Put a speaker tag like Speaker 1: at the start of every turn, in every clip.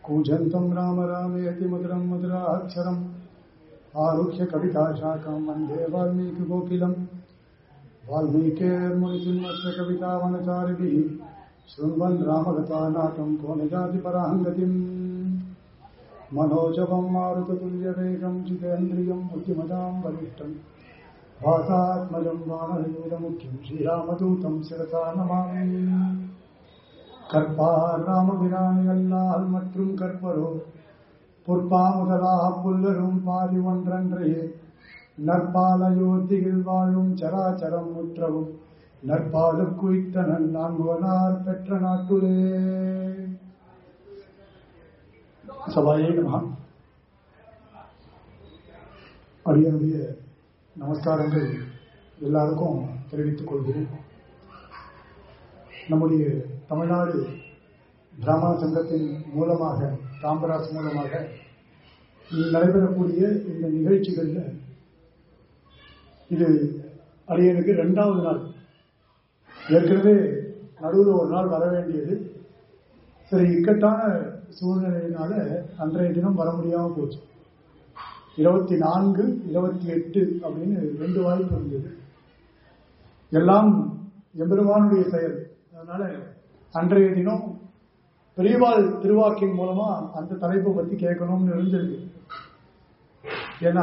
Speaker 1: कूजन्तं राम रामेति मधुरं मधुराक्षरम् आरुह्य कविताशाखं वन्दे वाल्मीकिकोकिलम् वाल्मीकेर्मुनिसिंहस्य कवितावनचारिभिः शृण्वन् रामगतानाथं को न जाति पराङ्गतिम् मनोजवं मारुततुल्यवेगं जितेन्द्रियं बुद्धिमतां वरिष्ठम् भासात्मजं वानरयूरमुख्यं श्रीरामदूतं शिरसा नमामि கற்பார் ராமபிராணி அல்லால் மற்றும் கற்பரோ பொற்பா முதலாக புல்லரும் பாதி ஒன்றன்றையே நற்பாலயோத்தியில் வாழும் சராச்சரம் முற்றவும் நற்பாலு குய்த்தனன் நான்குவனார் பெற்ற நாட்டுலே சபாயே நம அடியனுடைய நமஸ்காரங்கள் எல்லாருக்கும் தெரிவித்துக் கொள்கிறேன் நம்முடைய தமிழ்நாடு பிராமண சங்கத்தின் மூலமாக காமராஜ் மூலமாக நடைபெறக்கூடிய இந்த நிகழ்ச்சிகளில் இது அடியனுக்கு ரெண்டாவது நாள் ஏற்கனவே நடுவில் ஒரு நாள் வர வேண்டியது சரி இக்கட்டான சூழ்நிலையினால அன்றைய தினம் வர முடியாமல் போச்சு இருபத்தி நான்கு இருபத்தி எட்டு அப்படின்னு ரெண்டு வாய்ப்பு இருந்தது எல்லாம் எம்பெருமானுடைய செயல் அதனால அன்றைய தினம் பெரியவாள் திருவாக்கின் மூலமா அந்த தலைப்பை பத்தி கேட்கணும்னு இருந்தது ஏன்னா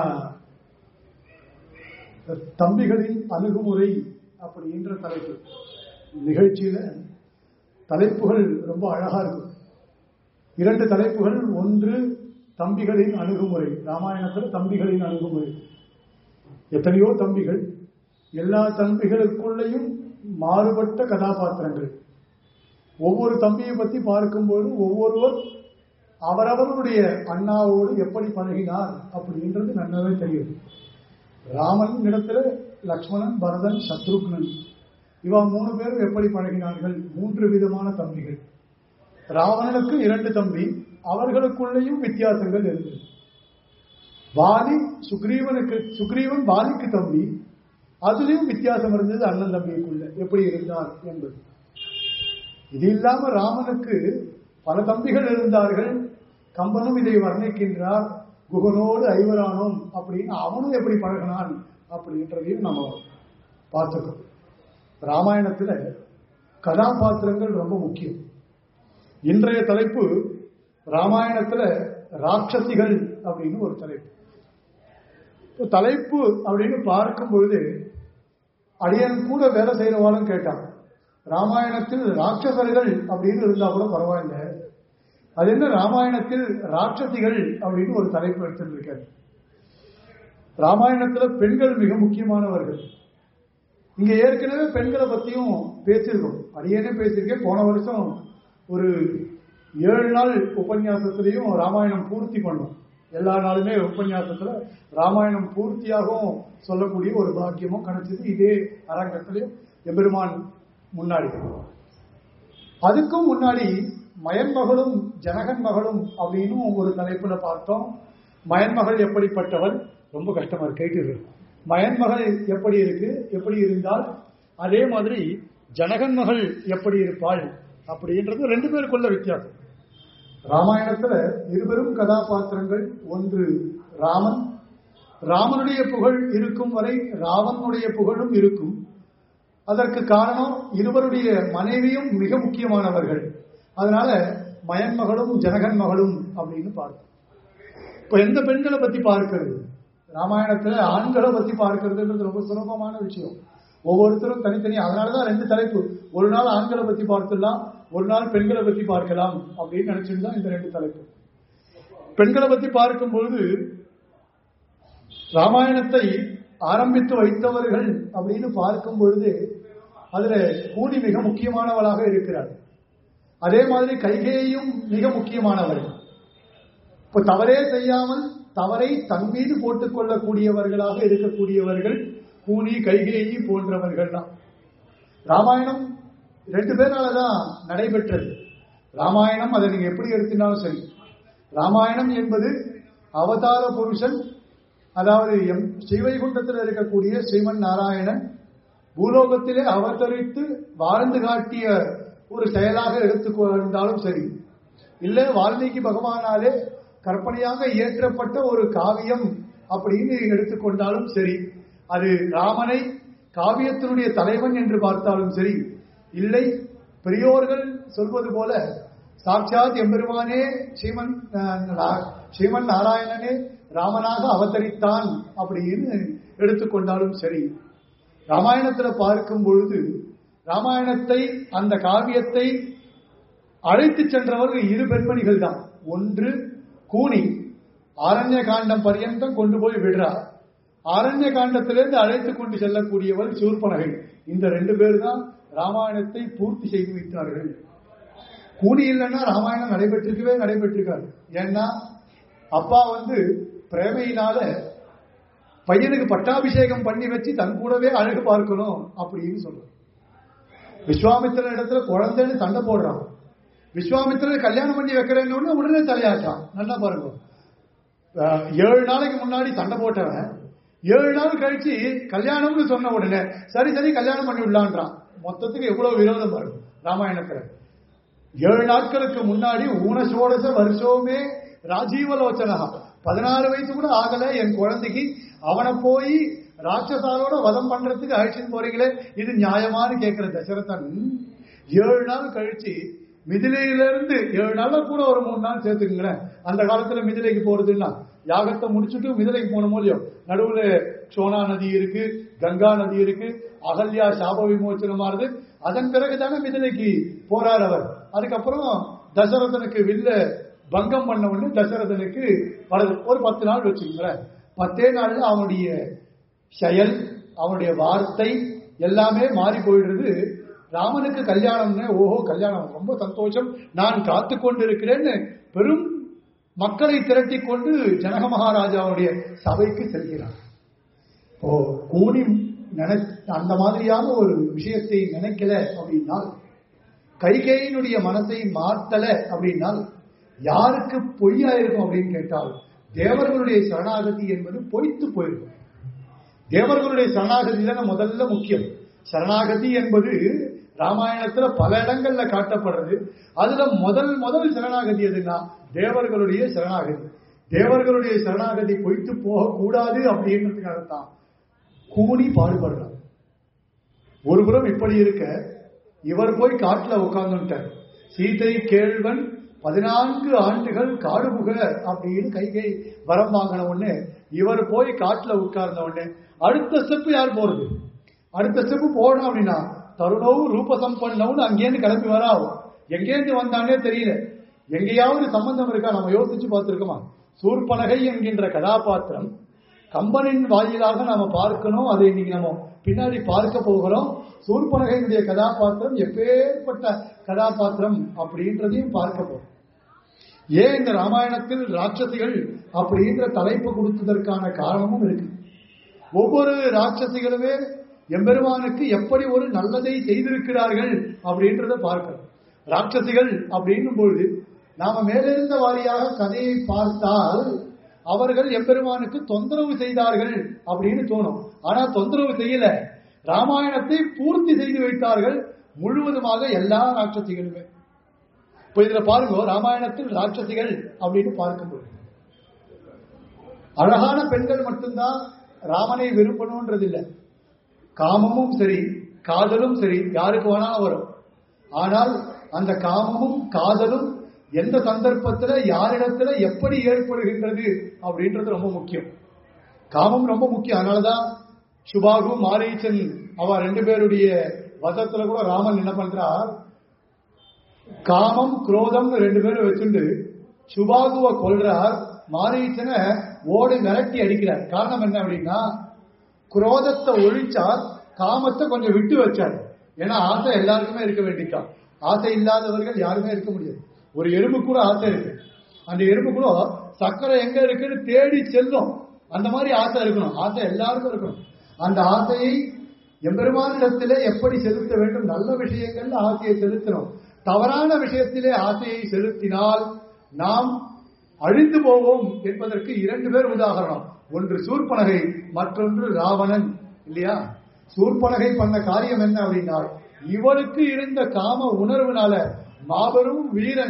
Speaker 1: தம்பிகளின் அணுகுமுறை அப்படின்ற தலைப்பு நிகழ்ச்சியில தலைப்புகள் ரொம்ப அழகா இருக்கும் இரண்டு தலைப்புகள் ஒன்று தம்பிகளின் அணுகுமுறை ராமாயணத்தில் தம்பிகளின் அணுகுமுறை எத்தனையோ தம்பிகள் எல்லா தம்பிகளுக்குள்ளேயும் மாறுபட்ட கதாபாத்திரங்கள் ஒவ்வொரு தம்பியை பத்தி பார்க்கும்போது ஒவ்வொருவர் அவரவருடைய அண்ணாவோடு எப்படி பழகினார் அப்படின்றது நல்லாவே தெரியும் ராமன் இடத்துல லக்ஷ்மணன் பரதன் சத்ருக்னன் இவா மூணு பேரும் எப்படி பழகினார்கள் மூன்று விதமான தம்பிகள் ராவணனுக்கு இரண்டு தம்பி அவர்களுக்குள்ளேயும் வித்தியாசங்கள் இருந்தது வாலி சுக்ரீவனுக்கு சுக்ரீவன் வாலிக்கு தம்பி அதுலயும் வித்தியாசம் இருந்தது அண்ணன் தம்பிக்குள்ள எப்படி இருந்தார் என்பது இது இல்லாம ராமனுக்கு பல தம்பிகள் இருந்தார்கள் கம்பனும் இதை வர்ணிக்கின்றார் குகனோடு ஐவரானோம் அப்படின்னு அவனும் எப்படி பழகினான் அப்படின்றதையும் நம்ம பார்த்துக்கோம் ராமாயணத்துல கதாபாத்திரங்கள் ரொம்ப முக்கியம் இன்றைய தலைப்பு ராமாயணத்துல ராட்சசிகள் அப்படின்னு ஒரு தலைப்பு தலைப்பு அப்படின்னு பார்க்கும் பொழுது அடியன் கூட வேலை செய்யறவாலும் கேட்டான் ராமாயணத்தில் ராட்சசர்கள் அப்படின்னு இருந்தா கூட பரவாயில்ல அது என்ன ராமாயணத்தில் ராட்சசிகள் அப்படின்னு ஒரு தலைப்பு எடுத்துருக்காரு ராமாயணத்துல பெண்கள் மிக முக்கியமானவர்கள் இங்க ஏற்கனவே பெண்களை பத்தியும் பேசியிருக்கோம் அடியனே பேசியிருக்கேன் போன வருஷம் ஒரு ஏழு நாள் உபன்யாசத்திலையும் ராமாயணம் பூர்த்தி பண்ணோம் எல்லா நாளுமே உபன்யாசத்துல ராமாயணம் பூர்த்தியாகவும் சொல்லக்கூடிய ஒரு பாக்கியமும் கிடைச்சது இதே அரங்கத்திலையும் எபெருமான் முன்னாடி அதுக்கும் முன்னாடி மயன்மகளும் ஜனகன் மகளும் அப்படின்னு ஒரு தலைப்புல பார்த்தோம் மயன்மகள் எப்படிப்பட்டவள் ரொம்ப கஷ்டமா இருக்கு கேட்டு மயன்மகள் எப்படி இருக்கு எப்படி இருந்தால் அதே மாதிரி ஜனகன் மகள் எப்படி இருப்பாள் அப்படின்றது ரெண்டு பேருக்குள்ள வித்தியாசம் ராமாயணத்துல இருவரும் கதாபாத்திரங்கள் ஒன்று ராமன் ராமனுடைய புகழ் இருக்கும் வரை ராவனுடைய புகழும் இருக்கும் அதற்கு காரணம் இருவருடைய மனைவியும் மிக முக்கியமானவர்கள் அதனால மயன்மகளும் ஜனகன் மகளும் அப்படின்னு பார்க்கும் இப்ப எந்த பெண்களை பத்தி பார்க்கிறது ராமாயணத்துல ஆண்களை பத்தி பார்க்கறதுன்றது ரொம்ப சுலபமான விஷயம் ஒவ்வொருத்தரும் தனித்தனி அதனாலதான் ரெண்டு தலைப்பு ஒரு நாள் ஆண்களை பத்தி பார்த்துடலாம் ஒரு நாள் பெண்களை பத்தி பார்க்கலாம் அப்படின்னு நினைச்சிட்டு தான் இந்த ரெண்டு தலைப்பு பெண்களை பத்தி பார்க்கும் பொழுது ராமாயணத்தை ஆரம்பித்து வைத்தவர்கள் அப்படின்னு பார்க்கும் பொழுது அதுல கூடி மிக முக்கியமானவளாக இருக்கிறார் அதே மாதிரி கைகேயும் மிக முக்கியமானவள் இப்ப தவறே செய்யாமல் தவறை தன் மீது போட்டுக் கொள்ளக்கூடியவர்களாக இருக்கக்கூடியவர்கள் கூனி கைகேயி போன்றவர்கள் தான் ராமாயணம் ரெண்டு பேரால தான் நடைபெற்றது ராமாயணம் அதை நீங்க எப்படி எடுத்தினாலும் சரி ராமாயணம் என்பது அவதார புருஷன் அதாவது எம் ஸ்ரீவைகுண்டத்தில் இருக்கக்கூடிய ஸ்ரீமன் நாராயணன் பூலோகத்திலே அவதரித்து வாழ்ந்து காட்டிய ஒரு செயலாக எடுத்துக்கொண்டாலும் சரி இல்ல வால்மீகி பகவானாலே கற்பனையாக இயற்றப்பட்ட ஒரு காவியம் அப்படின்னு எடுத்துக்கொண்டாலும் சரி அது ராமனை காவியத்தினுடைய தலைவன் என்று பார்த்தாலும் சரி இல்லை பெரியோர்கள் சொல்வது போல சாட்சாத் எம்பெருமானே ஸ்ரீமன் அஹ், நா- ஸ்ரீமன் நாராயணனே ராமனாக அவதரித்தான் அப்படின்னு எடுத்துக்கொண்டாலும் சரி ராமாயணத்துல பார்க்கும் பொழுது ராமாயணத்தை அந்த காவியத்தை அழைத்து சென்றவர்கள் இரு பெண்மணிகள் தான் ஒன்று கூனி ஆரண்ய காண்டம் பரியந்தம் கொண்டு போய் விடுறார் ஆரண்ய காண்டத்திலிருந்து அழைத்து கொண்டு செல்லக்கூடியவள் சூர்பனகை இந்த ரெண்டு பேர் தான் ராமாயணத்தை பூர்த்தி செய்து வைத்தார்கள் கூனி இல்லைன்னா ராமாயணம் நடைபெற்றிருக்கவே நடைபெற்றிருக்காரு ஏன்னா அப்பா வந்து பிரேமையினால பையனுக்கு பட்டாபிஷேகம் பண்ணி வச்சு தன் கூடவே அழகு பார்க்கணும் அப்படின்னு சொல்றான் விஸ்வாமித்திரன் இடத்துல குழந்தைன்னு சண்டை போடுறான் விஸ்வாமித்திரன் கல்யாணம் பண்ணி வைக்கிறேன்னு உடனே உடனே தலையாச்சான் நல்லா பாருங்க அஹ், ஏழு நாளைக்கு முன்னாடி சண்டை போட்டவன் ஏழு நாள் கழிச்சு கல்யாணம்னு சொன்ன உடனே சரி சரி கல்யாணம் பண்ணி விடலான்றான் மொத்தத்துக்கு எவ்வளவு விரோதம் வரும் ராமாயணத்துல ஏழு நாட்களுக்கு முன்னாடி ஊனசோடச வருஷமே ராஜீவலோச்சனா பதினாறு வயசு கூட ஆகல என் குழந்தைக்கு அவனை போய் ராட்சசாரோட வதம் பண்றதுக்கு அழைச்சிட்டு போறீங்களே இது நியாயமான்னு கேட்கிற தசரதன் ஏழு நாள் கழிச்சு மிதிலையிலிருந்து ஏழு நாள்ல கூட ஒரு மூணு நாள் சேர்த்துக்குங்களேன் அந்த காலத்துல மிதிலைக்கு போறதுன்னா யாகத்தை முடிச்சுட்டு மிதிலைக்கு போனோமோ இல்லையோ நடுவுல சோனா நதி இருக்கு கங்கா நதி இருக்கு அகல்யா சாப விமோச்சனமானது அதன் பிறகு தானே மிதிலைக்கு போறார் அவர் அதுக்கப்புறம் தசரதனுக்கு வில்ல பங்கம் பண்ண உடனே தசரதனுக்கு வருது ஒரு பத்து நாள் வச்சுக்கோங்களேன் பத்தே நாள்ல அவனுடைய செயல் அவனுடைய வார்த்தை எல்லாமே மாறி போயிடுறது ராமனுக்கு கல்யாணம்னு ஓஹோ கல்யாணம் ரொம்ப சந்தோஷம் நான் காத்து கொண்டிருக்கிறேன்னு பெரும் மக்களை திரட்டி கொண்டு ஜனக மகாராஜாவுடைய சபைக்கு செல்கிறார் இப்போ கூடி நினை அந்த மாதிரியான ஒரு விஷயத்தை நினைக்கல அப்படின்னால் கைகேயினுடைய மனசை மாத்தல அப்படின்னால் யாருக்கு பொய்யா இருக்கும் அப்படின்னு கேட்டால் தேவர்களுடைய சரணாகதி என்பது பொய்த்து போயிருக்கும் தேவர்களுடைய சரணாகதி தானே முதல்ல முக்கியம் சரணாகதி என்பது ராமாயணத்துல பல இடங்கள்ல காட்டப்படுறது அதுல முதல் முதல் சரணாகதி எதுன்னா தேவர்களுடைய சரணாகதி தேவர்களுடைய சரணாகதி பொய்த்து போகக்கூடாது அப்படின்றதுக்காகத்தான் கூடி பாடுபடுறார் ஒரு புறம் இப்படி இருக்க இவர் போய் காட்டுல உட்கார்ந்துட்டார் சீதை கேழ்வன் பதினான்கு ஆண்டுகள் காடுபுக அப்படின்னு கைகை வரம் வாங்கின உடனே இவர் போய் காட்டுல உட்கார்ந்த உடனே அடுத்த ஸ்டெப் யார் போறது அடுத்த ஸ்டெப் போகணும் அப்படின்னா தருணவும் ரூபசம்பன்னவும் அங்கேருந்து கிளம்பி வராவும் எங்கேருந்து வந்தானே தெரியல எங்கேயாவது சம்பந்தம் இருக்கா நம்ம யோசிச்சு பார்த்திருக்கோமா சூர்பனகை என்கின்ற கதாபாத்திரம் கம்பனின் வாயிலாக நாம பார்க்கணும் அதை இன்னைக்கு நம்ம பின்னாடி பார்க்க போகிறோம் சூர்பனகையினுடைய கதாபாத்திரம் எப்பேற்பட்ட கதாபாத்திரம் அப்படின்றதையும் பார்க்க போறோம் ஏன் இந்த ராமாயணத்தில் ராட்சசிகள் அப்படின்ற தலைப்பு கொடுத்ததற்கான காரணமும் இருக்கு ஒவ்வொரு ராட்சசிகளுமே எம்பெருமானுக்கு எப்படி ஒரு நல்லதை செய்திருக்கிறார்கள் அப்படின்றத பார்க்கிறோம் ராட்சசிகள் அப்படின்னும் பொழுது நாம மேலிருந்த வாரியாக கதையை பார்த்தால் அவர்கள் எம்பெருமானுக்கு தொந்தரவு செய்தார்கள் அப்படின்னு தோணும் ஆனா தொந்தரவு செய்யல ராமாயணத்தை பூர்த்தி செய்து வைத்தார்கள் முழுவதுமாக எல்லா ராட்சசிகளுமே இப்ப இதுல பாருங்க ராமாயணத்தில் ராட்சசிகள் அப்படின்னு பார்க்கும்போது அழகான பெண்கள் மட்டும்தான் ராமனை விரும்பணும்ன்றது இல்லை காமமும் சரி காதலும் சரி யாருக்கு வேணாலும் வரும் ஆனால் அந்த காமமும் காதலும் எந்த சந்தர்ப்பத்துல யாரிடத்துல எப்படி ஏற்படுகின்றது அப்படின்றது ரொம்ப முக்கியம் காமம் ரொம்ப முக்கியம் அதனாலதான் சுபாகு மாரீச்சன் அவ ரெண்டு பேருடைய வசத்துல கூட ராமன் என்ன பண்றார் காமம் குரோதம்னு ரெண்டு பேரும் வச்சுண்டு சுபாகுவை கொல்றார் மாரீச்சனை ஓடி மிரட்டி அடிக்கிறார் காரணம் என்ன அப்படின்னா குரோதத்தை ஒழிச்சார் காமத்தை கொஞ்சம் விட்டு வச்சார் ஏன்னா ஆசை எல்லாருக்குமே இருக்க வேண்டியதான் ஆசை இல்லாதவர்கள் யாருமே இருக்க முடியாது ஒரு எறும்பு கூட ஆசை இருக்கு அந்த எறும்பு கூட சக்கரை எங்க இருக்குன்னு தேடி செல்லும் அந்த மாதிரி ஆசை இருக்கணும் ஆசை எல்லாருக்கும் இருக்கணும் அந்த ஆசையை எம்பெருமானிடத்திலே எப்படி செலுத்த வேண்டும் நல்ல விஷயங்கள்ல ஆசையை செலுத்தணும் தவறான விஷயத்திலே ஆசையை செலுத்தினால் நாம் அழிந்து போவோம் என்பதற்கு இரண்டு பேர் உதாரணம் ஒன்று சூர்பனகை மற்றொன்று ராவணன் இல்லையா சூர்பனகை பண்ண காரியம் என்ன அப்படின்னா இவருக்கு இருந்த காம உணர்வுனால மாபெரும் வீரன்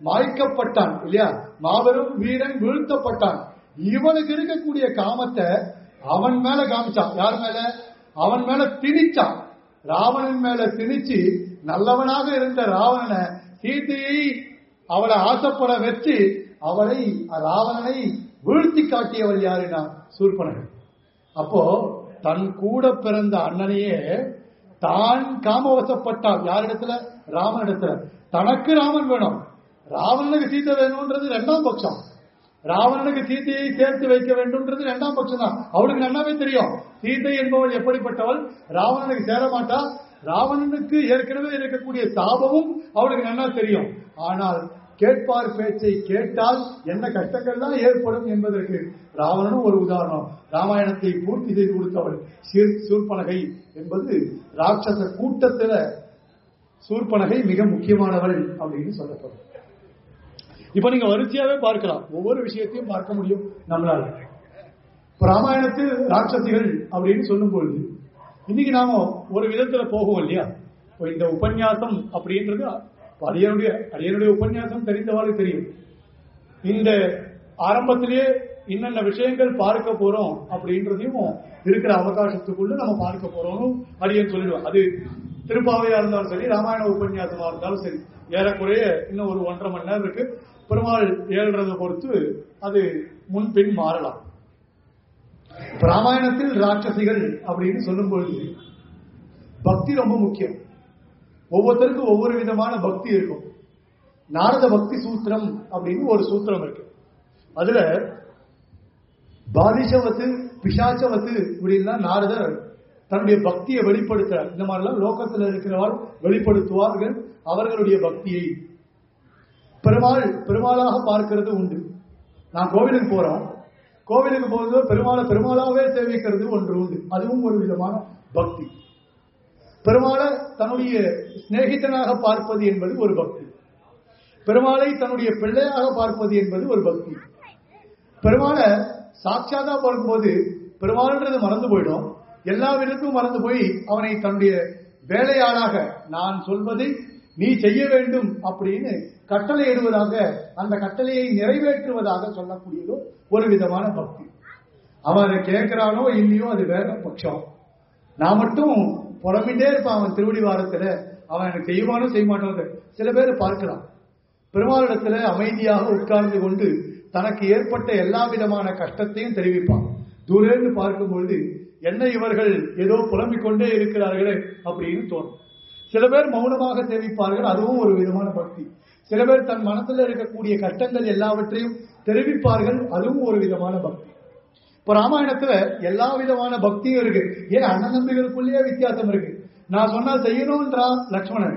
Speaker 1: மாய்க்கப்பட்டான் இல்லையா மாபெரும் வீரன் வீழ்த்தப்பட்டான் இவனுக்கு இருக்கக்கூடிய காமத்தை அவன் மேல காமிச்சான் யார் மேல அவன் மேல திணிச்சான் ராவணன் மேல திணிச்சு நல்லவனாக இருந்த ராவணனை சீதையை அவளை ஆசைப்பட வச்சு அவளை ராவணனை வீழ்த்தி காட்டியவள் யாருன்னா சூர்பனகன் அப்போ தன் கூட பிறந்த அண்ணனையே தான் காமவசப்பட்டான் யாரிடத்துல ராமனிடத்துல தனக்கு ராமன் வேணும் ராவணனுக்கு சீதை வேணும்ன்றது ரெண்டாம் பட்சம் ராவணனுக்கு சீதையை சேர்த்து வைக்க வேண்டும்ன்றது ரெண்டாம் பட்சம் தான் அவளுக்கு நல்லாவே தெரியும் சீதை என்பவள் எப்படிப்பட்டவள் ராவணனுக்கு சேர மாட்டா ராவணனுக்கு ஏற்கனவே இருக்கக்கூடிய சாபமும் அவளுக்கு நல்லா தெரியும் ஆனால் கேட்பார் பேச்சை கேட்டால் என்ன கஷ்டங்கள்லாம் ஏற்படும் என்பதற்கு ராவணனும் ஒரு உதாரணம் ராமாயணத்தை பூர்த்தி செய்து கொடுத்தவள் சீர் சூர்பனகை என்பது ராட்சச கூட்டத்துல சூர்பனகை மிக முக்கியமானவள் அப்படின்னு சொல்லப்படும் இப்ப நீங்க வரிசையாவே பார்க்கலாம் ஒவ்வொரு விஷயத்தையும் பார்க்க முடியும் நம்மளால இப்ப ராமாயணத்தில் ராட்சசிகள் அப்படின்னு சொல்லும் பொழுது இன்னைக்கு நாம ஒரு விதத்துல போகும் இல்லையா இப்ப இந்த உபன்யாசம் அப்படின்றது அடியனுடைய அடியனுடைய உபன்யாசம் தெரிந்தவாறு தெரியும் இந்த ஆரம்பத்திலேயே என்னென்ன விஷயங்கள் பார்க்க போறோம் அப்படின்றதையும் இருக்கிற அவகாசத்துக்குள்ள நம்ம பார்க்க போறோம் அடியன் சொல்லிடுவோம் அது திருப்பாவையா இருந்தாலும் சரி ராமாயண உபன்யாசமா இருந்தாலும் சரி ஏறக்குறைய இன்னும் ஒரு ஒன்றரை மணி நேரம் இருக்கு பெருமாள் ஏழ்றதை பொறுத்து அது முன்பின் மாறலாம் இப்ப ராமாயணத்தில் ராட்சசிகள் அப்படின்னு சொல்லும் பொழுது பக்தி ரொம்ப முக்கியம் ஒவ்வொருத்தருக்கும் ஒவ்வொரு விதமான பக்தி இருக்கும் நாரத பக்தி சூத்திரம் அப்படின்னு ஒரு சூத்திரம் இருக்கு அதுல பாதிஷவத்து பிசாச்சவத்து இப்படின்லாம் நாரதர் தன்னுடைய பக்தியை வெளிப்படுத்துறார் இந்த மாதிரிலாம் லோகத்தில் இருக்கிறவாள் வெளிப்படுத்துவார்கள் அவர்களுடைய பக்தியை பெருமாள் பெருமாளாக பார்க்கிறது உண்டு நான் கோவிலுக்கு போறோம் கோவிலுக்கு போகும்போது பெருமாளை பெருமாளாவே சேவிக்கிறது ஒன்று உண்டு அதுவும் ஒரு விதமான பக்தி பெருமாளை தன்னுடைய சிநேகிதனாக பார்ப்பது என்பது ஒரு பக்தி பெருமாளை தன்னுடைய பிள்ளையாக பார்ப்பது என்பது ஒரு பக்தி பெருமாளை சாட்சாதா பார்க்கும்போது பெருமாள்ன்றது மறந்து போயிடும் எல்லா விதத்தும் மறந்து போய் அவனை தன்னுடைய வேலையாளாக நான் சொல்வதை நீ செய்ய வேண்டும் அப்படின்னு கட்டளை இடுவதாக அந்த கட்டளையை நிறைவேற்றுவதாக சொல்லக்கூடியதோ ஒரு விதமான பக்தி அவன் அதை கேட்கிறானோ இல்லையோ அது வேற பட்சம் நான் மட்டும் புறமிட்டே இருப்பான் அவன் திருவடி வாரத்துல அவன் எனக்கு செய்வானோ செய்ய மாட்டானோ சில பேர் பார்க்கலாம் பெருமாளிடத்துல அமைதியாக உட்கார்ந்து கொண்டு தனக்கு ஏற்பட்ட எல்லா விதமான கஷ்டத்தையும் தெரிவிப்பான் தூரேந்து பார்க்கும் பொழுது என்ன இவர்கள் ஏதோ புலம்பிக் கொண்டே இருக்கிறார்களே அப்படின்னு தோணும் சில பேர் மௌனமாக சேவிப்பார்கள் அதுவும் ஒரு விதமான பக்தி சில பேர் தன் மனசுல இருக்கக்கூடிய கஷ்டங்கள் எல்லாவற்றையும் தெரிவிப்பார்கள் அதுவும் ஒரு விதமான பக்தி இப்ப ராமாயணத்துல எல்லா விதமான பக்தியும் இருக்கு ஏன் அண்ணன் தம்பிகளுக்குள்ளேயே வித்தியாசம் இருக்கு நான் சொன்னா செய்யணும்ன்றான் லக்ஷ்மணன்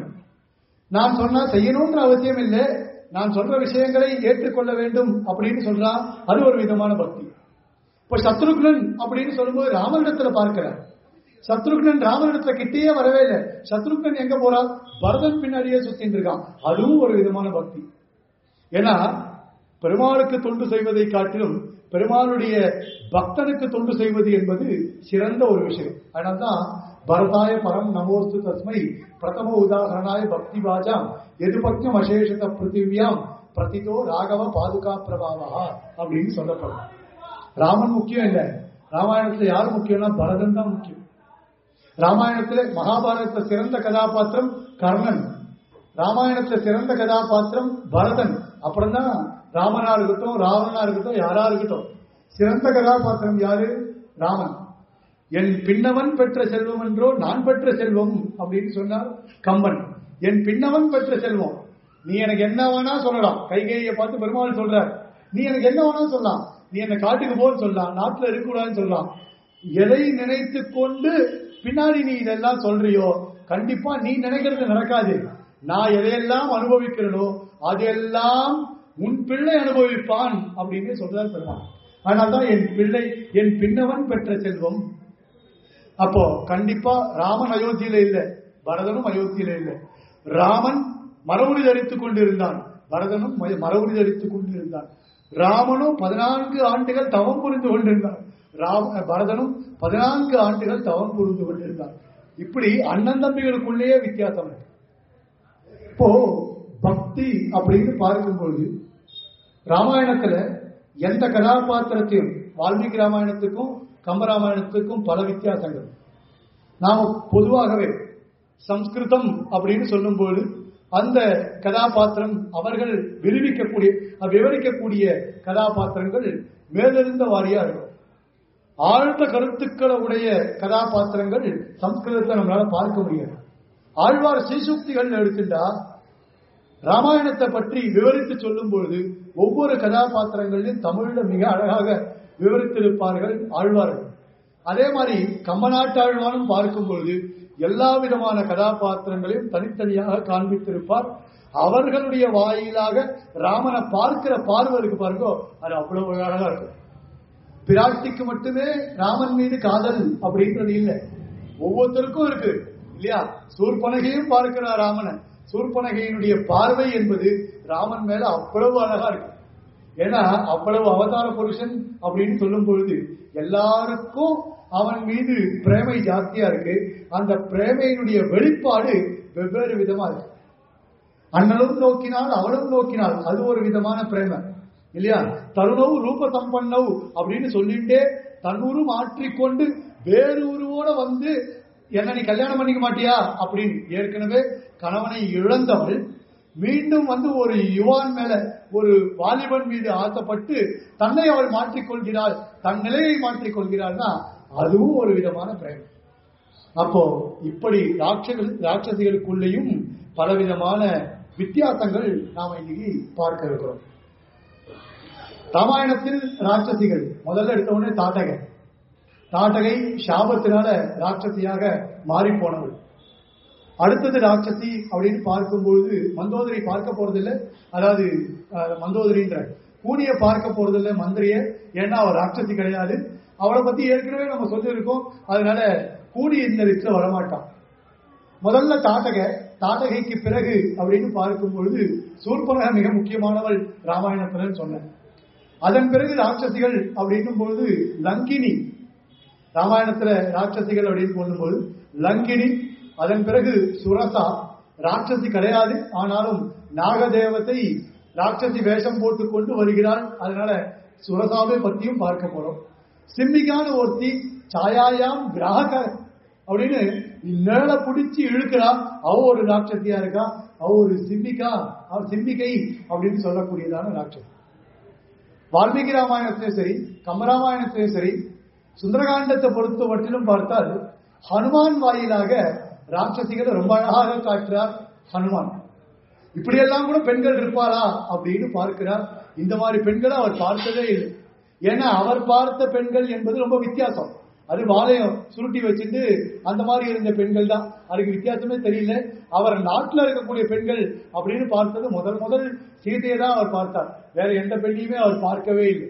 Speaker 1: நான் சொன்னா செய்யணும்ன்ற அவசியம் இல்லை நான் சொல்ற விஷயங்களை ஏற்றுக்கொள்ள வேண்டும் அப்படின்னு சொல்றான் அது ஒரு விதமான பக்தி இப்ப சத்ருக்னன் அப்படின்னு சொல்லும்போது ராமனிடத்துல பார்க்கிறார் சத்ருக்னன் ராமனிடத்துல கிட்டேயே வரவே இல்லை சத்ருக்னன் எங்க போறான் பரதன் பின்னாடியே சுத்தின்னு இருக்கான் அதுவும் ஒரு விதமான பக்தி ஏன்னா பெருமாளுக்கு தொண்டு செய்வதை காட்டிலும் பெருமாளுடைய பக்தனுக்கு தொண்டு செய்வது என்பது சிறந்த ஒரு விஷயம் அதனால்தான் பரதாய பரம் நமோஸ்து தஸ்மை பிரதம உதாகரணாய பக்தி பாஜாம் எதுபக்யம் அசேஷத பிருத்திவியாம் பிரதிதோ ராகவ பாதுகா பிரபாவா அப்படின்னு சொல்லப்படும் ராமன் முக்கியம் இல்ல ராமாயணத்துல யார் முக்கியம்னா பரதன் தான் முக்கியம் ராமாயணத்துல மகாபாரதத்துல சிறந்த கதாபாத்திரம் கர்ணன் ராமாயணத்துல சிறந்த கதாபாத்திரம் பரதன் அப்புறம் தான் ராமனா இருக்கட்டும் ராவணனா இருக்கட்டும் யாரா இருக்கட்டும் சிறந்த கதாபாத்திரம் யாரு ராமன் என் பின்னவன் பெற்ற செல்வம் என்றோ நான் பெற்ற செல்வம் அப்படின்னு சொன்னார் கம்பன் என் பின்னவன் பெற்ற செல்வம் நீ எனக்கு என்ன வேணா சொல்லலாம் கைகையை பார்த்து பெருமாள் சொல்றார் நீ எனக்கு என்ன வேணா சொல்லலாம் நீ என்ன காட்டுக்கு போன்னு சொல்லலாம் நாட்டுல இருக்கக்கூடாதுன்னு சொல்லலாம் எதை நினைத்து கொண்டு பின்னாடி நீ இதெல்லாம் சொல்றியோ கண்டிப்பா நீ நினைக்கிறது நடக்காது நான் எதையெல்லாம் அனுபவிக்கிறனோ அதெல்லாம் உன் பிள்ளை அனுபவிப்பான் அப்படின்னு சொல்றார் பெருமாள் அதனால்தான் என் பிள்ளை என் பின்னவன் பெற்ற செல்வம் அப்போ கண்டிப்பா ராமன் அயோத்தியில இல்ல பரதனும் அயோத்தியில இல்ல ராமன் மரபுரி தரித்துக் கொண்டிருந்தான் பரதனும் மரபுரி தரித்துக் கொண்டிருந்தான் ராமனும் பதினான்கு ஆண்டுகள் தவம் புரிந்து கொண்டிருந்தான் ராம பரதனும் பதினான்கு ஆண்டுகள் தவம் புரிந்து கொண்டிருந்தான் இப்படி அண்ணன் தம்பிகளுக்குள்ளேயே வித்தியாசம் இருக்கு இப்போ பக்தி அப்படின்னு பார்க்கும்போது ராமாயணத்துல எந்த கதாபாத்திரத்தையும் வால்மீகி ராமாயணத்துக்கும் கம்பராமாயணத்துக்கும் பல வித்தியாசங்கள் நாம பொதுவாகவே சம்ஸ்கிருதம் அப்படின்னு சொல்லும்போது அந்த கதாபாத்திரம் அவர்கள் விரிவிக்கக்கூடிய விவரிக்கக்கூடிய கதாபாத்திரங்கள் மேலிருந்த வாரியா இருக்கும் ஆழ்ந்த கருத்துக்களை உடைய கதாபாத்திரங்கள் சம்ஸ்கிருதத்தை நம்மளால பார்க்க முடியாது ஆழ்வார் சீசுக்திகள் எடுத்துட்டா ராமாயணத்தை பற்றி விவரித்து சொல்லும் பொழுது ஒவ்வொரு கதாபாத்திரங்களையும் தமிழ்ல மிக அழகாக விவரித்திருப்பார்கள் ஆழ்வார்கள் அதே மாதிரி கம்மநாட்டாழ்வானும் பார்க்கும் பொழுது எல்லா விதமான கதாபாத்திரங்களையும் தனித்தனியாக காண்பித்திருப்பார் அவர்களுடைய வாயிலாக ராமனை பார்க்கிற பார்வை இருக்கு பாருங்க அது அவ்வளவு அழகா இருக்கும் பிராட்டிக்கு மட்டுமே ராமன் மீது காதல் அப்படின்றது இல்லை ஒவ்வொருத்தருக்கும் இருக்கு இல்லையா சூர்பனகையும் பார்க்கிறார் ராமனை சூர்பனகையினுடைய பார்வை என்பது ராமன் மேல அவ்வளவு அழகா இருக்கு ஏன்னா அவ்வளவு அவதார புருஷன் அப்படின்னு சொல்லும் பொழுது எல்லாருக்கும் அவன் மீது பிரேமை ஜாஸ்தியா இருக்கு அந்த பிரேமையினுடைய வெளிப்பாடு வெவ்வேறு விதமா இருக்கு அண்ணனும் நோக்கினால் அவளும் நோக்கினால் அது ஒரு விதமான பிரேமை இல்லையா தருணவு ரூப சம்பன்னவு அப்படின்னு சொல்லிட்டே தன்னுரு மாற்றிக்கொண்டு வேறு உருவோட வந்து என்ன நீ கல்யாணம் பண்ணிக்க மாட்டியா அப்படின்னு ஏற்கனவே கணவனை இழந்தவள் மீண்டும் வந்து ஒரு யுவான் மேல ஒரு வாலிபன் மீது ஆசைப்பட்டு தன்னை அவள் மாற்றிக்கொள்கிறாள் தன் நிலையை மாற்றிக்கொள்கிறாள்னா அதுவும் ஒரு விதமான பிரேமம் அப்போ இப்படி ராட்சகள் ராட்சசிகளுக்குள்ளேயும் பலவிதமான வித்தியாசங்கள் நாம இன்னைக்கு பார்க்க இருக்கிறோம் ராமாயணத்தில் ராட்சசிகள் முதல்ல எடுத்த உடனே தாட்டகை தாட்டகை சாபத்தினால ராட்சசியாக மாறி போனவள் அடுத்தது ராட்சசி அப்படின்னு பார்க்கும்பொழுது மந்தோதரி பார்க்க போறதில்லை அதாவது அஹ், மந்தோதரின்ற கூனிய பார்க்க போறதில்லை மந்திரிய ஏன்னா அவள் ராட்சசி கிடையாது அவளை பத்தி ஏற்கனவே நம்ம சொல்லியிருக்கோம் அதனால கூனி இந்த லிஸ்ட்ல வரமாட்டான் முதல்ல தாட்டக தாட்டகைக்கு பிறகு அப்படின்னு பார்க்கும் பொழுது சூர்பனக மிக முக்கியமானவள் ராமாயணத்துல சொன்னேன் அதன் பிறகு ராட்சசிகள் அப்படின்னும் பொழுது லங்கினி ராமாயணத்துல ராட்சசிகள் அப்படின்னு சொல்லும்போது லங்கினி அதன் பிறகு சுரசா ராட்சசி கிடையாது ஆனாலும் நாகதேவத்தை ராட்சசி வேஷம் போட்டுக் கொண்டு வருகிறாள் அதனால சுரசாவை பத்தியும் பார்க்க போறோம் சிம்மிகான ஒருத்தி சாயாயாம் கிராக அப்படின்னு நேர பிடிச்சு இழுக்கிறா அவ ஒரு ராட்சசியா இருக்கா அவ ஒரு சிம்மிகா அவ சிம்மிகை அப்படின்னு சொல்லக்கூடியதான ராட்சசி வால்மீகி ராமாயணத்திலும் சரி கம்பராமாயணத்திலும் சரி சுந்தரகாண்டத்தை பொறுத்த மட்டிலும் பார்த்தால் ஹனுமான் வாயிலாக ராட்சசிகளை ரொம்ப அழகாக காட்டுறார் ஹனுமான் இப்படியெல்லாம் கூட பெண்கள் இருப்பாரா அப்படின்னு பார்க்கிறார் இந்த மாதிரி பெண்களை அவர் பார்த்ததே இல்லை ஏன்னா அவர் பார்த்த பெண்கள் என்பது ரொம்ப வித்தியாசம் அது வாழையம் சுருட்டி வச்சுட்டு அந்த மாதிரி இருந்த பெண்கள் தான் அதுக்கு வித்தியாசமே தெரியல அவர் நாட்டில் இருக்கக்கூடிய பெண்கள் அப்படின்னு பார்த்தது முதல் முதல் சீதையை தான் அவர் பார்த்தார் வேற எந்த பெண்ணையுமே அவர் பார்க்கவே இல்லை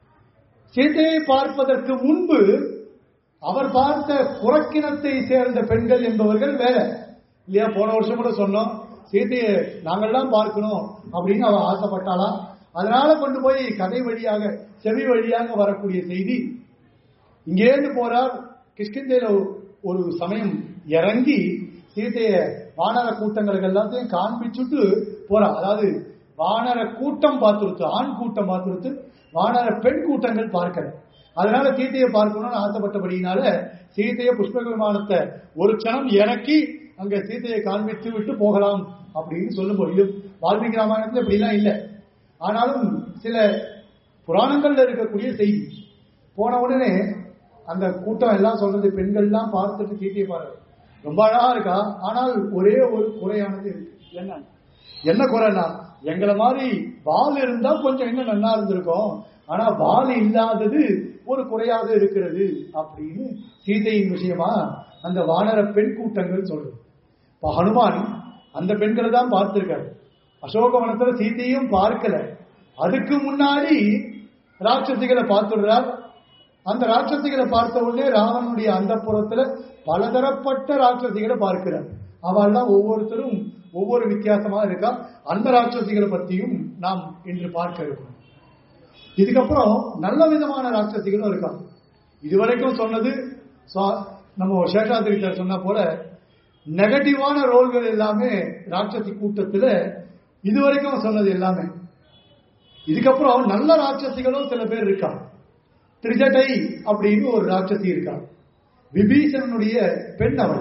Speaker 1: சீதையை பார்ப்பதற்கு முன்பு அவர் பார்த்த புறக்கினத்தை சேர்ந்த பெண்கள் என்பவர்கள் வேற இல்லையா போன வருஷம் கூட சொன்னோம் சீதையை நாங்கள்லாம் பார்க்கணும் அப்படின்னு அவ ஆசைப்பட்டாலாம் அதனால கொண்டு போய் கதை வழியாக செவி வழியாக வரக்கூடிய செய்தி இங்கேருந்து போறார் கிஷ்கிந்தையில ஒரு- ஒரு சமயம் இறங்கி சீதைய வானர கூட்டங்களுக்கு எல்லாத்தையும் காண்பிச்சுட்டு போறா அதாவது வானர கூட்டம் பார்த்துருத்து ஆண் கூட்டம் பார்த்துருத்து வானர பெண் கூட்டங்கள் பார்க்கல அதனால சீதையை பார்க்கணும்னு ஆசைப்பட்டபடியினால சீதைய புஷ்ப விமானத்தை ஒரு க்ஷணம் இறக்கி அங்க சீதையை காண்பித்து விட்டு போகலாம் அப்படின்னு சொல்லும்போது இது வால்மீகி ராமாயணத்துல இப்படிலாம் இல்லை ஆனாலும் சில புராணங்கள்ல இருக்கக்கூடிய செய்தி போன உடனே அந்த கூட்டம் எல்லாம் சொல்றது பெண்கள்லாம் பார்த்துட்டு சீதையை பாரு ரொம்ப அழகா இருக்கா ஆனால் ஒரே ஒரு குறையானது இருக்கு என்ன என்ன குறைனா எங்களை மாதிரி வால் இருந்தா கொஞ்சம் இன்னும் நல்லா இருந்திருக்கும் ஆனா வால் இல்லாதது ஒரு குறையாக இருக்கிறது அப்படின்னு சீதையின் விஷயமா அந்த வானர பெண் கூட்டங்கள் சொல்றது இப்ப ஹனுமான் அந்த பெண்களை தான் பார்த்திருக்காரு அசோகவனத்துல சீதையும் பார்க்கல அதுக்கு முன்னாடி ராட்சசிகளை பார்த்துடுறார் அந்த ராட்சசிகளை பார்த்த உடனே ராவனுடைய அந்த புறத்துல பலதரப்பட்ட ராட்சசிகளை பார்க்கிறார் அவெல்லாம் ஒவ்வொருத்தரும் ஒவ்வொரு வித்தியாசமா இருக்கா அந்த ராட்சசிகளை பத்தியும் நாம் இன்று பார்க்க இருக்கோம் இதுக்கப்புறம் நல்ல விதமான ராட்சசிகளும் இருக்கா இதுவரைக்கும் சொன்னது சுவா- நம்ம சேஷாதிரித்தர் சொன்ன போல நெகட்டிவான ரோல்கள் எல்லாமே ராட்சசி கூட்டத்துல இதுவரைக்கும் அவன் சொன்னது எல்லாமே இதுக்கப்புறம் நல்ல ராட்சசிகளும் சில பேர் இருக்கா திரிஜடை அப்படின்னு ஒரு ராட்சசி இருக்கா விபீஷணனுடைய பெண் அவள்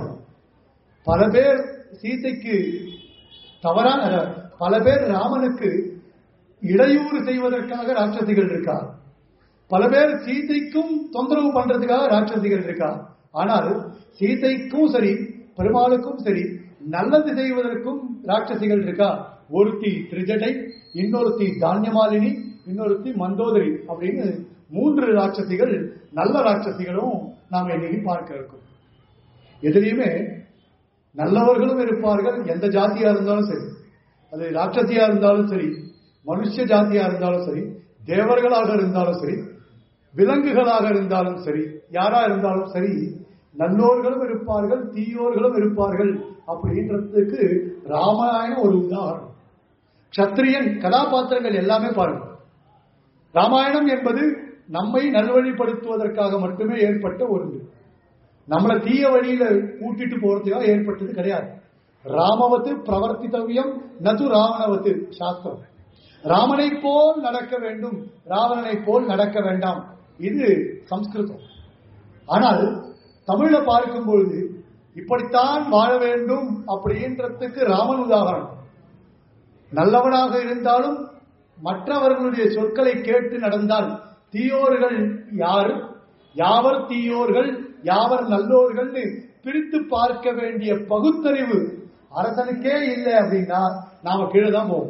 Speaker 1: பல பேர் சீதைக்கு தவறான பல பேர் ராமனுக்கு இடையூறு செய்வதற்காக ராட்சசிகள் இருக்கா பல பேர் சீதைக்கும் தொந்தரவு பண்றதுக்காக ராட்சசிகள் இருக்கா ஆனால் சீதைக்கும் சரி பெருமாளுக்கும் சரி நல்லது செய்வதற்கும் ராட்சசிகள் இருக்கா ஒருத்தி திரிஜடை இன்னொருத்தி தானியமாலினி இன்னொருத்தி மந்தோதரி அப்படின்னு மூன்று ராட்சசிகள் நல்ல ராட்சசிகளும் நாம் இன்னைக்கு பார்க்க இருக்கோம் எதிலையுமே நல்லவர்களும் இருப்பார்கள் எந்த ஜாதியா இருந்தாலும் சரி அது ராட்சசியா இருந்தாலும் சரி மனுஷ ஜாதியா இருந்தாலும் சரி தேவர்களாக இருந்தாலும் சரி விலங்குகளாக இருந்தாலும் சரி யாரா இருந்தாலும் சரி நல்லோர்களும் இருப்பார்கள் தீயோர்களும் இருப்பார்கள் அப்படின்றதுக்கு ராமாயணம் ஒரு உதாரணம் சத்திரியன் கதாபாத்திரங்கள் எல்லாமே பாருங்க ராமாயணம் என்பது நம்மை நல்வழிப்படுத்துவதற்காக மட்டுமே ஏற்பட்ட ஒன்று நம்மளை தீய வழியில கூட்டிட்டு போறதுக்காக ஏற்பட்டது கிடையாது ராமவத்து பிரவர்த்தித்தவியம் நது ராவணவத்து சாஸ்திரம் ராமனை போல் நடக்க வேண்டும் ராவணனை போல் நடக்க வேண்டாம் இது சம்ஸ்கிருதம் ஆனால் தமிழ பார்க்கும் பொழுது இப்படித்தான் வாழ வேண்டும் அப்படின்றதுக்கு ராமன் உதாரணம் நல்லவனாக இருந்தாலும் மற்றவர்களுடைய சொற்களை கேட்டு நடந்தால் தீயோர்கள் யார் யாவர் தீயோர்கள் யாவர் நல்லோர்கள் பிரித்து பார்க்க வேண்டிய பகுத்தறிவு அரசனுக்கே இல்லை அப்படின்னா நாம கீழே தான் போவோம்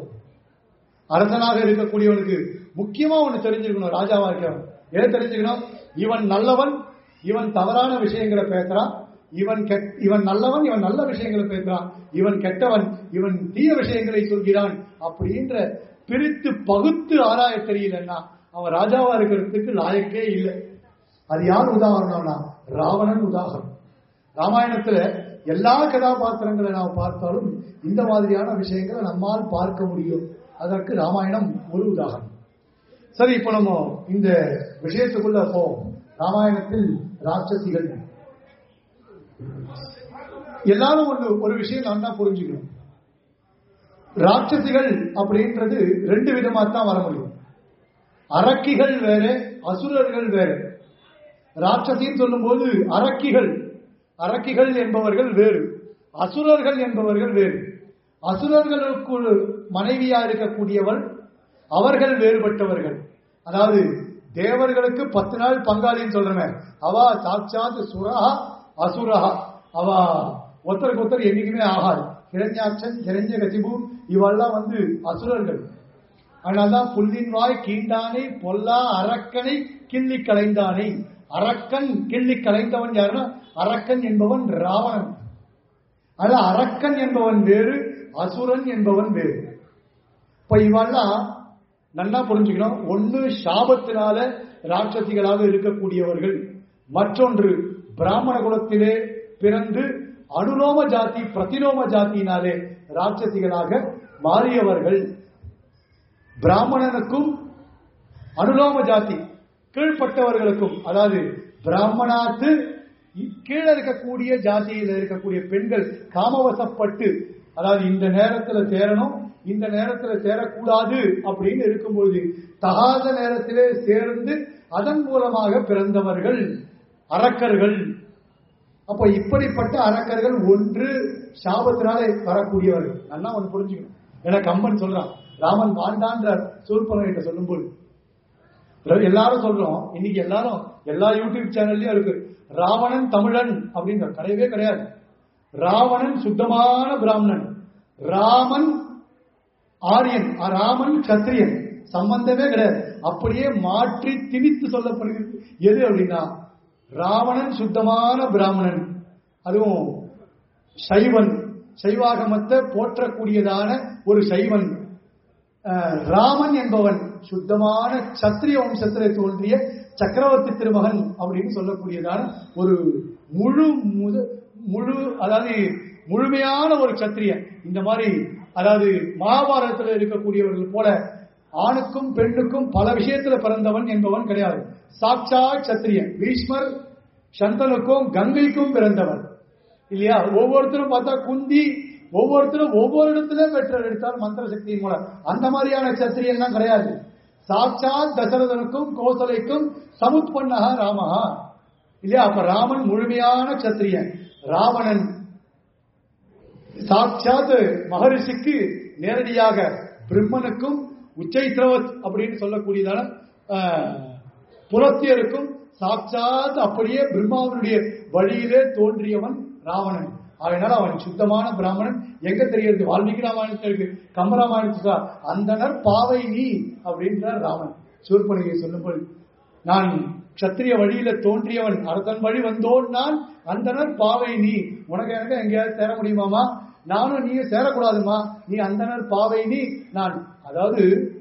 Speaker 1: அரசனாக இருக்கக்கூடியவனுக்கு முக்கியமா ஒண்ணு தெரிஞ்சுக்கணும் ராஜாவா இருக்கிறவன் ஏன் தெரிஞ்சுக்கணும் இவன் நல்லவன் இவன் தவறான விஷயங்களை பேசுறான் இவன் கெட் இவன் நல்லவன் இவன் நல்ல விஷயங்களை பேசுறான் இவன் கெட்டவன் இவன் தீய விஷயங்களை சொல்கிறான் அப்படின்ற பிரித்து பகுத்து ஆராய தெரியலன்னா அவன் ராஜாவா இருக்கிறதுக்கு லாயக்கே இல்லை அது யார் உதாரணம்னா ராவணன் உதாரணம் ராமாயணத்துல எல்லா கதாபாத்திரங்களை நாம் பார்த்தாலும் இந்த மாதிரியான விஷயங்களை நம்மால் பார்க்க முடியும் அதற்கு ராமாயணம் ஒரு உதாரணம் சரி இப்ப நம்ம இந்த விஷயத்துக்குள்ள போவோம் ராமாயணத்தில் ராட்சசிகள் எல்லாரும் ஒன்று ஒரு விஷயம் நல்லா புரிஞ்சுக்கணும் ராட்சசிகள் அப்படின்றது ரெண்டு விதமா தான் வர முடியும் அரக்கிகள் வேற அசுரர்கள் வேற ராட்சசின்னு சொல்லும்போது அரக்கிகள் அரக்கிகள் என்பவர்கள் வேறு அசுரர்கள் என்பவர்கள் வேறு அசுரர்களுக்கு மனைவியா இருக்கக்கூடியவள் அவர்கள் வேறுபட்டவர்கள் அதாவது தேவர்களுக்கு பத்து நாள் பங்காளின்னு சொல்றேன் அவ சாட்சாத் சுரஹா அசுரஹா அவ ஒருத்தருக்கு ஒருத்தர் என்னைக்குமே ஆகாது கிரண்யாட்சன் கிரண்ய கசிபு இவெல்லாம் வந்து அசுரர்கள் அதனால்தான் புல்லின் வாய் கீண்டானை பொல்லா அரக்கனை கிள்ளி கலைந்தானை அரக்கன் கிள்ளி கலைந்தவன் யாருன்னா அரக்கன் என்பவன் ராவணன் அது அரக்கன் என்பவன் வேறு அசுரன் என்பவன் வேறு இப்ப இவெல்லாம் நல்லா புரிஞ்சுக்கணும் ஒன்னு சாபத்தினால ராட்சசிகளாக இருக்கக்கூடியவர்கள் மற்றொன்று பிராமண குலத்திலே பிறந்து அனுலோம ஜாதி பிரதிலோம ஜாத்தியினாலே ராட்சசிகளாக மாறியவர்கள் பிராமணனுக்கும் அனுலோம ஜாதி கீழ்ப்பட்டவர்களுக்கும் அதாவது பிராமணாத்து கீழே இருக்கக்கூடிய ஜாதியில் இருக்கக்கூடிய பெண்கள் காமவசப்பட்டு அதாவது இந்த நேரத்துல சேரணும் இந்த நேரத்துல சேரக்கூடாது அப்படின்னு இருக்கும்போது தகாத நேரத்திலே சேர்ந்து அதன் மூலமாக பிறந்தவர்கள் அரக்கர்கள் அப்ப இப்படிப்பட்ட அரக்கர்கள் ஒன்று சாபத்தினாலே வரக்கூடியவர்கள் நல்லா ஒன்று புரிஞ்சுக்கணும் ஏன்னா கம்பன் சொல்றான் ராமன் வாண்டான்ற சூர்பகிட்ட சொல்லும்போது எல்லாரும் சொல்றோம் இன்னைக்கு எல்லாரும் எல்லா யூடியூப் சேனல்லயும் இருக்கு ராவணன் தமிழன் அப்படின்ற கிடையவே கிடையாது ராவணன் சுத்தமான பிராமணன் ராமன் ஆரியன் ராமன் சத்திரியன் சம்பந்தமே கிடையாது அப்படியே மாற்றி திணித்து சொல்லப்படுகிறது எது அப்படின்னா ராவணன் சுத்தமான பிராமணன் அதுவும் சைவன் சைவாகமத்தை போற்றக்கூடியதான ஒரு சைவன் ராமன் என்பவன் சுத்தமான சத்திரிய வம்சத்திலே தோன்றிய சக்கரவர்த்தி திருமகன் அப்படின்னு சொல்லக்கூடியதான ஒரு முழு முது முழு அதாவது முழுமையான ஒரு சத்திரியன் இந்த மாதிரி அதாவது மகாபாரதத்தில் இருக்கக்கூடியவர்கள் போல ஆணுக்கும் பெண்ணுக்கும் பல விஷயத்துல பிறந்தவன் என்பவன் கிடையாது சாட்சா சத்திரியன் பீஷ்மர் சந்தனுக்கும் கங்கைக்கும் பிறந்தவர் இல்லையா ஒவ்வொருத்தரும் பார்த்தா குந்தி ஒவ்வொருத்தரும் ஒவ்வொரு இடத்துல பெற்றோர் எடுத்தால் மந்திர சக்தியின் மூலம் அந்த மாதிரியான சத்திரியன் தான் கிடையாது சாட்சாத் தசரதனுக்கும் கோசலைக்கும் சமுத்பன்னகா ராமஹா இல்லையா அப்ப ராமன் முழுமையான சத்திரியன் ராவணன் சாட்சாத் மகரிஷிக்கு நேரடியாக பிரம்மனுக்கும் உச்சைத்ரவத் அப்படின்னு சொல்லக்கூடியதான ஆஹ், புலத்தியருக்கும் சாட்சாத் அப்படியே பிரம்மாவனுடைய வழியிலே தோன்றியவன் ராவணன் அதனால அவன் சுத்தமான பிராமணன் எங்க தெரியுது வால்மீகி ராமாயணத்துல இருக்கு கம்பராமாயணத்துல அந்தனர் பாவை நீ அப்படின்றார் ராமன் சூர்பனிகை சொல்லும்போது நான் க்ஷத்திரிய வழியில தோன்றியவன் அரசன் வழி வந்தோன் நான் அந்தனர் பாவை நீ உனக்கு எனக்கு எங்கேயாவது சேர முடியுமாமா நானும் நீயும் சேரக்கூடாதுமா நீ அந்தனர் பாவை நீ நான் அதாவது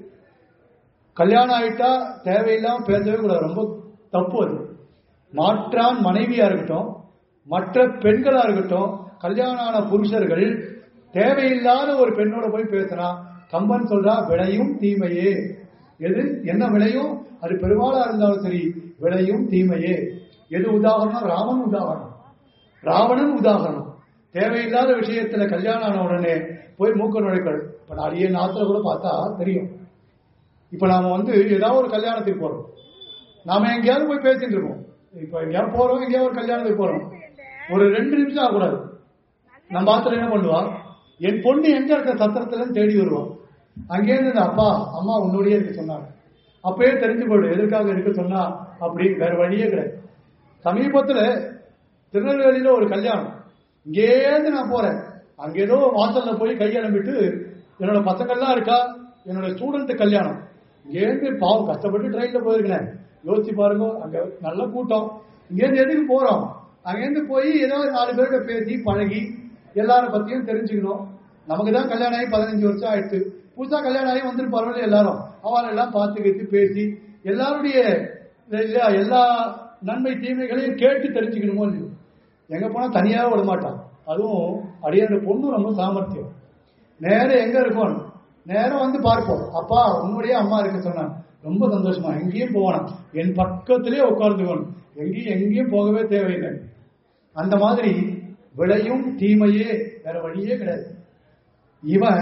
Speaker 1: கல்யாணம் ஆயிட்டா தேவையில்லாம பேசவே கூடாது ரொம்ப தப்பு அது மாற்றான் மனைவியா இருக்கட்டும் மற்ற பெண்களா இருக்கட்டும் கல்யாணம் ஆன புருஷர்கள் தேவையில்லாத ஒரு பெண்ணோட போய் பேசினா கம்பன் சொல்றா விளையும் தீமையே எது என்ன விளையும் அது பெருமாளா இருந்தாலும் சரி விளையும் தீமையே எது உதாரணம் ராமன் உதாரணம் ராவணன் உதாரணம் தேவையில்லாத விஷயத்துல கல்யாணம் ஆன உடனே போய் மூக்க நுழைக்கள் இப்ப நான் அடியே நாத்துல கூட பார்த்தா தெரியும் இப்ப நாம வந்து ஏதாவது ஒரு கல்யாணத்துக்கு போறோம் நாம எங்கேயாவது போய் பேசிட்டு இருக்கோம் இப்ப எங்கேயாவது போறோம் எங்கேயாவது ஒரு கல்யாணத்துக்கு போறோம் ஒரு ரெண்டு நிமிஷம் ஆகக்கூடாது நம்ம ஆத்துல என்ன பண்ணுவா என் பொண்ணு எங்க இருக்க சத்திரத்துல தேடி வருவான் அங்கேருந்து இந்த அப்பா அம்மா உன்னோடயே இருக்க சொன்னாங்க அப்பயே தெரிஞ்சு போடு எதற்காக இருக்க சொன்னா அப்படி வேற வழியே கிடையாது சமீபத்துல திருநெல்வேலியில ஒரு கல்யாணம் இங்கேருந்து நான் போறேன் அங்க ஏதோ வாசல்ல போய் கையெழும்பிட்டு என்னோட பசங்கள்லாம் இருக்கா என்னோட ஸ்டூடெண்ட் கல்யாணம் இங்கேருந்து பாவம் கஷ்டப்பட்டு ட்ரெயின்ல போயிருக்கேன் யோசிச்சு பாருங்க அங்க நல்ல கூட்டம் இங்கேருந்து எதுக்கு போறோம் அங்கேருந்து போய் ஏதோ ஒரு நாலு பேர்கிட்ட பேசி பழகி எல்லார பத்தியும் தெரிஞ்சுக்கணும் நமக்கு தான் கல்யாணம் ஆகி பதினஞ்சு வருஷம் ஆயிடுச்சு புதுசா கல்யாணம் ஆகி வந்துருப்பார்கள் எல்லாரும் அவளை எல்லாம் பார்த்துக்கிட்டு பேசி எல்லாருடைய இல்லையா, எல்லா நன்மை தீமைகளையும் கேட்டு தெரிஞ்சுக்கணுமோ இல்லையோ எங்க போனா தனியாக விட மாட்டான் அதுவும் அடியோட பொண்ணு ரொம்ப சாமர்த்தியம் நேரம் எங்க இருக்கும் நேரம் வந்து பார்ப்போம் அப்பா உன்னுடைய அம்மா இருக்க சொன்னான் ரொம்ப சந்தோஷமா எங்கேயும் போவானாம் என் பக்கத்திலே உட்கார்ந்துக்கணும் எங்கேயும் எங்கேயும் போகவே தேவையில்லை அந்த மாதிரி விளையும் தீமையே வேற வழியே கிடையாது இவன்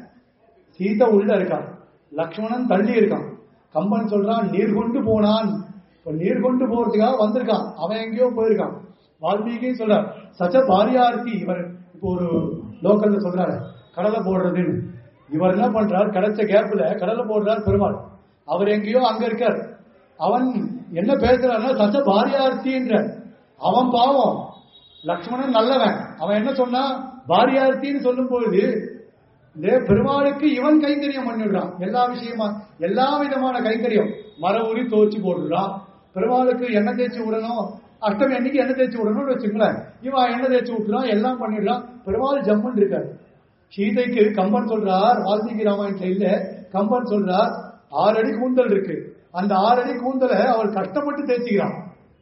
Speaker 1: சீதை உள்ள இருக்கான் லக்ஷ்மணன் தள்ளி இருக்கான் கம்பன் சொல்றான் நீர் கொண்டு போனான் இப்ப நீர் கொண்டு போறதுக்காக வந்திருக்கான் அவன் எங்கேயோ போயிருக்கான் வால்மீகி சொல்றார் சச்ச பாரியார்த்தி இவர் இப்போ ஒரு லோக்கல்ல சொல்றாரு கடலை போடுறதுன்னு இவர் என்ன பண்றார் கிடைச்ச கேப்ல கடலை போடுறார் பெருமாள் அவர் எங்கேயோ அங்க இருக்கார் அவன் என்ன பேசுறான்னா சச்ச பாரியார்த்தின்ற அவன் பாவம் லக்ஷ்மணன் நல்லவன் அவன் என்ன சொன்னா பாரியார்த்தின்னு சொல்லும் பொழுது இந்த பெருமாளுக்கு இவன் கைங்கரியம் பண்ணிடுறான் எல்லா விஷயமா எல்லா விதமான கைங்கரியம் மர உரி துவச்சு போடுறான் பெருமாளுக்கு எண்ணெய் தேய்ச்சி விடணும் அஷ்டமி அன்னைக்கு எண்ணெய் தேய்ச்சி விடணும்னு வச்சுங்களேன் இவன் எண்ணெய் தேய்ச்சி விட்டுறான் எல்லாம் பண்ணிடுறான் பெருமாள் ஜம்முன்னு இருக்காரு சீதைக்கு கம்பன் சொல்றார் வால்மீகி ராமாயணத்துல இல்ல கம்பன் சொல்றார் ஆறு அடி கூந்தல் இருக்கு அந்த ஆறு அடி கூந்தலை அவள் கஷ்டப்பட்டு தேய்ச்சிக்கிறான்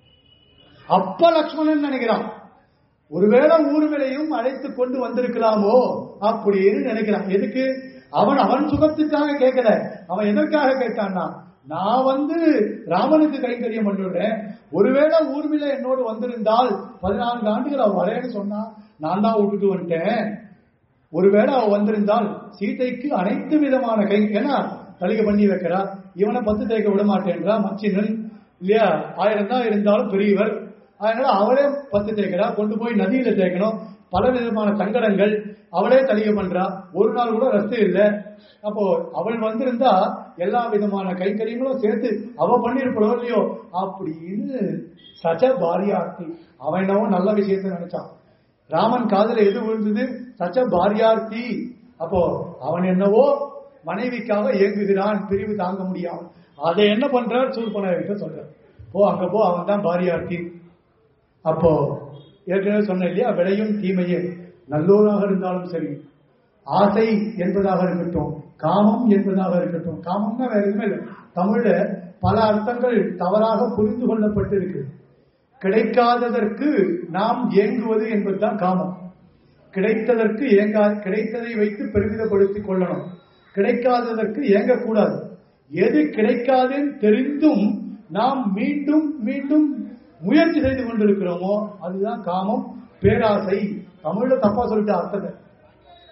Speaker 1: அப்ப லக்ஷ்மணன் நினைக்கிறான் ஒருவேளை ஊர்வலையும் அழைத்து கொண்டு வந்திருக்கலாமோ அப்படின்னு நினைக்கிறான் எதுக்கு அவன் அவன் சுகத்துக்காக கேட்கல அவன் எதற்காக கேட்டான்னா நான் வந்து ராமனுக்கு கைங்கரியம் பண்ணிடுறேன் ஒருவேளை ஊர்மிளை என்னோடு வந்திருந்தால் பதினான்கு ஆண்டுகள் அவ வரேன்னு சொன்னா நான் தான் விட்டுட்டு வந்துட்டேன் ஒருவேளை அவ வந்திருந்தால் சீதைக்கு அனைத்து விதமான கை ஏன்னா தலிகை பண்ணி வைக்கிறா இவனை பத்து தேய்க்க விட மாட்டேன்றா மச்சினன் இல்லையா ஆயிரம் தான் இருந்தாலும் பெரியவர் அதனால அவளே பத்து தேய்க்கிறா கொண்டு போய் நதியில தேய்க்கணும் பல விதமான சங்கடங்கள் அவளே தலிகை பண்றா ஒரு நாள் கூட ரஸ்து இல்லை அப்போ அவள் வந்திருந்தா எல்லா விதமான கைக்கரியங்களும் சேர்த்து அவ பண்ணிருப்போ இல்லையோ அப்படின்னு சச்ச பாரியார்த்தி அவன் என்னவோ நல்ல விஷயத்த நினைச்சான் ராமன் காதுல எது விழுந்தது சச்ச பாரியார்த்தி அப்போ அவன் என்னவோ மனைவிக்காக இயங்குகிறான் பிரிவு தாங்க முடியாமல் அதை என்ன பண்றார் சூர்பனகிட்ட சொல்றார் போ அங்க போ அவன் தான் பாரியார்த்தி அப்போ ஏற்கனவே சொன்ன இல்லையா விளையும் தீமையே நல்லோராக இருந்தாலும் சரி ஆசை என்பதாக இருக்கட்டும் காமம் என்பதாக இருக்கட்டும் காமம்னா வேற எதுவுமே இல்லை தமிழ்ல பல அர்த்தங்கள் தவறாக புரிந்து கொள்ளப்பட்டு இருக்கு கிடைக்காததற்கு நாம் ஏங்குவது என்பதுதான் காமம் கிடைத்ததற்கு ஏங்கா கிடைத்ததை வைத்து பெருமிதப்படுத்திக் கொள்ளணும் கிடைக்காததற்கு ஏங்கக்கூடாது எது கிடைக்காதுன்னு தெரிந்தும் நாம் மீண்டும் மீண்டும் முயற்சி செய்து கொண்டிருக்கிறோமோ அதுதான் காமம் பேராசை தமிழ்ல தப்பா சொல்லிட்ட அர்த்தத்தை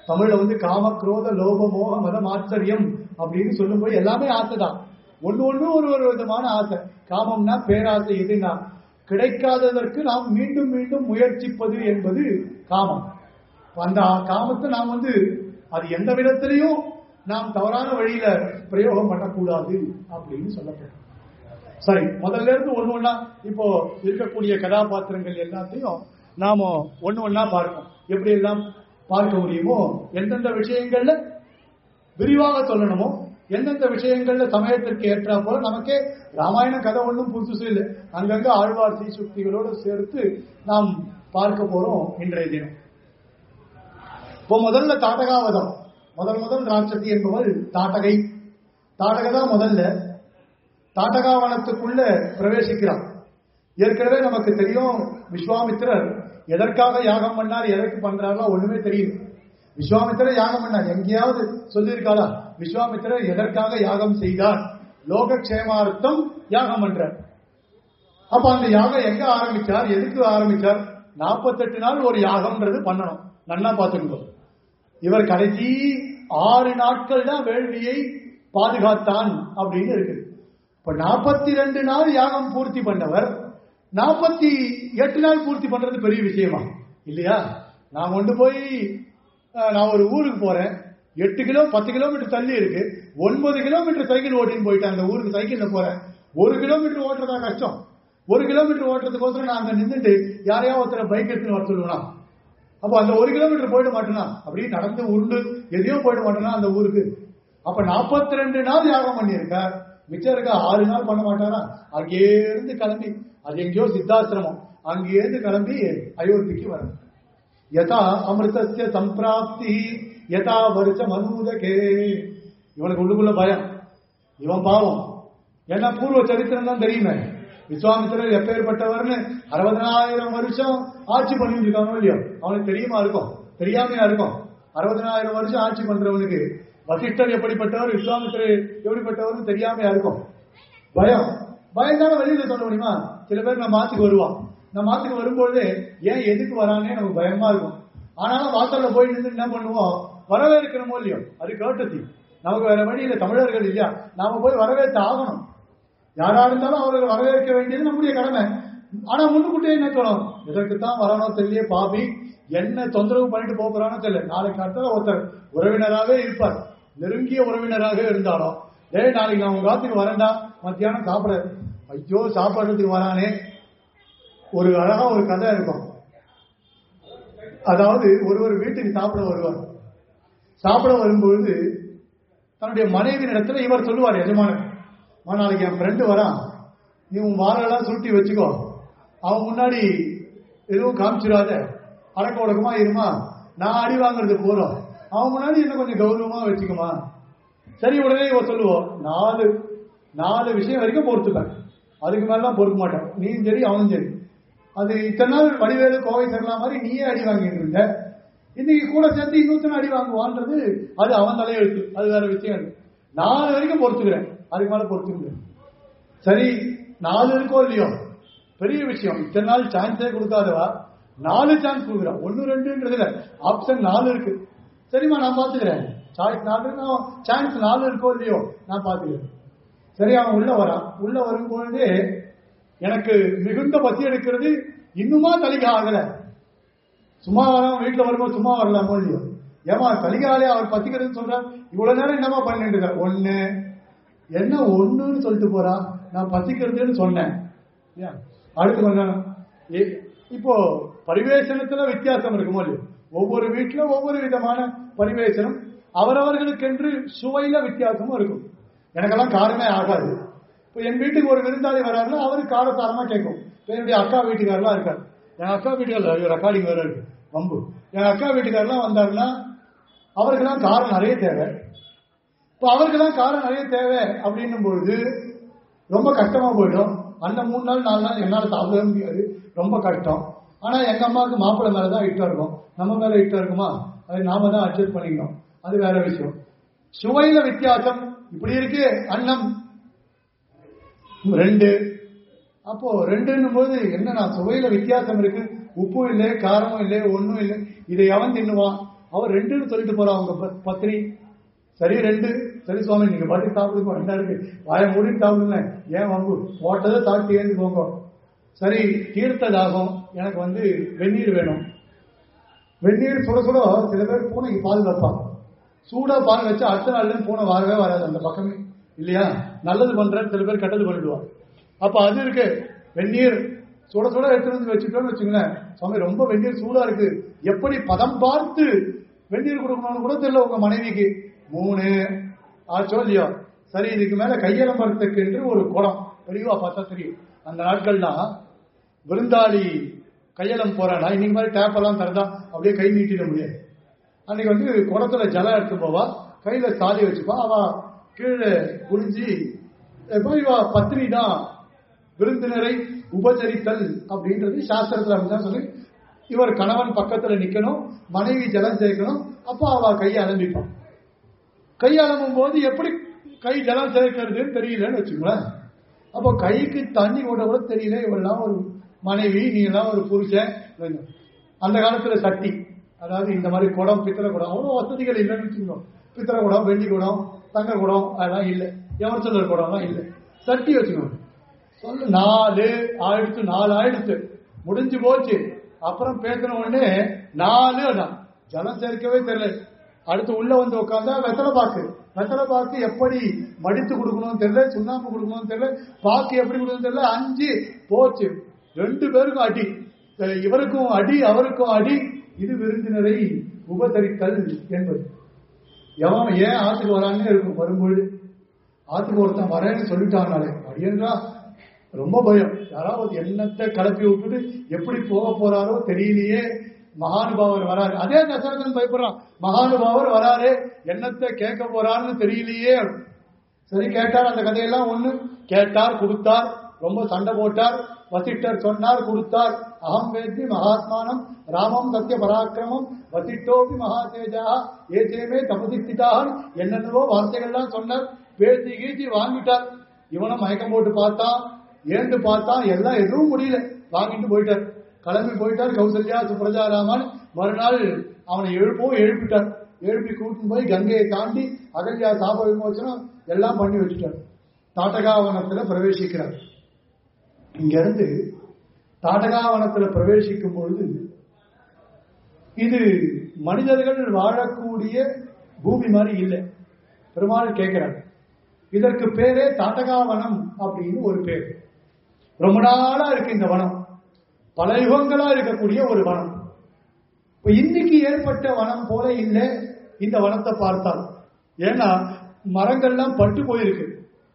Speaker 1: தமிழ்ல வந்து காம குரோத லோப மோக மதம் ஆச்சரியம் அப்படின்னு சொல்லும்போது எல்லாமே ஆசைதான் ஒண்ணு ஒண்ணு ஒரு ஒரு விதமான ஆசை காமம்னா பேராசை எதுனா கிடைக்காததற்கு நாம் மீண்டும் மீண்டும் முயற்சிப்பது என்பது காமம் அந்த காமத்தை நாம் வந்து அது எந்த விதத்திலையும் நாம் தவறான வழியில பிரயோகம் பண்ணக்கூடாது அப்படின்னு சொல்லப்படும் சரி முதல்ல இருந்து ஒண்ணு ஒண்ணா இப்போ இருக்கக்கூடிய கதாபாத்திரங்கள் எல்லாத்தையும் நாம ஒண்ணு ஒண்ணா பார்ப்போம் எப்படி எல்லாம் பார்க்க முடியுமோ எந்தெந்த விஷயங்கள்ல விரிவாக சொல்லணுமோ எந்தெந்த விஷயங்கள்ல சமயத்திற்கு ஏற்றா போல நமக்கே ராமாயண கதை ஒன்றும் புதுசு இல்லை அங்கங்க ஆழ்வார் சீசுக்திகளோடு சேர்த்து நாம் பார்க்க போறோம் இன்றைய தினம் இப்போ முதல்ல தாட்டகாவதம் முதல் முதல் ராட்சசி என்பவள் தாட்டகை தாட்டகை தான் முதல்ல தாட்டகாவனத்துக்குள்ள பிரவேசிக்கிறார் ஏற்கனவே நமக்கு தெரியும் விஸ்வாமித்திரர் எதற்காக யாகம் பண்ணார் எதற்கு பண்றாரோ ஒண்ணுமே தெரியும் விஸ்வாமித்திரர் யாகம் பண்ணார் எங்கேயாவது சொல்லியிருக்காளா விஸ்வாமித்திரர் எதற்காக யாகம் செய்தார் லோகக்ஷேமார்த்தம் யாகம் பண்றார் அப்ப அந்த யாகம் எங்க ஆரம்பிச்சார் எதுக்கு ஆரம்பிச்சார் நாற்பத்தெட்டு நாள் ஒரு யாகம்ன்றது பண்ணணும் நன்னா பார்த்துக்கோ இவர் கடைசி ஆறு நாட்கள் தான் வேள்வியை பாதுகாத்தான் அப்படின்னு இருக்கு இப்ப நாற்பத்தி ரெண்டு நாள் யாகம் பூர்த்தி பண்ணவர் நாற்பத்தி எட்டு நாள் பூர்த்தி பண்றது பெரிய விஷயமா இல்லையா நான் கொண்டு போய் அஹ், நான் ஒரு ஊருக்கு போறேன் எட்டு கிலோ பத்து கிலோமீட்டர் தள்ளி இருக்கு ஒன்பது கிலோமீட்டர் சைக்கிள் ஓட்டின்னு போயிட்டேன் அந்த ஊருக்கு சைக்கிள்ல போறேன் ஒரு கிலோமீட்டர் ஓட்டுறதா கஷ்டம் ஒரு கிலோமீட்டர் ஓட்டுறதுக்கோசரம் நான் அங்க நின்றுட்டு யாரையா ஒருத்தர பைக் எடுத்துன்னு வர சொல்லுவேனா அப்போ அந்த ஒரு கிலோமீட்டர் போயிட மாட்டேனா அப்படியே நடந்து உருண்டு எதையோ போயிட மாட்டேனா அந்த ஊருக்கு அப்ப நாற்பத்தி ரெண்டு நாள் யாகம் பண்ணியிருக்கார் மிச்சம் இருக்க ஆறு நாள் பண்ண மாட்டாரா அங்கே இருந்து கிளம்பி அது எங்கேயோ சித்தாசிரமம் அங்கே இருந்து கிளம்பி அயோத்திக்கு வர யதா அமிர்தஸ்ய சம்பிராப்தி யதா வருஷ மனூதகே இவனுக்கு உள்ளுக்குள்ள பயம் இவன் பாவம் ஏன்னா பூர்வ சரித்திரம் தான் தெரியுமே விஸ்வாமித்திரர் எப்பேற்பட்டவர்னு அறுபதனாயிரம் வருஷம் ஆட்சி பண்ணிட்டு இருக்கானோ இல்லையோ அவனுக்கு தெரியுமா இருக்கும் தெரியாமையா இருக்கும் அறுபதனாயிரம் வருஷம் ஆட்சி பண்றவனுக்கு வசிஷ்டர் எப்படிப்பட்டவர் விஸ்வாமித்திரர் எப்படிப்பட்டவர்னு தெரியாமையா இருக்கும் பயம் பயம் தானே வெளியில சொல்ல முடியுமா சில பேர் நம்ம மாத்துக்கு வருவான் நம்ம மாத்துக்கு வரும்பொழுது ஏன் எதுக்கு வரானே நமக்கு பயமா இருக்கும் ஆனாலும் வாசல்ல போய் நின்று என்ன பண்ணுவோம் வரவேற்கணுமோ இல்லையோ அது கேட்டசி நமக்கு வேற வழி இல்லை தமிழர்கள் இல்லையா நாம போய் வரவேற்று ஆகணும் யாரா இருந்தாலும் அவர்கள் வரவேற்க வேண்டியது நம்முடைய கடமை ஆனா முன்னுக்கூட்டியே என்ன தோணும் இதற்குத்தான் வரணும் தெரியல பாபி என்ன தொந்தரவு பண்ணிட்டு போகிறானோ தெரியல நாளைக்கு அடுத்தது ஒருத்தர் உறவினராகவே இருப்பார் நெருங்கிய உறவினராக இருந்தாலும் டேய் நாளைக்கு நான் உங்க காத்துக்கு வரேன்டா மத்தியானம் சாப்பிட ஐயோ சாப்பிடுறதுக்கு வரானே ஒரு அழகா ஒரு கதை இருக்கும் அதாவது ஒருவர் வீட்டுக்கு சாப்பிட வருவார் சாப்பிட வரும்பொழுது தன்னுடைய மனைவியின் இடத்துல இவர் சொல்லுவார் எஜமானன் "அம்மா, நாளைக்கு என் ஃப்ரெண்டு வரான் நீ உன் வாழெல்லாம் சுருட்டி வச்சுக்கோ அவன் முன்னாடி எதுவும் காமிச்சிடாத அடக்க உடக்கமா இருமா நான் அடி வாங்குறது போறோம் அவன் முன்னாடி என்ன கொஞ்சம் கௌரவமா வச்சுக்குமா சரி உடனே இவ சொல்லுவோம் நாலு நாலு விஷயம் வரைக்கும் பொறுத்துப்பேன் அதுக்கு மேலாம் பொறுக்க மாட்டேன் நீயும் சரி அவனும் சரி அது இத்தனை நாள் வடிவேலு கோவை சரலாம் மாதிரி நீயே அடி வாங்கிட்டு இருந்த இன்னைக்கு கூட சேர்த்து இன்னொருத்தன அடி வாங்குவான்றது அது அவன் தலையெழுத்து அது வேற விஷயம் இருக்கு நாலு வரைக்கும் பொறுத்துக்கிறேன் அதுக்கு மேல பொறுத்துக்கிறேன் சரி நாலு இருக்கோ இல்லையோ பெரிய விஷயம் இத்தனை நாள் சான்ஸே கொடுக்காதவா நாலு சான்ஸ் கொடுக்குறான் ஒன்னு ரெண்டுன்றதுல ஆப்ஷன் நாலு இருக்கு சரிம்மா நான் பாத்துக்கிறேன் சாய்ஸ் நாலு நான் சான்ஸ் நாலு இருக்கோ இல்லையோ நான் பாத்துக்கிறேன் சரி அவன் உள்ள வரான் உள்ள வரும்பொழுது எனக்கு மிகுந்த பசி எடுக்கிறது இன்னுமா தலிகை ஆகல சும்மா வராம வீட்டுல வரும்போது சும்மா வரலாமோ இல்லையோ ஏமா தலிகாலே அவர் பத்திக்கிறதுன்னு சொல்றார் இவ்வளவு நேரம் என்னமா பண்ணிட்டு இருக்க ஒண்ணு என்ன ஒண்ணுன்னு சொல்லிட்டு போறா நான் பசிக்கிறதுன்னு சொன்னேன் ஏன்? அடுத்து கொஞ்சம் ஏ- இப்போ பரிவேஷனத்துல வித்தியாசம் இருக்குமோ இல்லையோ ஒவ்வொரு வீட்டுல ஒவ்வொரு விதமான பரிவேஷனம் அவரவர்களுக்கென்று சுவையில வித்தியாசமும் இருக்கும் எனக்கெல்லாம் காரமே ஆகாது இப்போ என் வீட்டுக்கு ஒரு விருந்தாளி வராருன்னா அவரு காரசாரமா கேட்கும் இப்ப என்னுடைய அக்கா வீட்டுக்காரெல்லாம் இருக்காரு என் அக்கா வீட்டுக்காரர் ரெக்கார்டிங் வேற இருக்கு வம்பு என் அக்கா வீட்டுக்காரெல்லாம் வந்தாருன்னா அவருக்கெல்லாம் காரம் நிறைய தேவை இப்போ அவருக்கெல்லாம் காரம் நிறைய தேவை அப்படின்னும் பொழுது ரொம்ப கஷ்டமா போயிடும் அந்த மூணு நாள் நாலு நாள் என்னால சாப்பிடவே முடியாது ரொம்ப கஷ்டம் ஆனா எங்க அம்மாவுக்கு மாப்பிள்ளை மேலதான் இஷ்டம் இருக்கும் நம்ம மேல இஷ்டம் இருக்குமா அது நாம தான் அட்ஜஸ்ட் பண்ணிக்கணும் அது வேற விஷயம் சுவையில வித்தியாசம் இப்படி இருக்கு அன்னம் ரெண்டு அப்போ ரெண்டுன்னும் போது என்னன்னா சுவையில வித்தியாசம் இருக்கு உப்பும் இல்லை காரமும் இல்லை ஒண்ணும் இல்லை இதை எவன் தின்னுவான் அவர் ரெண்டுன்னு சொல்லிட்டு போறா அவங்க ப- பத்னி சரி ரெண்டு சரி சுவாமி நீங்க பாட்டு சாப்பிடுங்க ரெண்டா இருக்கு வாய மூடி சாப்பிடுங்க ஏன் வாங்கு போட்டதை சாப்பிட்டு ஏந்து போங்க சரி தீர்த்த தாகம் எனக்கு வந்து வெந்நீர் வேணும் வெந்நீர் சுட சுட சில பேர் பூனைக்கு பால் வைப்பாங்க சூடா பால் வச்சா அடுத்த நாள்ல இருந்து பூனை வரவே வராது அந்த பக்கமே இல்லையா நல்லது பண்ற சில பேர் கெட்டது பண்ணிடுவாங்க அப்ப அது இருக்கு வெந்நீர் சுட சுட எடுத்துட்டு வந்து வச்சுட்டோம்னு வச்சுங்களேன் சுவாமி ரொம்ப வெந்நீர் சூடா இருக்கு எப்படி பதம் பார்த்து வெந்நீர் கொடுக்கணும்னு கூட தெரியல உங்க மனைவிக்கு மூணு ஆச்சோ இல்லையோ சரி இதுக்கு மேல கையலம்பரத்துக்கு என்று ஒரு குடம் பெரியவா பார்த்தா தெரியும் அந்த நாட்கள்லாம் விருந்தாளி கையெல்லாம் போறானா இன்னைக்கு மாதிரி டேப் எல்லாம் தரதா அப்படியே கை நீட்டிட முடியாது அன்னைக்கு வந்து குடத்துல ஜலம் எடுத்து போவா கையில சாலி வச்சுப்பா அவ கீழே குனிஞ்சி எப்போ இவ பத்னி தான் விருந்தினரை உபசரித்தல் அப்படின்றது சாஸ்திரத்துல அப்படிதான் சொல்லி இவர் கணவன் பக்கத்துல நிக்கணும் மனைவி ஜலம் சேர்க்கணும் அப்போ அவ கையை அலம்பிப்பான் கை அலம்பும் போது எப்படி கை ஜலம் சேர்க்கிறதுன்னு தெரியலன்னு வச்சுங்களேன் அப்போ கைக்கு தண்ணி கூட கூட தெரியல இவெல்லாம் ஒரு மனைவி நீ எல்லாம் ஒரு புருஷன் அந்த காலத்துல சட்டி அதாவது இந்த மாதிரி குடம் பித்தளை குடம் அவ்வளோ வசதிகள் இல்லைன்னு வச்சுக்கணும் பித்தளை குடம் வெள்ளி குடம் தங்க குடம் அதெல்லாம் இல்லை எவர்சலர் குடம்லாம் இல்லை சட்டி வச்சுக்கணும் சொல்லு நாலு ஆயிடுத்து நாலு ஆயிடுத்து முடிஞ்சு போச்சு அப்புறம் பேசின உடனே நாலு அதான் ஜலம் சேர்க்கவே தெரியல அடுத்து உள்ள வந்து உட்காந்தா வெத்தலை பாக்கு வெத்தலை பாக்கு எப்படி மடித்து கொடுக்கணும்னு தெரியல சுண்ணாம்பு கொடுக்கணும்னு தெரியல பாக்கு எப்படி கொடுக்கணும்னு தெரியல அஞ்சு போச்சு ரெண்டு பேருக்கும் அடி அஹ் இவருக்கும் அடி அவருக்கும் அடி இது விருந்தினரை உபசரித்தல் என்பது எவன் ஏன் ஆத்துக்கு வரான்னு இருக்கும் வரும்பொழுது ஆத்துக்கு ஒருத்தன் வரேன்னு சொல்லிட்டாங்கனாலே அடியன்றா ரொம்ப பயம் யாராவது எண்ணத்தை கலப்பி விட்டுட்டு எப்படி போக போறாரோ தெரியலையே மகானுபாவர் வராரு அதே தசரதன் பயப்படுறான் மகானுபாவர் வராரு என்னத்தை கேட்க போறாருன்னு தெரியலையே சரி கேட்டார் அந்த கதையெல்லாம் ஒண்ணு கேட்டார் கொடுத்தார் ரொம்ப சண்டை போட்டார் வசிட்டர் சொன்னார் கொடுத்தார் அகம் வேத்தி மகாத்மானம் ராமம் சத்திய பராக்கிரமம் வசிட்டோபி மகாதேஜா ஏதேமே தபதிஸ்திதாக என்னென்னவோ வார்த்தைகள்லாம் சொன்னார் பேசி கீசி வாங்கிட்டார் இவனும் மயக்கம் போட்டு பார்த்தான் ஏந்து பார்த்தான் எல்லாம் எதுவும் முடியல வாங்கிட்டு போயிட்டார் கிளம்பி போயிட்டார் கௌசல்யா சுப்ரஜா ராமன் மறுநாள் அவனை எழுப்பவும் எழுப்பிட்டார் எழுப்பி கூட்டின்னு போய் கங்கையை தாண்டி அகல்யா சாப விமோசனம் எல்லாம் பண்ணி வச்சுட்டார் தாட்டகாவனத்துல பிரவேசிக்கிறார் இங்க இருந்து தாட்டகாவனத்துல பிரவேசிக்கும் பொழுது இது மனிதர்கள் வாழக்கூடிய பூமி மாதிரி இல்லை பெருமாள் கேட்கிறார் இதற்கு பேரே தாட்டகாவனம் அப்படின்னு ஒரு பேர் ரொம்ப நாளா இருக்கு இந்த வனம் பல யுகங்களா இருக்கக்கூடிய ஒரு வனம் இப்ப இன்னைக்கு ஏற்பட்ட வனம் போல இல்லை இந்த வனத்தை பார்த்தால் ஏன்னா மரங்கள்லாம் பட்டு போயிருக்கு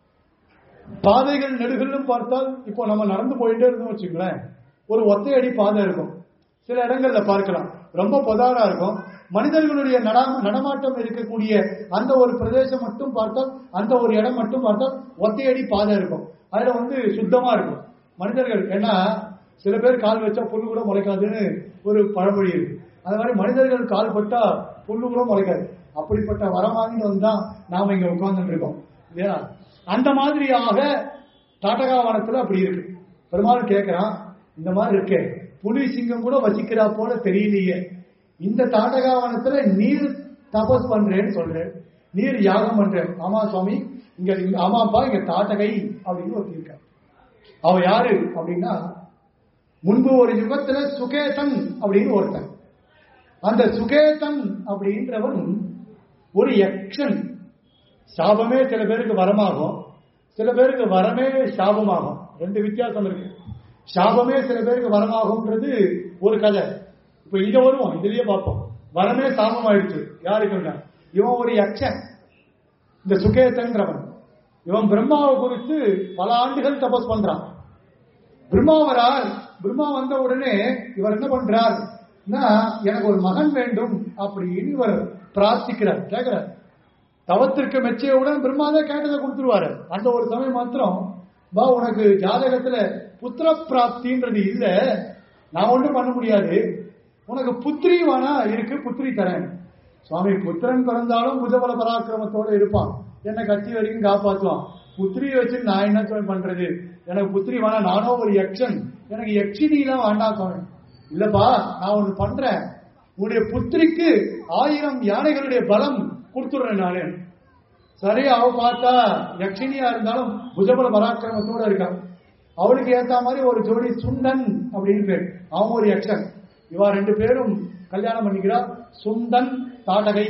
Speaker 1: பாதைகள் நெடுகளும் பார்த்தால் இப்போ நம்ம நடந்து போயிட்டே இருந்தோம் வச்சுங்களேன் ஒரு ஒத்தையடி பாதை இருக்கும் சில இடங்கள்ல பார்க்கலாம் ரொம்ப பொதாரா இருக்கும் மனிதர்களுடைய நட நடமாட்டம் இருக்கக்கூடிய அந்த ஒரு பிரதேசம் மட்டும் பார்த்தால் அந்த ஒரு இடம் மட்டும் பார்த்தால் ஒத்தையடி பாதை இருக்கும் அதுல வந்து சுத்தமா இருக்கும் மனிதர்கள் ஏன்னா சில பேர் கால் வச்சா புல்லு கூட முளைக்காதுன்னு ஒரு பழமொழி இருக்கு அந்த மாதிரி மனிதர்கள் கால் பட்டா புல்லு கூட முளைக்காது அப்படிப்பட்ட வரமாகிட்டு வந்தான் நாம இங்க உட்கார்ந்துட்டு இருக்கோம் இல்லையா அந்த மாதிரியாக தாட்டகாவனத்துல அப்படி இருக்கு பெருமாள் கேட்கிறான் இந்த மாதிரி இருக்கே புலி சிங்கம் கூட வசிக்கிறா போல தெரியலையே இந்த தாட்டகாவனத்துல நீர் தபஸ் பண்றேன்னு சொல்றேன் நீர் யாகம் பண்றேன் ஆமா சுவாமி இங்க இங்க- ஆமாப்பா இங்க தாட்டகை அப்படின்னு ஒருத்தர் இருக்கார் அவ யாரு அப்படின்னா முன்பு ஒரு யுகத்துல சுகேதன் அப்படின்னு ஒருத்தன் அந்த சுகேதன் அப்படின்றவன் ஒரு யக்ஷன் சாபமே சில பேருக்கு வரமாகும் சில பேருக்கு வரமே சாபமாகும் ரெண்டு வித்தியாசம் இருக்கு சாபமே சில பேருக்கு வரமாகும்ன்றது ஒரு கதை இப்ப இங்க வருவோம் இதுலயே பார்ப்போம் வரமே சாபம் ஆயிடுச்சு யாருக்குன்னா இவன் ஒரு யக்ஷன் இந்த சுகேதன்றவன் இவன் பிரம்மாவை குறித்து பல ஆண்டுகள் தபஸ் பண்றான் பிரம்மா வரார் பிரம்மா வந்த உடனே இவர் என்ன பண்றார் எனக்கு ஒரு மகன் வேண்டும் அப்படின்னு இவர் பிரார்த்திக்கிறார் கேட்கிறார் தவத்திற்கு மெச்சியவுடன் பிரம்மா தான் கேட்டதை கொடுத்துருவாரு அந்த ஒரு சமயம் மாத்திரம் பா உனக்கு ஜாதகத்துல புத்திர பிராப்தின்றது இல்ல நான் ஒண்ணும் பண்ண முடியாது உனக்கு புத்திரி வேணா இருக்கு புத்திரி தரேன் சுவாமி புத்திரன் பிறந்தாலும் புஜபல பராக்கிரமத்தோட இருப்பான் என்ன கட்சி வரைக்கும் காப்பாற்றுவான் புத்திரியை வச்சு நான் என்ன சுவாமி பண்றது எனக்கு புத்திரி வேணா நானும் ஒரு யக்ஷன் எனக்கு யக்ஷினி எல்லாம் வேண்டாம் சுவாமி இல்லப்பா நான் ஒண்ணு பண்றேன் உன்னுடைய புத்திரிக்கு ஆயிரம் யானைகளுடைய பலம் கொடுத்துடுறேன் நானு சரி அவ பார்த்தா யக்ஷினியா இருந்தாலும் புஜபல பராக்கிரமத்தோட இருக்கா அவளுக்கு ஏத்த மாதிரி ஒரு ஜோடி சுண்டன் அப்படின்னு பேர் அவன் ஒரு யக்ஷன் இவா ரெண்டு பேரும் கல்யாணம் பண்ணிக்கிறா சுண்டன் தாடகை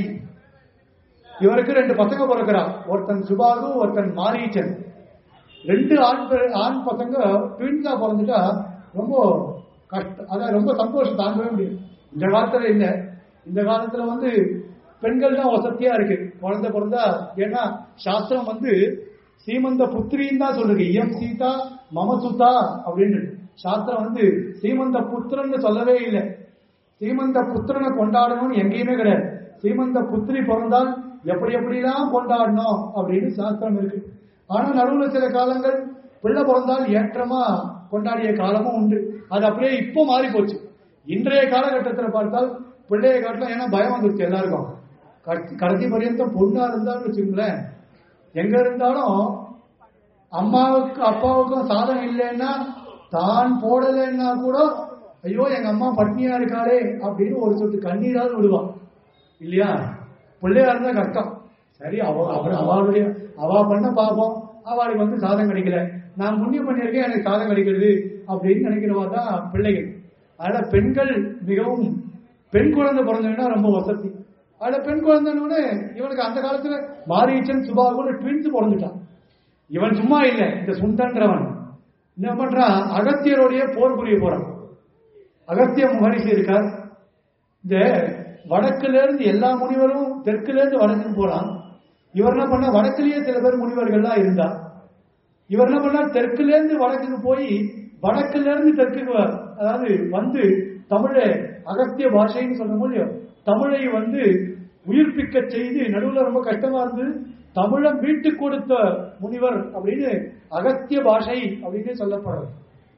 Speaker 1: இவருக்கு ரெண்டு பசங்க பிறக்கிறா ஒருத்தன் சுபாகு ஒருத்தன் மாரீச்சன் ரெண்டு ஆண் பெ- ஆண் பசங்க ட்வின்ஸா பிறந்துட்டா ரொம்ப கஷ்டம் அதான் ரொம்ப சந்தோஷம் தாங்கவே முடியும் இந்த காலத்துல இல்ல இந்த காலத்துல வந்து பெண்கள் தான் வசதியா இருக்கு குழந்தை பிறந்தா ஏன்னா சாஸ்திரம் வந்து சீமந்த புத்திரின்னு தான் சொல்லுது இயம் சீதா மமசுதா அப்படின்னு சாஸ்திரம் வந்து சீமந்த புத்திரன்னு சொல்லவே இல்லை சீமந்த புத்திரனை கொண்டாடணும்னு எங்கேயுமே கிடையாது சீமந்த புத்திரி பிறந்தால் எப்படி எப்படிலாம் கொண்டாடணும் அப்படின்னு சாஸ்திரம் இருக்கு ஆனா நடுவுல சில காலங்கள் பிள்ளை பிறந்தால் ஏற்றமா கொண்டாடிய காலமும் உண்டு அது அப்படியே இப்போ மாறி போச்சு இன்றைய காலகட்டத்தில் பார்த்தால் பிள்ளைய காட்டலாம் ஏன்னா பயம் வந்துருச்சு எல்லாருக்கும் கடைசி- கடைசி பரியந்தம் பொண்ணா இருந்தாலும் வச்சுங்களேன் எங்க இருந்தாலும் அம்மாவுக்கு அப்பாவுக்கும் சாதம் இல்லைன்னா தான் போடலைன்னா கூட ஐயோ எங்க அம்மா பட்னியா இருக்காளே அப்படின்னு ஒரு சொட்டு கண்ணீராவது விடுவான் இல்லையா பிள்ளையா இருந்தா கஷ்டம் சரி அவ அவர் அவளுடைய அவ பண்ண பாப்போம் அவளுக்கு வந்து சாதம் கிடைக்கல நான் புண்ணியம் பண்ணியிருக்கேன் எனக்கு சாதம் கிடைக்கிறது அப்படின்னு நினைக்கிறவா தான் பிள்ளைகள் அதனால பெண்கள் மிகவும் பெண் குழந்தை பிறந்தவங்கன்னா ரொம்ப வசதி அதுல பெண் குழந்தைன்னு இவனுக்கு அந்த காலத்துல மாரீச்சன் சுபாகுன்னு ட்வின்ஸ் பிறந்துட்டான் இவன் சும்மா இல்ல இந்த சுண்டன்றவன் என்ன பண்றான் அகத்தியருடைய போர் புரிய போறான் அகத்திய மகரிஷி இருக்கார் இந்த வடக்குல இருந்து எல்லா முனிவரும் தெற்குல இருந்து வடக்குக்கு போறான் இவர் என்ன பண்ண வடக்குலயே சில பேர் முனிவர்கள்லாம் இருந்தா இவர் என்ன பண்ணார் தெற்குல இருந்து வடக்குக்கு போய் வடக்குல இருந்து தெற்குக்கு வ- அதாவது வந்து தமிழை அகத்திய பாஷைன்னு சொல்ல முடியும் தமிழை வந்து உயிர்ப்பிக்க செய்து நடுவுல ரொம்ப கஷ்டமா இருந்து தமிழை மீட்டு கொடுத்த முனிவர் அப்படின்னு அகத்திய பாஷை அப்படின்னு சொல்லப்படுறது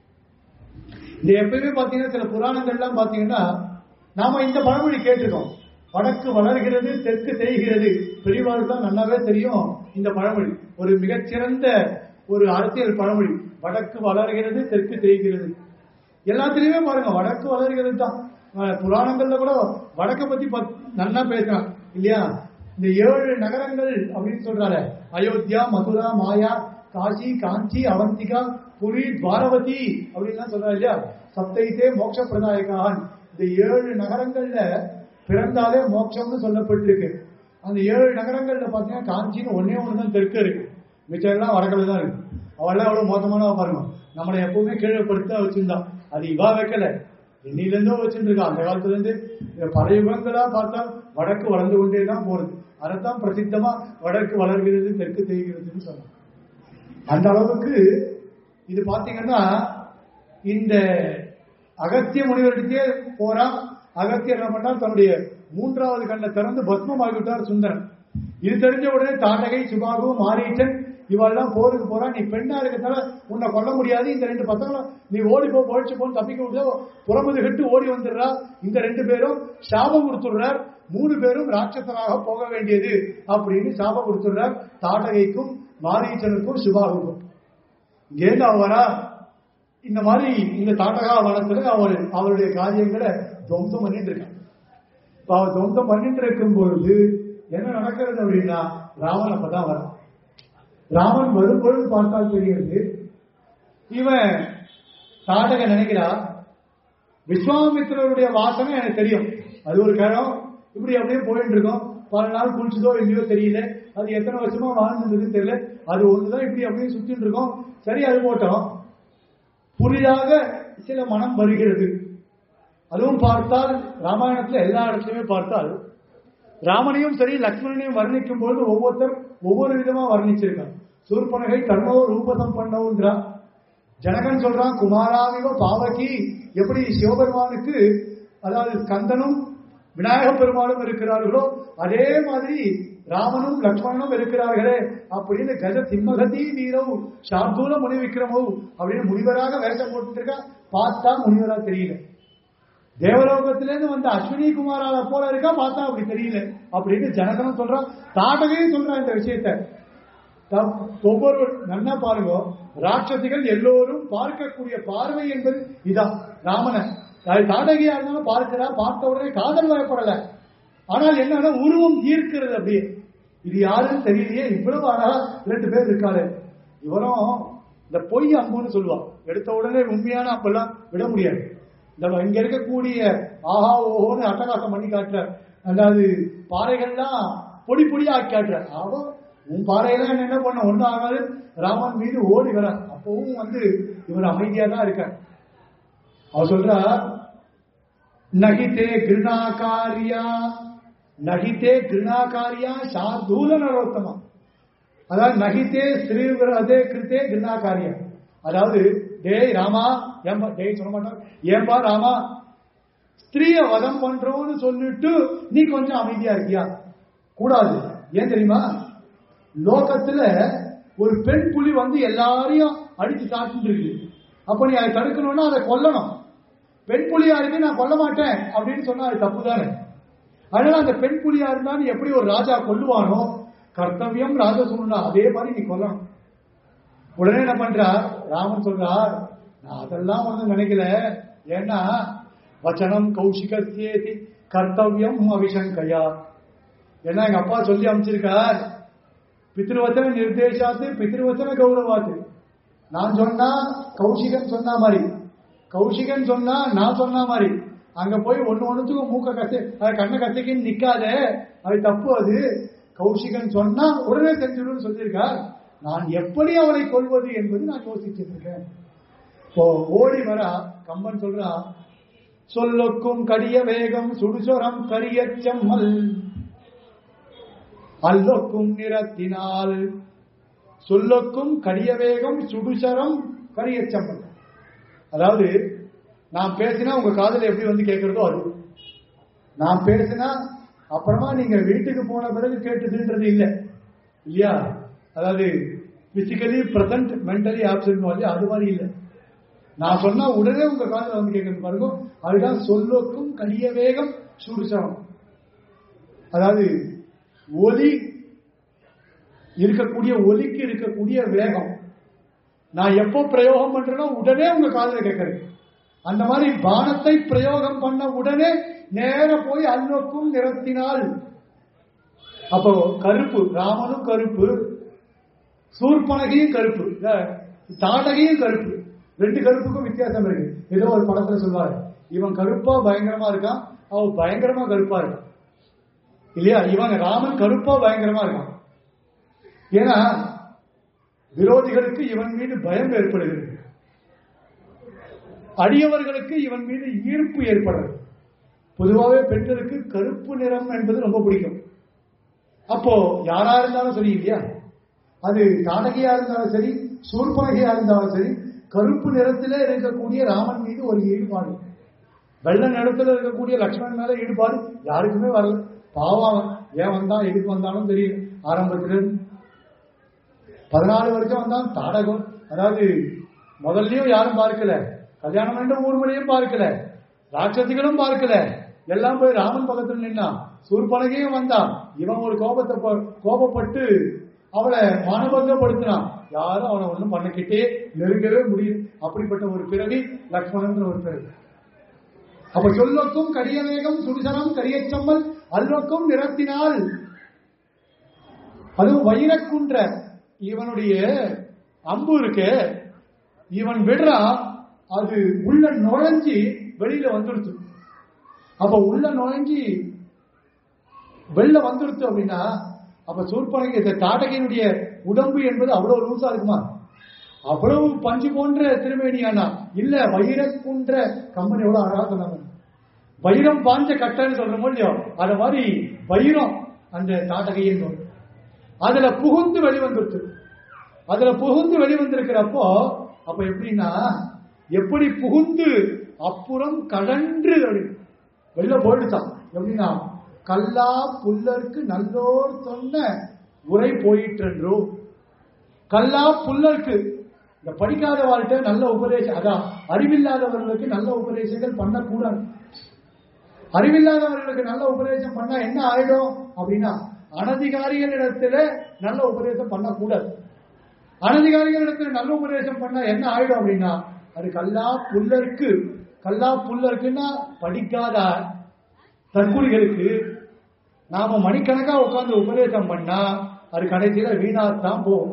Speaker 1: இந்த எப்பயுமே பாத்தீங்கன்னா சில புராணங்கள்லாம் பாத்தீங்கன்னா நாம இந்த பழமொழி கேட்டிருக்கோம் வடக்கு வளர்கிறது தெற்கு தேய்கிறது பெரியவாளுக்கு தான் நல்லாவே தெரியும் இந்த பழமொழி ஒரு மிகச்சிறந்த ஒரு அரசியல் பழமொழி வடக்கு வளர்கிறது தெற்கு தேய்கிறது எல்லாத்துலயுமே பாருங்க வடக்கு வளர்கிறது தான் அஹ் புராணங்கள்ல கூட வடக்க பத்தி பத்- நல்லா பேசுறான் இல்லையா இந்த ஏழு நகரங்கள் அப்படின்னு சொல்றாரு அயோத்தியா மதுரா மாயா காசி காஞ்சி அவந்திகா புரி துவாரவதி அப்படின்லாம் சொல்றாரு இல்லையா சப்தைத்தே மோட்ச பிரதாயகான் இந்த ஏழு நகரங்கள்ல பிறந்தாலே மோட்சம்னு சொல்லப்பட்டிருக்கு அந்த ஏழு நகரங்கள்ல பாத்தீங்கன்னா காஞ்சின்னு ஒன்னே ஒண்ணு தான் தெற்கு இருக்கு மிச்சம் எல்லாம் வடக்குல தான் இருக்கு அவெல்லாம் எவ்வளவு மோசமானவ பாருங்க நம்மளை எப்பவுமே கீழே படுத்தா வச்சிருந்தான் அது இவா வைக்கல இன்னில இருந்தோ வச்சுட்டு இருக்கா அந்த காலத்துல இருந்து பல யுகங்களா பார்த்தா வடக்கு வளர்ந்து கொண்டே தான் போறது அதைத்தான் பிரசித்தமா வடக்கு வளர்கிறது தெற்கு தேய்கிறதுன்னு சொன்னாங்க அந்த அளவுக்கு இது பாத்தீங்கன்னா இந்த அகத்திய முனிவர்கிட்டயே போறான் அகத்தியர் என்ன பண்ணார் தன்னுடைய மூன்றாவது கண்ணை திறந்து பஸ்மமாகிவிட்டார் சுந்தரன் இது தெரிஞ்ச உடனே தாண்டகை சுபாகு மாரீச்சன் இவெல்லாம் போருக்கு போறா நீ பெண்ணா இருக்கிறதால உன்னை கொல்ல முடியாது இந்த ரெண்டு பசங்களும் நீ ஓடி போ பொழைச்சு போன்னு தப்பிக்க முடியாது புறமுது கட்டு ஓடி வந்துடுறா இந்த ரெண்டு பேரும் சாபம் கொடுத்துடுறார் மூணு பேரும் ராட்சசனாக போக வேண்டியது அப்படின்னு சாபம் கொடுத்துடுறார் தாட்டகைக்கும் மாரீச்சனுக்கும் சுபாகுக்கும் இங்கேருந்து அவ வரா இந்த மாதிரி இந்த தாட்டகா வனத்துல அவர் அவருடைய காரியங்களை துவம்சம் பண்ணிட்டு இருக்கான் இப்ப அவர் துவம்சம் பண்ணிட்டு இருக்கும் பொழுது என்ன நடக்கிறது அப்படின்னா ராமன் அப்பதான் வரான் ராமன் வரும் பொழுது பார்த்தால் தெரிகிறது இவன் தாடக நினைக்கிறா விஸ்வாமித்திரருடைய வாசனை எனக்கு தெரியும் அது ஒரு கிழம் இப்படி அப்படியே போயிட்டு இருக்கோம் பல நாள் குளிச்சதோ இல்லையோ தெரியல அது எத்தனை வருஷமா வாழ்ந்ததுன்னு தெரியல அது ஒண்ணுதான் இப்படி அப்படியே சுத்திட்டு இருக்கோம் சரி அது போட்டோம் புதிதாக சில மனம் வருகிறது அதுவும் பார்த்தால் ராமாயணத்துல எல்லா இடத்துலயுமே பார்த்தால் ராமனையும் சரி லக்ஷ்மணனையும் வர்ணிக்கும் பொழுது ஒவ்வொருத்தர் ஒவ்வொரு விதமா வர்ணிச்சிருக்கான் சூர்பனகை தன்னோ ரூபதம் பண்ணவுன்றா ஜனகன் சொல்றான் குமாராவிவ பாவகி எப்படி சிவபெருமானுக்கு அதாவது ஸ்கந்தனும் விநாயக பெருமானும் இருக்கிறார்களோ அதே மாதிரி ராமனும் லக்ஷ்மணனும் இருக்கிறார்களே அப்படின்னு கஜ சிம்மகதி வீரவு சார்தூல முனி விக்ரமவு அப்படின்னு முனிவராக வேஷம் போட்டுட்டு இருக்கா பார்த்தா முனிவரா தெரியல தேவலோகத்திலேருந்து வந்த அஸ்வினி குமாரால போல இருக்கா பார்த்தா அப்படி தெரியல அப்படின்னு ஜனகனும் சொல்றான் தாட்டகையும் சொல்றான் இந்த விஷயத்தை தம் ஒவ்வொரு நன்னா பாருங்க ராட்சசிகள் எல்லோரும் பார்க்கக்கூடிய பார்வை என்பது இதான் ராமனை அது தாடகையா இருந்தாலும் பார்க்கிறா பார்த்த உடனே காதல் வயப்படல ஆனால் என்னன்னா உருவம் ஈர்க்கிறது அப்படியே இது யாருன்னு தெரியலையே இவ்வளவு அழகா ரெண்டு பேர் இருக்காரு இவரும் இந்த பொய் அம்புன்னு சொல்லுவான் எடுத்த உடனே உண்மையான அம்பெல்லாம் விட முடியாது இந்த இங்க இருக்கக்கூடிய ஆஹா ஓஹோன்னு அட்டகாசம் பண்ணி காட்டுற அதாவது பாறைகள்லாம் பொடி பொடியா ஆக்கி காட்டுற அவன் உன் பாறையெல்லாம் என்ன பண்ண ஒண்ணும் ஆகாது ராமன் மீது ஓடி வர அப்பவும் வந்து இவர் அமைதியா தான் இருக்கார் அவர் சொல்றா நகிதே கிருணாகாரியா நகிதே கிருணாகாரியா சார்தூல நரோத்தமா அதாவது நகிதே ஸ்ரீவிரதே கிருத்தே கிருணாகாரியா அதாவது டேய் ராமா ஏம்பா டேய் சொல்ல மாட்டான் ஏம்பா ராமா ஸ்திரீய வதம் பண்றோம்னு சொல்லிட்டு நீ கொஞ்சம் அமைதியா இருக்கியா கூடாது ஏன் தெரியுமா லோகத்துல ஒரு பெண் புலி வந்து எல்லாரையும் அடிச்சு சாப்பிட்டு இருக்கு அப்ப நீ அதை தடுக்கணும்னா அதை கொல்லணும் பெண் புலியா இருக்கு நான் கொல்ல மாட்டேன் அப்படின்னு சொன்னா அது தப்பு தானே அதனால அந்த பெண் புலியா இருந்தா நீ எப்படி ஒரு ராஜா கொல்லுவானோ கர்த்தவியம் ராஜசூனா அதே மாதிரி நீ கொல்லணும் உடனே என்ன பண்றா ராமன் சொல்றார் நான் அதெல்லாம் ஒண்ணும் நினைக்கல ஏன்னா வச்சனம் கௌஷிகசேதி கர்த்தவியம் அவிசங்கையா ஏன்னா எங்க அப்பா சொல்லி அமைச்சிருக்கார் பித்ருவச்சன நிர்தேசாத்து பித்ருவச்சன கௌரவாத்து நான் சொன்னா கௌஷிகன் சொன்ன மாதிரி கௌஷிகன் சொன்னா நான் சொன்ன மாதிரி அங்க போய் ஒண்ணு ஒண்ணுத்துக்கும் மூக்க கசை அது கண்ணை கசைக்குன்னு நிக்காத அது தப்பு அது கௌஷிகன் சொன்னா உடனே செஞ்சிடும்னு சொல்லியிருக்கார் நான் எப்படி அவளை கொள்வது என்பது நான் யோசிச்சுட்டு இருக்கேன் இப்போ ஓடி வர கம்பன் சொல்றா சொல்லொக்கும் கடிய வேகம் சுடுசொரம் கரிய செம்மல் அல்லொக்கும் நிறத்தினால் சொல்லொக்கும் கடிய வேகம் சுடுசரம் கரிய செம்மல் அதாவது நான் பேசினா உங்க காதல எப்படி வந்து கேட்கறதோ அது நான் பேசினா அப்புறமா நீங்க வீட்டுக்கு போன பிறகு கேட்டுதுன்றது இல்ல இல்லையா அதாவது பிசிக்கலி பிரசன்ட் மென்டலி ஆப்சன்ட் இல்லையா அது மாதிரி இல்ல நான் சொன்னா உடனே உங்க காதல வந்து கேட்கறது பாருங்க அதுதான் சொல்லோக்கும் கடிய வேகம் சுடுசரம் அதாவது ஒலி இருக்கக்கூடிய ஒலிக்கு இருக்கக்கூடிய வேகம் நான் எப்போ பிரயோகம் பண்றேனோ உடனே உங்க காதல கேட்கறது அந்த மாதிரி பானத்தை பிரயோகம் பண்ண உடனே நேர போய் அல்வக்கும் நிறத்தினால் அப்போ கருப்பு ராமனும் கருப்பு சூர்பனகையும் கருப்பு தாடகையும் கருப்பு ரெண்டு கருப்புக்கும் வித்தியாசம் இருக்கு ஏதோ ஒரு படத்துல சொல்லுவாரு இவன் கருப்பா பயங்கரமா இருக்கான் அவன் பயங்கரமா கருப்பா இருக்கான் இல்லையா இவன் ராமன் கருப்பா பயங்கரமா இருக்கான் ஏன்னா விரோதிகளுக்கு இவன் மீது பயம் ஏற்படுகிறது அடியவர்களுக்கு இவன் மீது ஈர்ப்பு ஏற்படுறது பொதுவாகவே பெண்களுக்கு கருப்பு நிறம் என்பது ரொம்ப பிடிக்கும் அப்போ யாரா இருந்தாலும் சரி இல்லையா அது தாடகையா இருந்தாலும் சரி சூர்பனகையா இருந்தாலும் சரி கருப்பு நிறத்திலே இருக்கக்கூடிய ராமன் மீது ஒரு ஈடுபாடு வெள்ள நிறத்துல இருக்கக்கூடிய லக்ஷ்மணன் மேல ஈடுபாடு யாருக்குமே வரல பாவம் ஏன் வந்தான் எதுக்கு வந்தாலும் தெரியும் ஆரம்பத்துல பதினாலு வருஷம் வந்தான் தாடகம் அதாவது முதல்லயும் யாரும் பார்க்கல கல்யாணம் என்ற ஊர்மொழியும் பார்க்கல ராட்சசிகளும் பார்க்கல எல்லாம் போய் ராமன் பக்கத்தில் நின்னான் சூர்பனகையும் வந்தான் இவன் ஒரு கோபத்தை கோபப்பட்டு அவளை மானபங்கப்படுத்தினான் யாரும் அவனை ஒன்றும் பண்ணக்கிட்டே நெருங்கவே முடியும் அப்படிப்பட்ட ஒரு பிறவி லக்ஷ்மணன் ஒரு பிறவி அப்ப சொல்லொக்கும் கடியவேகம் சுடுசனம் கரியச்சம்மல் அல்வக்கும் நிறத்தினால் அதுவும் வைரக்குன்ற இவனுடைய அம்பு இருக்கு இவன் விடுறா அது உள்ள நுழைஞ்சி வெளியில வந்துடுச்சு அப்ப உள்ள நுழைஞ்சி வெளில வந்துடுச்சு அப்படின்னா அப்ப சூர்பனகை இந்த தாடகையினுடைய உடம்பு என்பது அவ்வளவு லூசா இருக்குமா அவ்வளவு பஞ்சு போன்ற திருமேனியானா இல்ல வைரக்குன்ற கம்பெனி எவ்வளவு அழகா சொன்னாங்க வைரம் பாஞ்ச கட்டன்னு சொல்றோமோ இல்லையோ அத மாதிரி வைரம் அந்த தாடகையின் அதுல புகுந்து வெளிவந்துருச்சு அதுல புகுந்து வெளிவந்திருக்கிறப்போ அப்ப எப்படின்னா எப்படி புகுந்து அப்புறம் கடன்று வெளில போயிடுச்சான் எப்படின்னா கல்லா புல்லருக்கு நல்லோர் சொன்ன உரை போயிற்றென்றோ கல்லா புல்லருக்கு இந்த படிக்காத வாழ்க்கை நல்ல உபதேசம் அதான் அறிவில்லாதவர்களுக்கு நல்ல உபதேசங்கள் பண்ணக்கூடாது அறிவில்லாதவர்களுக்கு நல்ல உபதேசம் பண்ணா என்ன ஆயிடும் அப்படின்னா அனதிகாரிகளிடத்துல நல்ல உபதேசம் பண்ணக்கூடாது அனதிகாரிகளிடத்துல நல்ல உபதேசம் பண்ணா என்ன ஆயிடும் அப்படின்னா அது கல்லா புல்லருக்கு கல்லா புல்ல இருக்குன்னா படிக்காத தற்கூலிகளுக்கு நாம மணிக்கணக்கா உட்கார்ந்து உபதேசம் பண்ணா அது கடைசியில வீணாத்தான் போகும்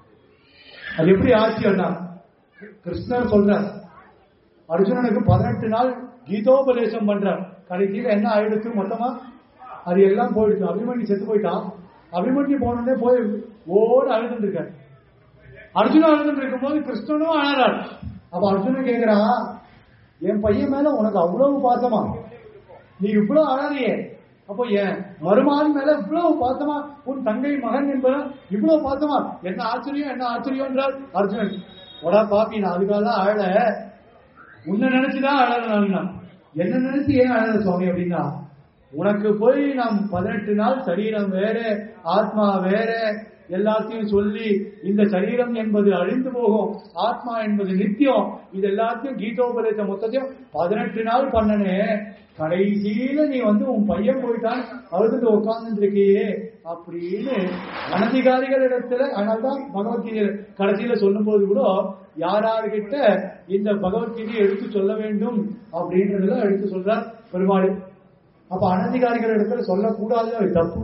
Speaker 1: அது எப்படி ஆச்சரியம்னா கிருஷ்ணர் சொல்றார் அர்ஜுனனுக்கு பதினெட்டு நாள் கீதோபதேசம் பண்றார் கடைசியில என்ன ஆயிடுச்சு மொத்தமா அது எல்லாம் போயிடுச்சு அபிமன்யு செத்து போயிட்டான் அபிமன்யு போனோடனே போய் ஓடு அழுதுட்டு இருக்காரு அர்ஜுனன் அழுதுட்டு இருக்கும்போது கிருஷ்ணனும் அழறார் அப்ப அர்ஜுனன் கேக்குறான் என் பையன் மேல உனக்கு அவ்வளவு பாசமா நீ இவ்வளவு அழறியே அப்போ என் மருமான் மேல இவ்வளவு பாசமா உன் தங்கை மகன் என்பவன் இவ்வளவு பாசமா என்ன ஆச்சரியம் என்ன ஆச்சரியம் என்றால் அர்ஜுனன் உடா பாப்பி நான் அதுக்காக தான் அழல உன்னை நினைச்சுதான் அழல நான் என்ன நினைச்சு ஏன் அழல சுவாமி அப்படின்னா உனக்கு போய் நாம் பதினெட்டு நாள் சரீரம் வேற ஆத்மா வேற எல்லாத்தையும் சொல்லி இந்த சரீரம் என்பது அழிந்து போகும் ஆத்மா என்பது நித்தியம் இது எல்லாத்தையும் கீதோபதேச மொத்தத்தையும் பதினெட்டு நாள் பண்ணனே கடைசியில நீ வந்து உன் பையன் போயிட்டான் அழுதுட்டு உட்கார்ந்து இருக்கியே அப்படின்னு அனதிகாரிகள் இடத்துல அதனால்தான் பகவத்கீதை கடைசியில சொல்லும் போது கூட யாராருகிட்ட இந்த பகவத்கீதையை எடுத்து சொல்ல வேண்டும் அப்படின்றதுல எடுத்து சொல்றார் பெருமாள் அப்ப அனதிகாரிகள் இடத்துல சொல்லக்கூடாது அது தப்பு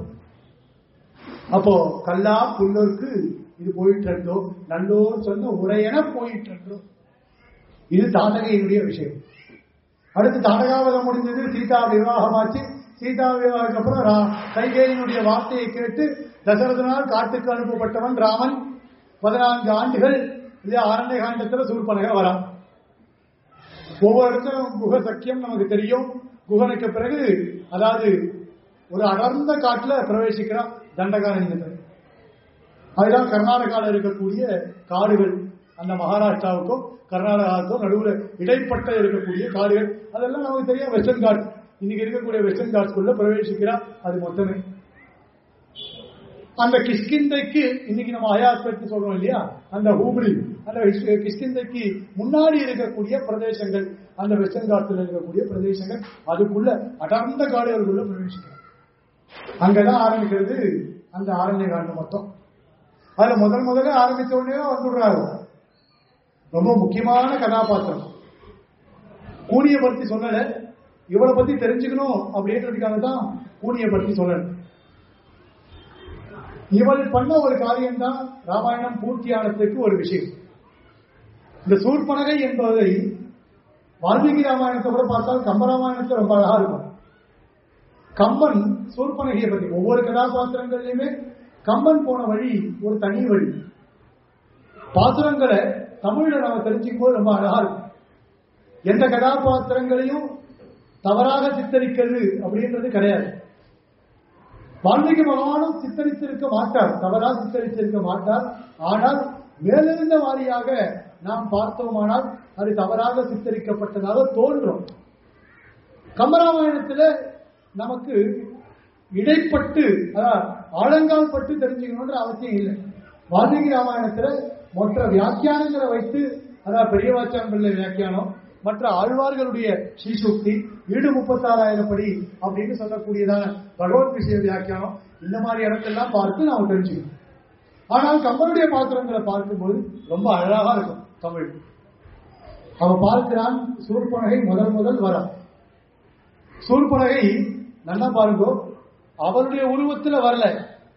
Speaker 1: அப்போ கல்லா புல்லோருக்கு இது போயிட்டு இருந்தோம் நல்லோர் சொன்ன உரையென போயிட்டு இருந்தோம் இது தாடகையினுடைய விஷயம் அடுத்து தாடகாவதம் முடிஞ்சது சீதா விவாகமாச்சு சீதா விவாகத்துக்கு அப்புறம் ரா- கைகேயினுடைய வார்த்தையை கேட்டு தசரதனால் காட்டுக்கு அனுப்பப்பட்டவன் ராமன் பதினான்கு ஆண்டுகள் இல்லையா ஆரண்ய காண்டத்துல சூர்பனக வரான் ஒவ்வொரு இடத்தும் குக சக்கியம் நமக்கு தெரியும் குகனுக்கு பிறகு அதாவது ஒரு அடர்ந்த காட்டுல பிரவேசிக்கிறான் தண்டகாரண்யத்தில் அதுதான் கர்நாடகாவில் இருக்கக்கூடிய காடுகள் அந்த மகாராஷ்டிராவுக்கும் கர்நாடகாவுக்கும் நடுவுல இடைப்பட்ட இருக்கக்கூடிய காடுகள் அதெல்லாம் நமக்கு தெரியும் வெஸ்டர்ன் காட் இன்னைக்கு இருக்கக்கூடிய வெஸ்டர்ன் காட்ஸ்குள்ள பிரவேசிக்கிறா அது மொத்தமே அந்த கிஷ்கிந்தைக்கு இன்னைக்கு நம்ம அயாஸ் பற்றி சொல்றோம் இல்லையா அந்த ஹூப்ளி அந்த கிஷ்- கிஷ்கிந்தைக்கு முன்னாடி இருக்கக்கூடிய பிரதேசங்கள் அந்த வெஸ்டர்ன் காட்ஸ்ல இருக்கக்கூடிய பிரதேசங்கள் அதுக்குள்ள அடர்ந்த காடுகளுக்குள்ள பிரவேசிக்கிறார் அங்கதான் ஆரம்பிக்கிறது அந்த ஆரண்ய காண்டம் மொத்தம் அதுல முதல் முதல்ல ஆரம்பிச்ச உடனே வந்துடுறாரு ரொம்ப முக்கியமான கதாபாத்திரம் கூனிய பத்தி சொல்லல இவளை பத்தி தெரிஞ்சுக்கணும் அப்படின்றதுக்காக தான் கூனிய பத்தி சொல்லல இவள் பண்ண ஒரு காரியம் தான் ராமாயணம் பூர்த்தியானதுக்கு ஒரு விஷயம் இந்த சூர்பனகை என்பதை வால்மீகி ராமாயணத்தை கூட பார்த்தால் கம்பராமாயணத்துல ரொம்ப அழகா இருக்கும் கம்பன் சூர்பனகையை பத்தி ஒவ்வொரு கதாபாத்திரங்கள்லயுமே கம்பன் போன வழி ஒரு தனி வழி பாசுரங்களை தமிழ்ல நாம தெரிஞ்சுக்கும் போது ரொம்ப அழகா இருக்கும் எந்த கதாபாத்திரங்களையும் தவறாக சித்தரிக்கிறது அப்படின்றது கிடையாது வால்மீகி பகவானும் சித்தரித்திருக்க மாட்டார் தவறாக சித்தரித்திருக்க மாட்டார் ஆனால் மேலிருந்த வாரியாக நாம் பார்த்தோமானால் அது தவறாக சித்தரிக்கப்பட்டதாக தோன்றும் கம்பராமாயணத்துல நமக்கு இடைப்பட்டு அதாவது ஆழங்கால் பட்டு தெரிஞ்சுக்கணுன்ற அவசியம் இல்லை வால்மீகி ராமாயணத்துல மற்ற வியாக்கியானங்களை வைத்து அதாவது பெரிய வாச்சான் பிள்ளை வியாக்கியானம் மற்ற ஆழ்வார்களுடைய ஸ்ரீசுக்தி வீடு முப்பத்தாறாயிரம் படி அப்படின்னு சொல்லக்கூடியதான பகவத் விஷய வியாக்கியானம் இந்த மாதிரி இடத்தெல்லாம் பார்த்து நாம் தெரிஞ்சுக்கணும் ஆனால் கம்பனுடைய பாத்திரங்களை பார்க்கும்போது ரொம்ப அழகா இருக்கும் தமிழ் அவன் பார்க்கிறான் சூர்பனகை முதல் முதல் வரா சூர்பனகை நல்லா பாருங்க அவருடைய உருவத்துல வரல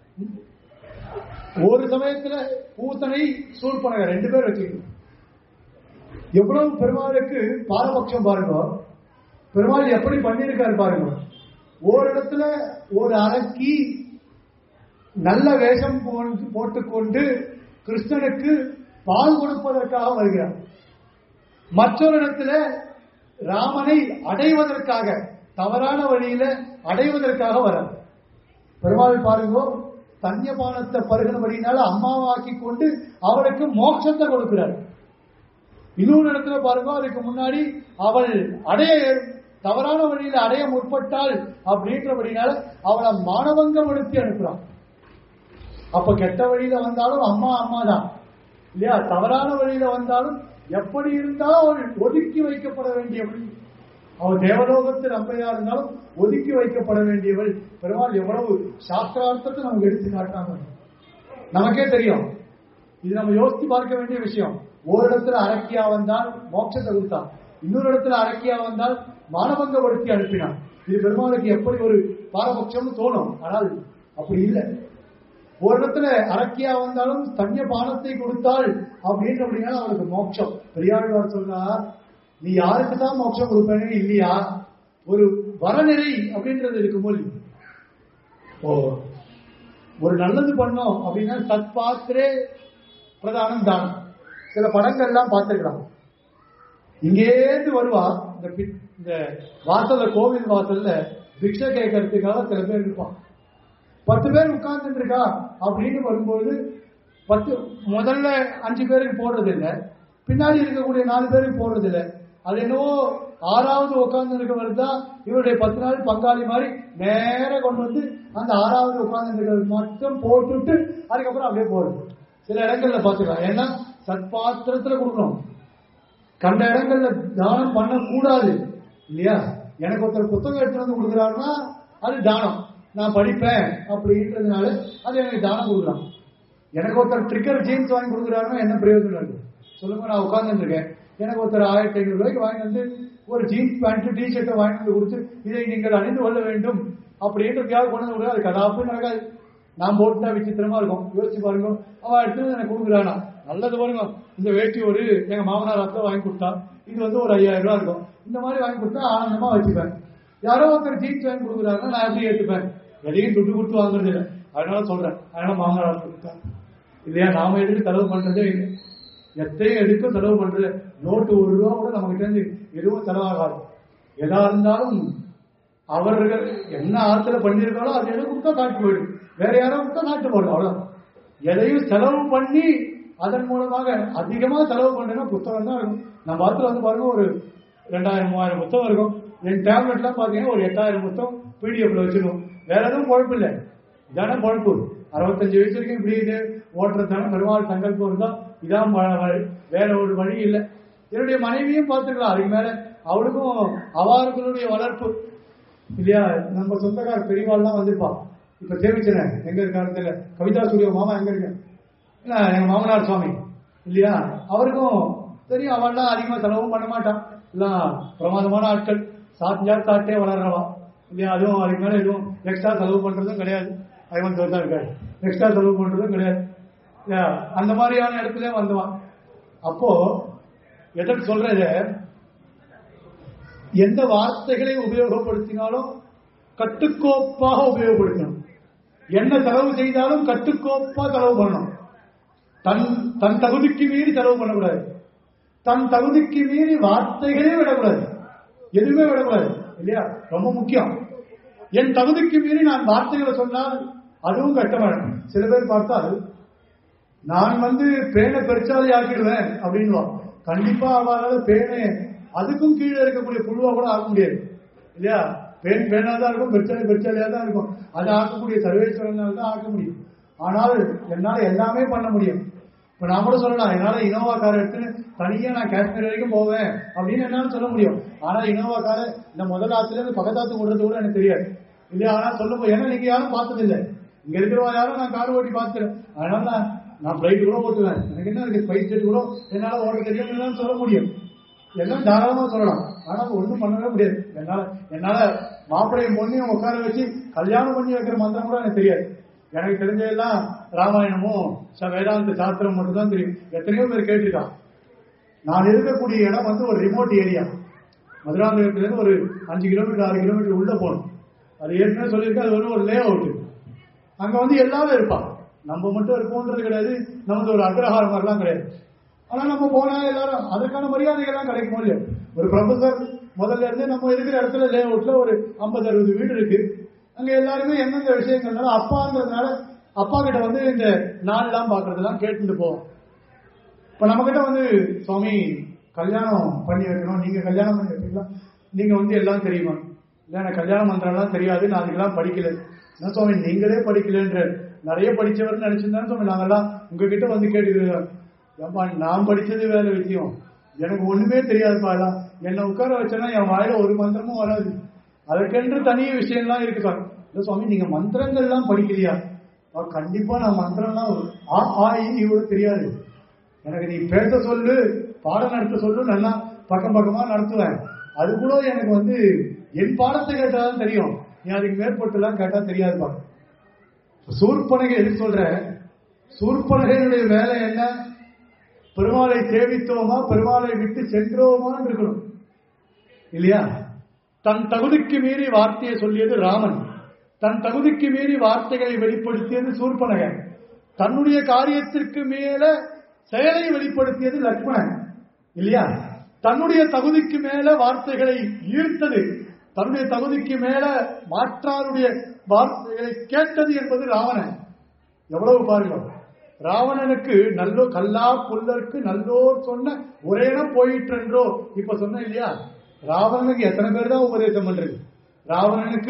Speaker 1: ஒரு சமயத்துல பூத்தனை சூர்பனகை ரெண்டு பேர் வச்சுக்கணும் எவ்வளவு பெருமாளுக்கு பாரபட்சம் பாருங்க பெருமாள் எப்படி பண்ணியிருக்காரு பாருங்க ஓரிடத்துல ஒரு அரக்கி நல்ல வேஷம் போட்டு- போட்டுக்கொண்டு கிருஷ்ணனுக்கு பால் கொடுப்பதற்காக வருகிறார் மற்றொரு இடத்துல ராமனை அடைவதற்காக தவறான வழியில அடைவதற்காக வரார் பெருமாள் பாருங்க தன்யபானத்தை பருகினபடினால அம்மாவாக்கி கொண்டு அவளுக்கு மோட்சத்தை கொடுக்கிறார் இன்னொரு இடத்துல பாருங்க அதுக்கு முன்னாடி அவள் அடைய தவறான வழியில அடைய முற்பட்டாள் அப்படின்றபடினால அவளை மானவங்கப்படுத்தி அனுப்புறான் அப்ப கெட்ட வழியில வந்தாலும் அம்மா அம்மா தான் இல்லையா தவறான வழியில வந்தாலும் எப்படி இருந்தாலும் அவள் ஒதுக்கி வைக்கப்பட வேண்டியவள் அவள் தேவலோகத்தில் அம்பையா இருந்தாலும் ஒதுக்கி வைக்கப்பட வேண்டியவள் பெருமாள் எவ்வளவு சாஸ்திரார்த்தத்தை நமக்கு எடுத்து காட்டாங்க நமக்கே தெரியும் இது நம்ம யோசித்து பார்க்க வேண்டிய விஷயம் ஓரிடத்துல அரக்கியா வந்தான் மோட்சத்தை கொடுத்தான் இன்னொரு இடத்துல அரக்கியா வந்தால் மானபங்கப்படுத்தி அனுப்பினான் இது பெருமாளுக்கு எப்படி ஒரு பாரபட்சம்னு தோணும் ஆனால் அப்படி இல்லை ஒரு இடத்துல அரக்கியா வந்தாலும் தன்ய பானத்தை கொடுத்தாள் அப்படின்னு அப்படின்னா அவனுக்கு மோட்சம் பெரியாழ்வார் சொன்னார் நீ யாருக்கு தான் மோட்சம் கொடுப்பேன்னு இல்லையா ஒரு வரநிலை அப்படின்றது இருக்கும்போது ஓ ஒரு நல்லது பண்ணோம் அப்படின்னா சத்பாத்திரே பிரதானம் தானம் சில படங்கள்லாம் பார்த்துருக்கலாம் இங்கேருந்து வருவா இந்த பி- இந்த வாசல்ல கோவில் வாசல்ல பிக்ஷை கேட்கறதுக்காக சில பேர் இருப்பான் பத்து பேர் உட்கார்ந்துட்டு இருக்கா அப்படின்னு வரும்போது பத்து முதல்ல அஞ்சு பேருக்கு போடுறது இல்ல பின்னாடி இருக்கக்கூடிய நாலு பேருக்கு போடுறது இல்ல அது என்னவோ ஆறாவது உட்கார்ந்து இருக்கவர் தான் இவருடைய பத்து நாள் பங்காளி மாதிரி நேர கொண்டு வந்து அந்த ஆறாவது உட்கார்ந்து இருக்கிறவர் மட்டும் போட்டுட்டு அதுக்கப்புறம் அப்படியே போடுது சில இடங்கள்ல பாத்துக்கலாம் ஏன்னா சத்பாத்திரத்துல கொடுக்கணும் கண்ட இடங்கள்ல தானம் பண்ணக்கூடாது இல்லையா எனக்கு ஒருத்தர் புத்தகம் எடுத்து வந்து கொடுக்குறாருன்னா அது தானம் நான் படிப்பேன் அப்படின்றதுனால அது எனக்கு தானம் கொடுக்கலாம் எனக்கு ஒருத்தர் ட்ரிக்கர் ஜீன்ஸ் வாங்கி கொடுக்குறாருன்னா என்ன பிரயோஜனம் இருக்கு சொல்லுங்க நான் உட்கார்ந்துட்டு இருக்கேன் எனக்கு ஒருத்தர் ஆயிரத்தி ஐநூறு ரூபாய்க்கு வாங்கி வந்து ஒரு ஜீன்ஸ் பேண்ட் டி ஷர்ட்டை வாங்கி வந்து கொடுத்து இதை நீங்கள் அணிந்து கொள்ள வேண்டும் அப்படின்றதுக்காக கொண்டு வந்து கொடுக்க அது கதாப்பு நடக்காது நான் போட்டுட்டா விசித்திரமா இருக்கும் யோசிச்சு பாருங்க அவ எடுத்து வந்து எனக்கு கொடுக்குறானா நல்லது பாருங்க இந்த வேட்டி ஒரு எங்க மாமனார் அத்தை வாங்கி கொடுத்தா இது வந்து ஒரு ஐயாயிரம் ரூபாய் இருக்கும் இந்த மாதிரி வாங்கி கொடுத்தா ஆனந்தமா வச்சுப்பேன் யாரோ ஒருத்தர் ஜீன்ஸ் வாங்கி கொடுக்குறாங்கன்னா நான் எப்படி ஏற்றுப்பேன் எதையும் துட்டு கொடுத்து வாங்குறது இல்லை அதனால சொல்றேன் அதனால மாமனார் கொடுத்தா இல்லையா நாம எதுக்கு செலவு பண்றதே இல்லை எத்தையும் எடுக்க செலவு பண்றது நோட்டு ஒரு ரூபா கூட நம்ம கிட்ட இருந்து எதுவும் செலவாகாது எதா இருந்தாலும் அவர்கள் என்ன ஆத்துல பண்ணியிருக்காளோ அது எதை கொடுத்தா காட்டு போயிடும் வேற யாரோ கொடுத்தா காட்டு போயிடும் அவ்வளவுதான் எதையும் செலவு பண்ணி அதன் மூலமாக அதிகமா செலவு பண்றேன்னா புத்தகம் தான் இருக்கும் நம்ம ஆத்துல வந்து பாருங்க ஒரு ரெண்டாயிரம் மூவாயிரம் புத்தகம் இருக்கும் என் டேப்லெட்லாம் பாத்தீங்கன்னா ஒரு எட்டாயிரம் புத்தகம் பிடிஎஃப்ல வச்சிருக்கோம் வேற எதுவும் குழப்பம் இல்லை இதானே குழப்பு அறுபத்தஞ்சு வயசு வரைக்கும் இப்படி இது ஓட்டுறதான பெருமாள் சங்கல்பம் இருந்தா இதான் வ- வழி. வேற ஒரு வழி இல்லை என்னுடைய மனைவியும் பார்த்துக்கலாம் அதுக்கு மேல அவளுக்கும் அவர்களுடைய வளர்ப்பு இல்லையா நம்ம சொந்தக்கார பெரியவாள்லாம் வந்திருப்பா இப்ப சேமிச்சன எங்க இருக்காரு கவிதா சூரிய மாமா எங்க இருக்கு இல்ல, எங்க மாமனார் சுவாமி இல்லையா அவருக்கும் தெரியும் அவள்லாம் அதிகமா செலவும் பண்ண மாட்டான் எல்லாம் பிரமாதமான ஆட்கள் சாப்பிட்டா சாப்பிட்டே வளர்றவா இல்லையா அதுவும் அதுக்கு மேல எதுவும் எக்ஸ்ட்ரா செலவு பண்றதும் கிடையாது ஐவன் தான் இருக்காரு எக்ஸ்ட்ரா செலவு பண்றதும் கிடையாது இல்லையா அந்த மாதிரியான இடத்துல வந்தவான் அப்போ எதற்கு சொல்றது எந்த வார்த்தைகளை உபயோகப்படுத்தினாலும் கட்டுக்கோப்பாக உபயோகப்படுத்தணும் என்ன செலவு செய்தாலும் கட்டுக்கோப்பா செலவு பண்ணணும் தன் தன் தகுதிக்கு மீறி செலவு பண்ணக்கூடாது தன் தகுதிக்கு மீறி வார்த்தைகளே விடக்கூடாது எதுவுமே விடக்கூடாது இல்லையா ரொம்ப முக்கியம் என் தகுதிக்கு மீறி நான் வார்த்தைகளை சொன்னால் அதுவும் கட்டமாடும் சில பேர் பார்த்தால் நான் வந்து பேனை பெருச்சாலி ஆக்கிடுவேன் அப்படின்வான் கண்டிப்பா அவளால பேனை அதுக்கும் கீழே இருக்கக்கூடிய புழுவா கூட ஆக்க முடியாது இல்லையா பேன் பேனா தான் இருக்கும் பெருச்சாலி பெருச்சாலியா தான் இருக்கும் அதை ஆக்கக்கூடிய சர்வேஸ்வரனால் தான் ஆக்க முடியும் ஆனால் என்னால எல்லாமே பண்ண முடியும் இப்ப நான் கூட சொல்லலாம் என்னால இனோவா கார் எடுத்துன்னு தனியா நான் காஷ்மீர் வரைக்கும் போவேன் அப்படின்னு என்னால சொல்ல முடியும் ஆனா இனோவா காரை இந்த முதல் ஆத்துல இருந்து பக்கத்தாத்து ஓடுறது கூட எனக்கு தெரியாது இல்லையா ஆனா சொல்லும் ஏன்னா நீங்க யாரும் பார்த்தது இல்லை இங்க இருக்கிறவா யாரும் நான் கார் ஓட்டி பார்த்துறேன் அதனால நான் நான் பிளைட் கூட ஓட்டுவேன் எனக்கு என்ன இருக்கு ஸ்பைஸ் ஜெட் கூட என்னால ஓட்ட தெரியும் என்னால சொல்ல முடியும் எல்லாம் தாராளமா சொல்லலாம் ஆனா ஒண்ணும் பண்ணவே முடியாது என்னால என்னால மாப்பிள்ளையும் பொண்ணையும் உட்கார வச்சு கல்யாணம் பண்ணி வைக்கிற மந்திரம் கூட எனக்கு தெரியாது எனக்கு தெரிஞ்சதெல்லாம் ராமாயணமும் ச- வேதாந்த சாஸ்திரம் மட்டும் தான் தெரியும் எத்தனையோ பேர் கேட்டிருக்கான் நான் இருக்கக்கூடிய இடம் வந்து ஒரு ரிமோட் ஏரியா மதுராந்தகத்துல இருந்து ஒரு அஞ்சு கிலோமீட்டர் ஆறு கிலோமீட்டர் உள்ள போகணும் அது ஏற்கனவே சொல்லியிருக்கேன் அது வந்து ஒரு லே அவுட் அங்க வந்து எல்லாரும் இருப்பான் நம்ம மட்டும் இருப்போன்றது கிடையாது நமக்கு ஒரு அக்ரஹாரம் மாதிரிலாம் கிடையாது ஆனா நம்ம போனா எல்லாரும் அதற்கான மரியாதைகள்லாம் கிடைக்கும் இல்லையா ஒரு ப்ரொஃபசர் முதல்ல இருந்து நம்ம இருக்கிற இடத்துல லே அவுட்ல ஒரு ஐம்பது அறுபது வீடு இருக்கு அங்க எல்லாருமே எந்தெந்த விஷயங்கள்னால அப்பாங்கிறதுனால அப்பா கிட்ட வந்து இந்த நாள்லாம் பாக்குறதெல்லாம் கேட்டுட்டு போவோம் இப்ப நம்ம கிட்ட வந்து சுவாமி கல்யாணம் பண்ணி வைக்கணும் நீங்க கல்யாணம் பண்ணி வைப்பீங்களா நீங்க வந்து எல்லாம் தெரியுமா இல்ல எனக்கு கல்யாண மந்திரம்லாம் தெரியாது நான் அதுக்கெல்லாம் படிக்கல என்ன சுவாமி நீங்களே படிக்கலன்ற நிறைய படிச்சவர்னு நினைச்சிருந்தாலும் சுவாமி நாங்கெல்லாம் உங்ககிட்ட வந்து கேட்டுக்கிறோம் ஏம்பா நான் படிச்சது வேற விஷயம் எனக்கு ஒண்ணுமே தெரியாதுப்பா எல்லாம் என்னை உட்கார வச்சேன்னா என் வாயில ஒரு மந்திரமும் வராது அதற்கென்று தனி விஷயம்லாம் இருக்கு சார் இல்ல சுவாமி நீங்க மந்திரங்கள்லாம் படிக்கலையா "ஆ, கண்டிப்பா நான் மந்திரம்லாம் ஆ ஆ இ, ஈ கூட தெரியாது எனக்கு நீ பேச சொல்லு பாடம் நடத்த சொல்லு நல்லா பக்கம் பக்கமா நடத்துவேன் அது கூட எனக்கு வந்து என் பாடத்தை கேட்டாதான் தெரியும் நீ அதுக்கு மேற்பட்டுலாம் கேட்டா தெரியாதுப்பா சூர்பனகை எதுக்கு சொல்ற சூர்பனகையினுடைய வேலை என்ன பெருமாளை சேவித்தோமா பெருமாளை விட்டு சென்றோமான்னு இருக்கணும் இல்லையா தன் தகுதிக்கு மீறி வார்த்தையை சொல்லியது ராமன் தன் தகுதிக்கு மீறி வார்த்தைகளை வெளிப்படுத்தியது சூர்பனகை தன்னுடைய காரியத்திற்கு மேல செயலை வெளிப்படுத்தியது லக்ஷ்மணன் இல்லையா தன்னுடைய தகுதிக்கு மேல வார்த்தைகளை ஈர்த்தது தன்னுடைய தகுதிக்கு மேல மாற்றாருடைய வார்த்தைகளை கேட்டது என்பது ராவணன் எவ்வளவு பாருங்க ராவணனுக்கு நல்லோ கல்லா புல்லருக்கு நல்லோர் சொன்ன ஒரேன போயிற்றென்றோ இப்ப சொன்ன இல்லையா ராவணனுக்கு எத்தனை பேர் தான் உபதேசம் பண்றது ராவணனுக்கு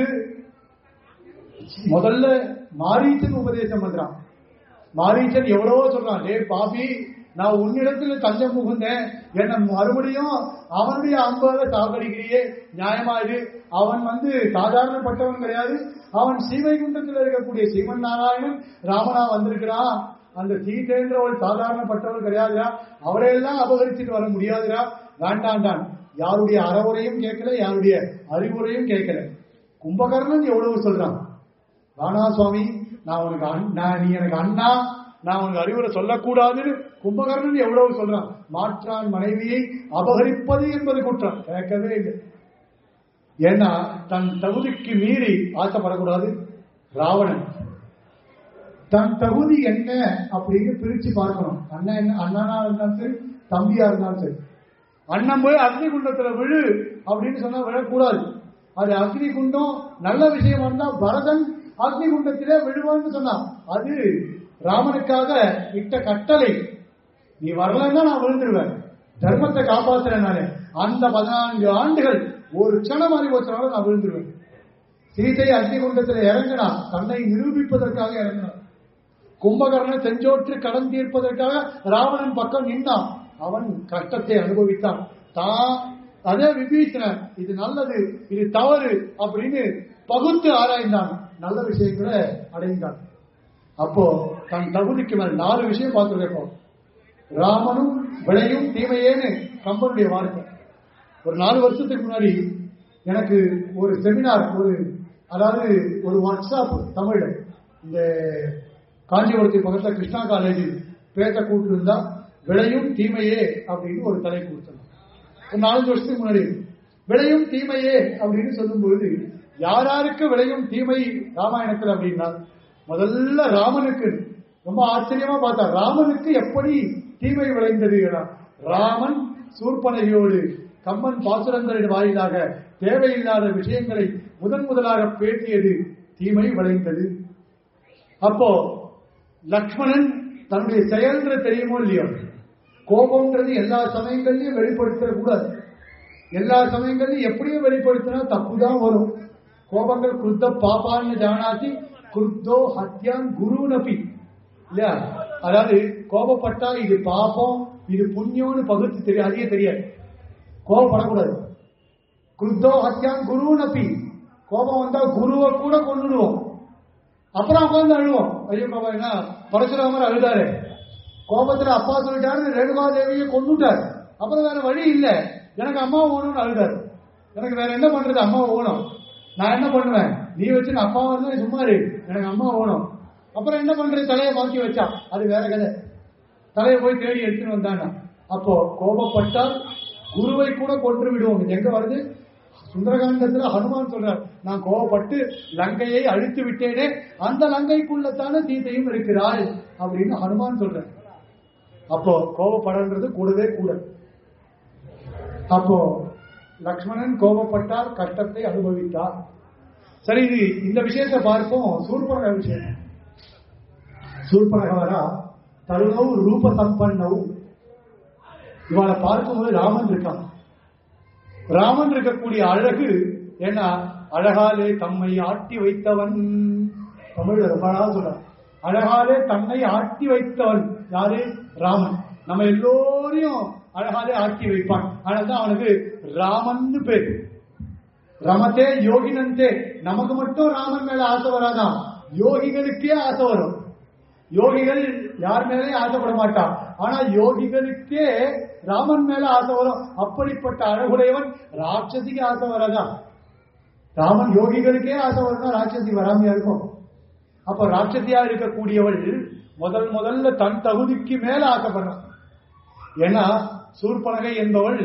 Speaker 1: முதல்ல மாரீச்சன் உபதேசம் பண்றான் மாரீச்சன் எவ்வளவோ சொல்றான் டே பாபி நான் உன்னிடத்துல தஞ்சம் புகுந்தேன் என்ன மறுபடியும் அவனுடைய அம்பால சாகடிக்கிறியே நியாயமா இது அவன் வந்து சாதாரணப்பட்டவன் கிடையாது அவன் சீவைகுண்டத்தில் இருக்கக்கூடிய சீமன் நாராயணன் ராமனா வந்திருக்கிறான் அந்த சீதைன்றவள் சாதாரணப்பட்டவள் கிடையாதுடா அவளையெல்லாம் அபகரிச்சுட்டு வர முடியாதுடா வேண்டாண்டான் யாருடைய அறவுரையும் கேட்கல யாருடைய அறிவுரையும் கேட்கல கும்பகர்ணன் எவ்வளவு சொல்றான் ராணா சுவாமி நான் உனக்கு அண்- நான் நீ எனக்கு அண்ணா நான் உனக்கு அறிவுரை சொல்லக்கூடாதுன்னு கும்பகர்ணன் எவ்வளவு சொல்றான் மாற்றான் மனைவியை அபகரிப்பது என்பது குற்றம் கேட்கவே இல்லை ஏன்னா தன் தகுதிக்கு மீறி ஆசைப்படக்கூடாது ராவணன் தன் தகுதி என்ன அப்படின்னு பிரிச்சு பார்க்கணும் அண்ணன் என்ன அண்ணனா இருந்தாலும் சரி தம்பியா இருந்தாலும் சரி அண்ணன் போய் அக்னி குண்டத்துல விழு அப்படின்னு சொன்னா விழக்கூடாது அது அக்னி குண்டம் நல்ல விஷயம் இருந்தா பரதன் அக்னி குண்டத்திலே விழுவான்னு சொன்னான் அது ராமனுக்காக இட்ட கட்டளை நீ வரலன்னா நான் விழுந்துருவேன் தர்மத்தை காப்பாத்துறேன் நானு அந்த பதினான்கு ஆண்டுகள் ஒரு க்ஷணம் அறிவு வச்சனால நான் விழுந்துருவேன் சீதை அக்னிகுண்டத்தில் இறங்கினா தன்னை நிரூபிப்பதற்காக இறங்கினான் கும்பகர்ணன் செஞ்சோற்று கடன் தீர்ப்பதற்காக ராவணன் பக்கம் நின்னான் அவன் கஷ்டத்தை அனுபவித்தான் தான் அதே விபீஷணன் இது நல்லது இது தவறு அப்படின்னு பகுத்து ஆராய்ந்தான் நல்ல விஷயங்களை அடைந்தான் அப்போ தன் தகுதிக்கு மேல் நாலு விஷயம் பார்த்துருக்கோம் ராமனும் விளையும் தீமையேன்னு கம்பனுடைய வார்த்தை ஒரு நாலு வருஷத்துக்கு முன்னாடி எனக்கு ஒரு செமினார் ஒரு அதாவது ஒரு ஒர்க் ஷாப் தமிழ்ல இந்த காஞ்சிபுரத்துக்கு பக்கத்துல கிருஷ்ணா காலேஜில் பேச கூட்டிருந்தா விளையும் தீமையே அப்படின்னு ஒரு தலைப்பு கொடுத்தாங்க ஒரு நாலஞ்சு வருஷத்துக்கு முன்னாடி விளையும் தீமையே அப்படின்னு சொல்லும்பொழுது யார் யாருக்கு விளையும் தீமை ராமாயணத்தில் அப்படின்னா முதல்ல ராமனுக்கு ரொம்ப ஆச்சரியமா பார்த்தா ராமனுக்கு எப்படி தீமை விளைந்தது ராமன் சூர்பனையோடு கம்மன் பாசுரங்களின் வாயிலாக தேவையில்லாத விஷயங்களை முதன் முதலாக பேசியது தீமை விளைந்தது அப்போ லக்ஷ்மணன் தன்னுடைய செயல்ன்றது தெரியுமோ இல்லையோ கோபம்ன்றது எல்லா சமயங்கள்லயும் வெளிப்படுத்த கூடாது எல்லா சமயங்கள்லயும் எப்படியும் வெளிப்படுத்தினா தப்புதான் வரும் கோபங்கள் குருத்த பாப்பான்னு ஜானாதி குருத்தோ ஹத்யான் குருநபி இல்லையா அதாவது கோபப்பட்டா இது பாபம் இது புண்ணியம்னு பகுத்து தெரியும் அதிக தெரியாது கோபப்படக்கூடாது குருத்தோ ஹத்யான் குருநபி கோபம் வந்தா குருவை கூட கொண்டுடுவோம் அப்புறம் உட்காந்து அழுவோம் ஐயோ பாபா என்ன பரசுராமர் அழுதாரு கோபத்துல அப்பா சொல்லிட்டாரு ரேணுகா தேவியை கொண்டுட்டார் அப்புறம் வேற வழி இல்ல எனக்கு அம்மா ஓணும்னு அழுதாரு எனக்கு வேற என்ன பண்றது அம்மா ஓணும் நான் என்ன பண்ணுவேன் நீ வச்சு அப்பா வந்து சும்மா இரு எனக்கு அம்மா ஓணும் அப்புறம் என்ன பண்றது தலையை மாற்றி வச்சா அது வேற கதை தலையை போய் தேடி எடுத்துன்னு வந்தானா அப்போ கோபப்பட்டால் குருவை கூட கொன்று விடுவோம் இது எங்க வருது சுந்தரகாண்டத்துல ஹனுமான் சொல்றார் நான் கோபப்பட்டு லங்கையை அழித்து விட்டேனே அந்த லங்கைக்குள்ளத்தான சீதையும் இருக்கிறாள் அப்படின்னு ஹனுமான் சொல்றார் அப்போ கோபப்படன்றது கூடவே கூட அப்போ லக்ஷ்மணன் கோபப்பட்டால் கஷ்டத்தை அனுபவித்தார் சரி இது இந்த விஷயத்தை பார்ப்போம் சூர்பனக விஷயம் சூர்பனகவரா தருணவு ரூப சம்பன்னவு இவளை பார்க்கும்போது ராமன் இருக்கான் ராமன் இருக்கக்கூடிய அழகு ஏன்னா அழகாலே தம்மை ஆட்டி வைத்தவன் தமிழ்ல ரொம்ப அழகா சொல்றான் அழகாலே தன்னை ஆட்டி வைத்தவன் யாரு ராமன் நம்ம எல்லோரையும் அழகாலே ஆட்டி வைப்பான் அதனால்தான் அவனுக்கு ராமன் பேரு ரமத்தே யோகினந்தே நமக்கு மட்டும் ராமன் மேல ஆசை வராதான் யோகிகளுக்கே ஆசை வரும் யோகிகள் யார் மேலேயும் ஆசைப்பட மாட்டான் ஆனா யோகிகளுக்கே ராமன் மேல ஆசை வரும் அப்படிப்பட்ட அழகுடையவன் ராட்சசிக்கு ஆசை வராதா ராமன் யோகிகளுக்கே ஆசை வரும்னா ராட்சசி வராமையா இருக்கும் அப்ப ராட்சசியா இருக்கக்கூடியவள் முதல் முதல்ல தன் தகுதிக்கு மேல ஆசைப்படுறான் ஏன்னா சூர்பனகை என்பவள்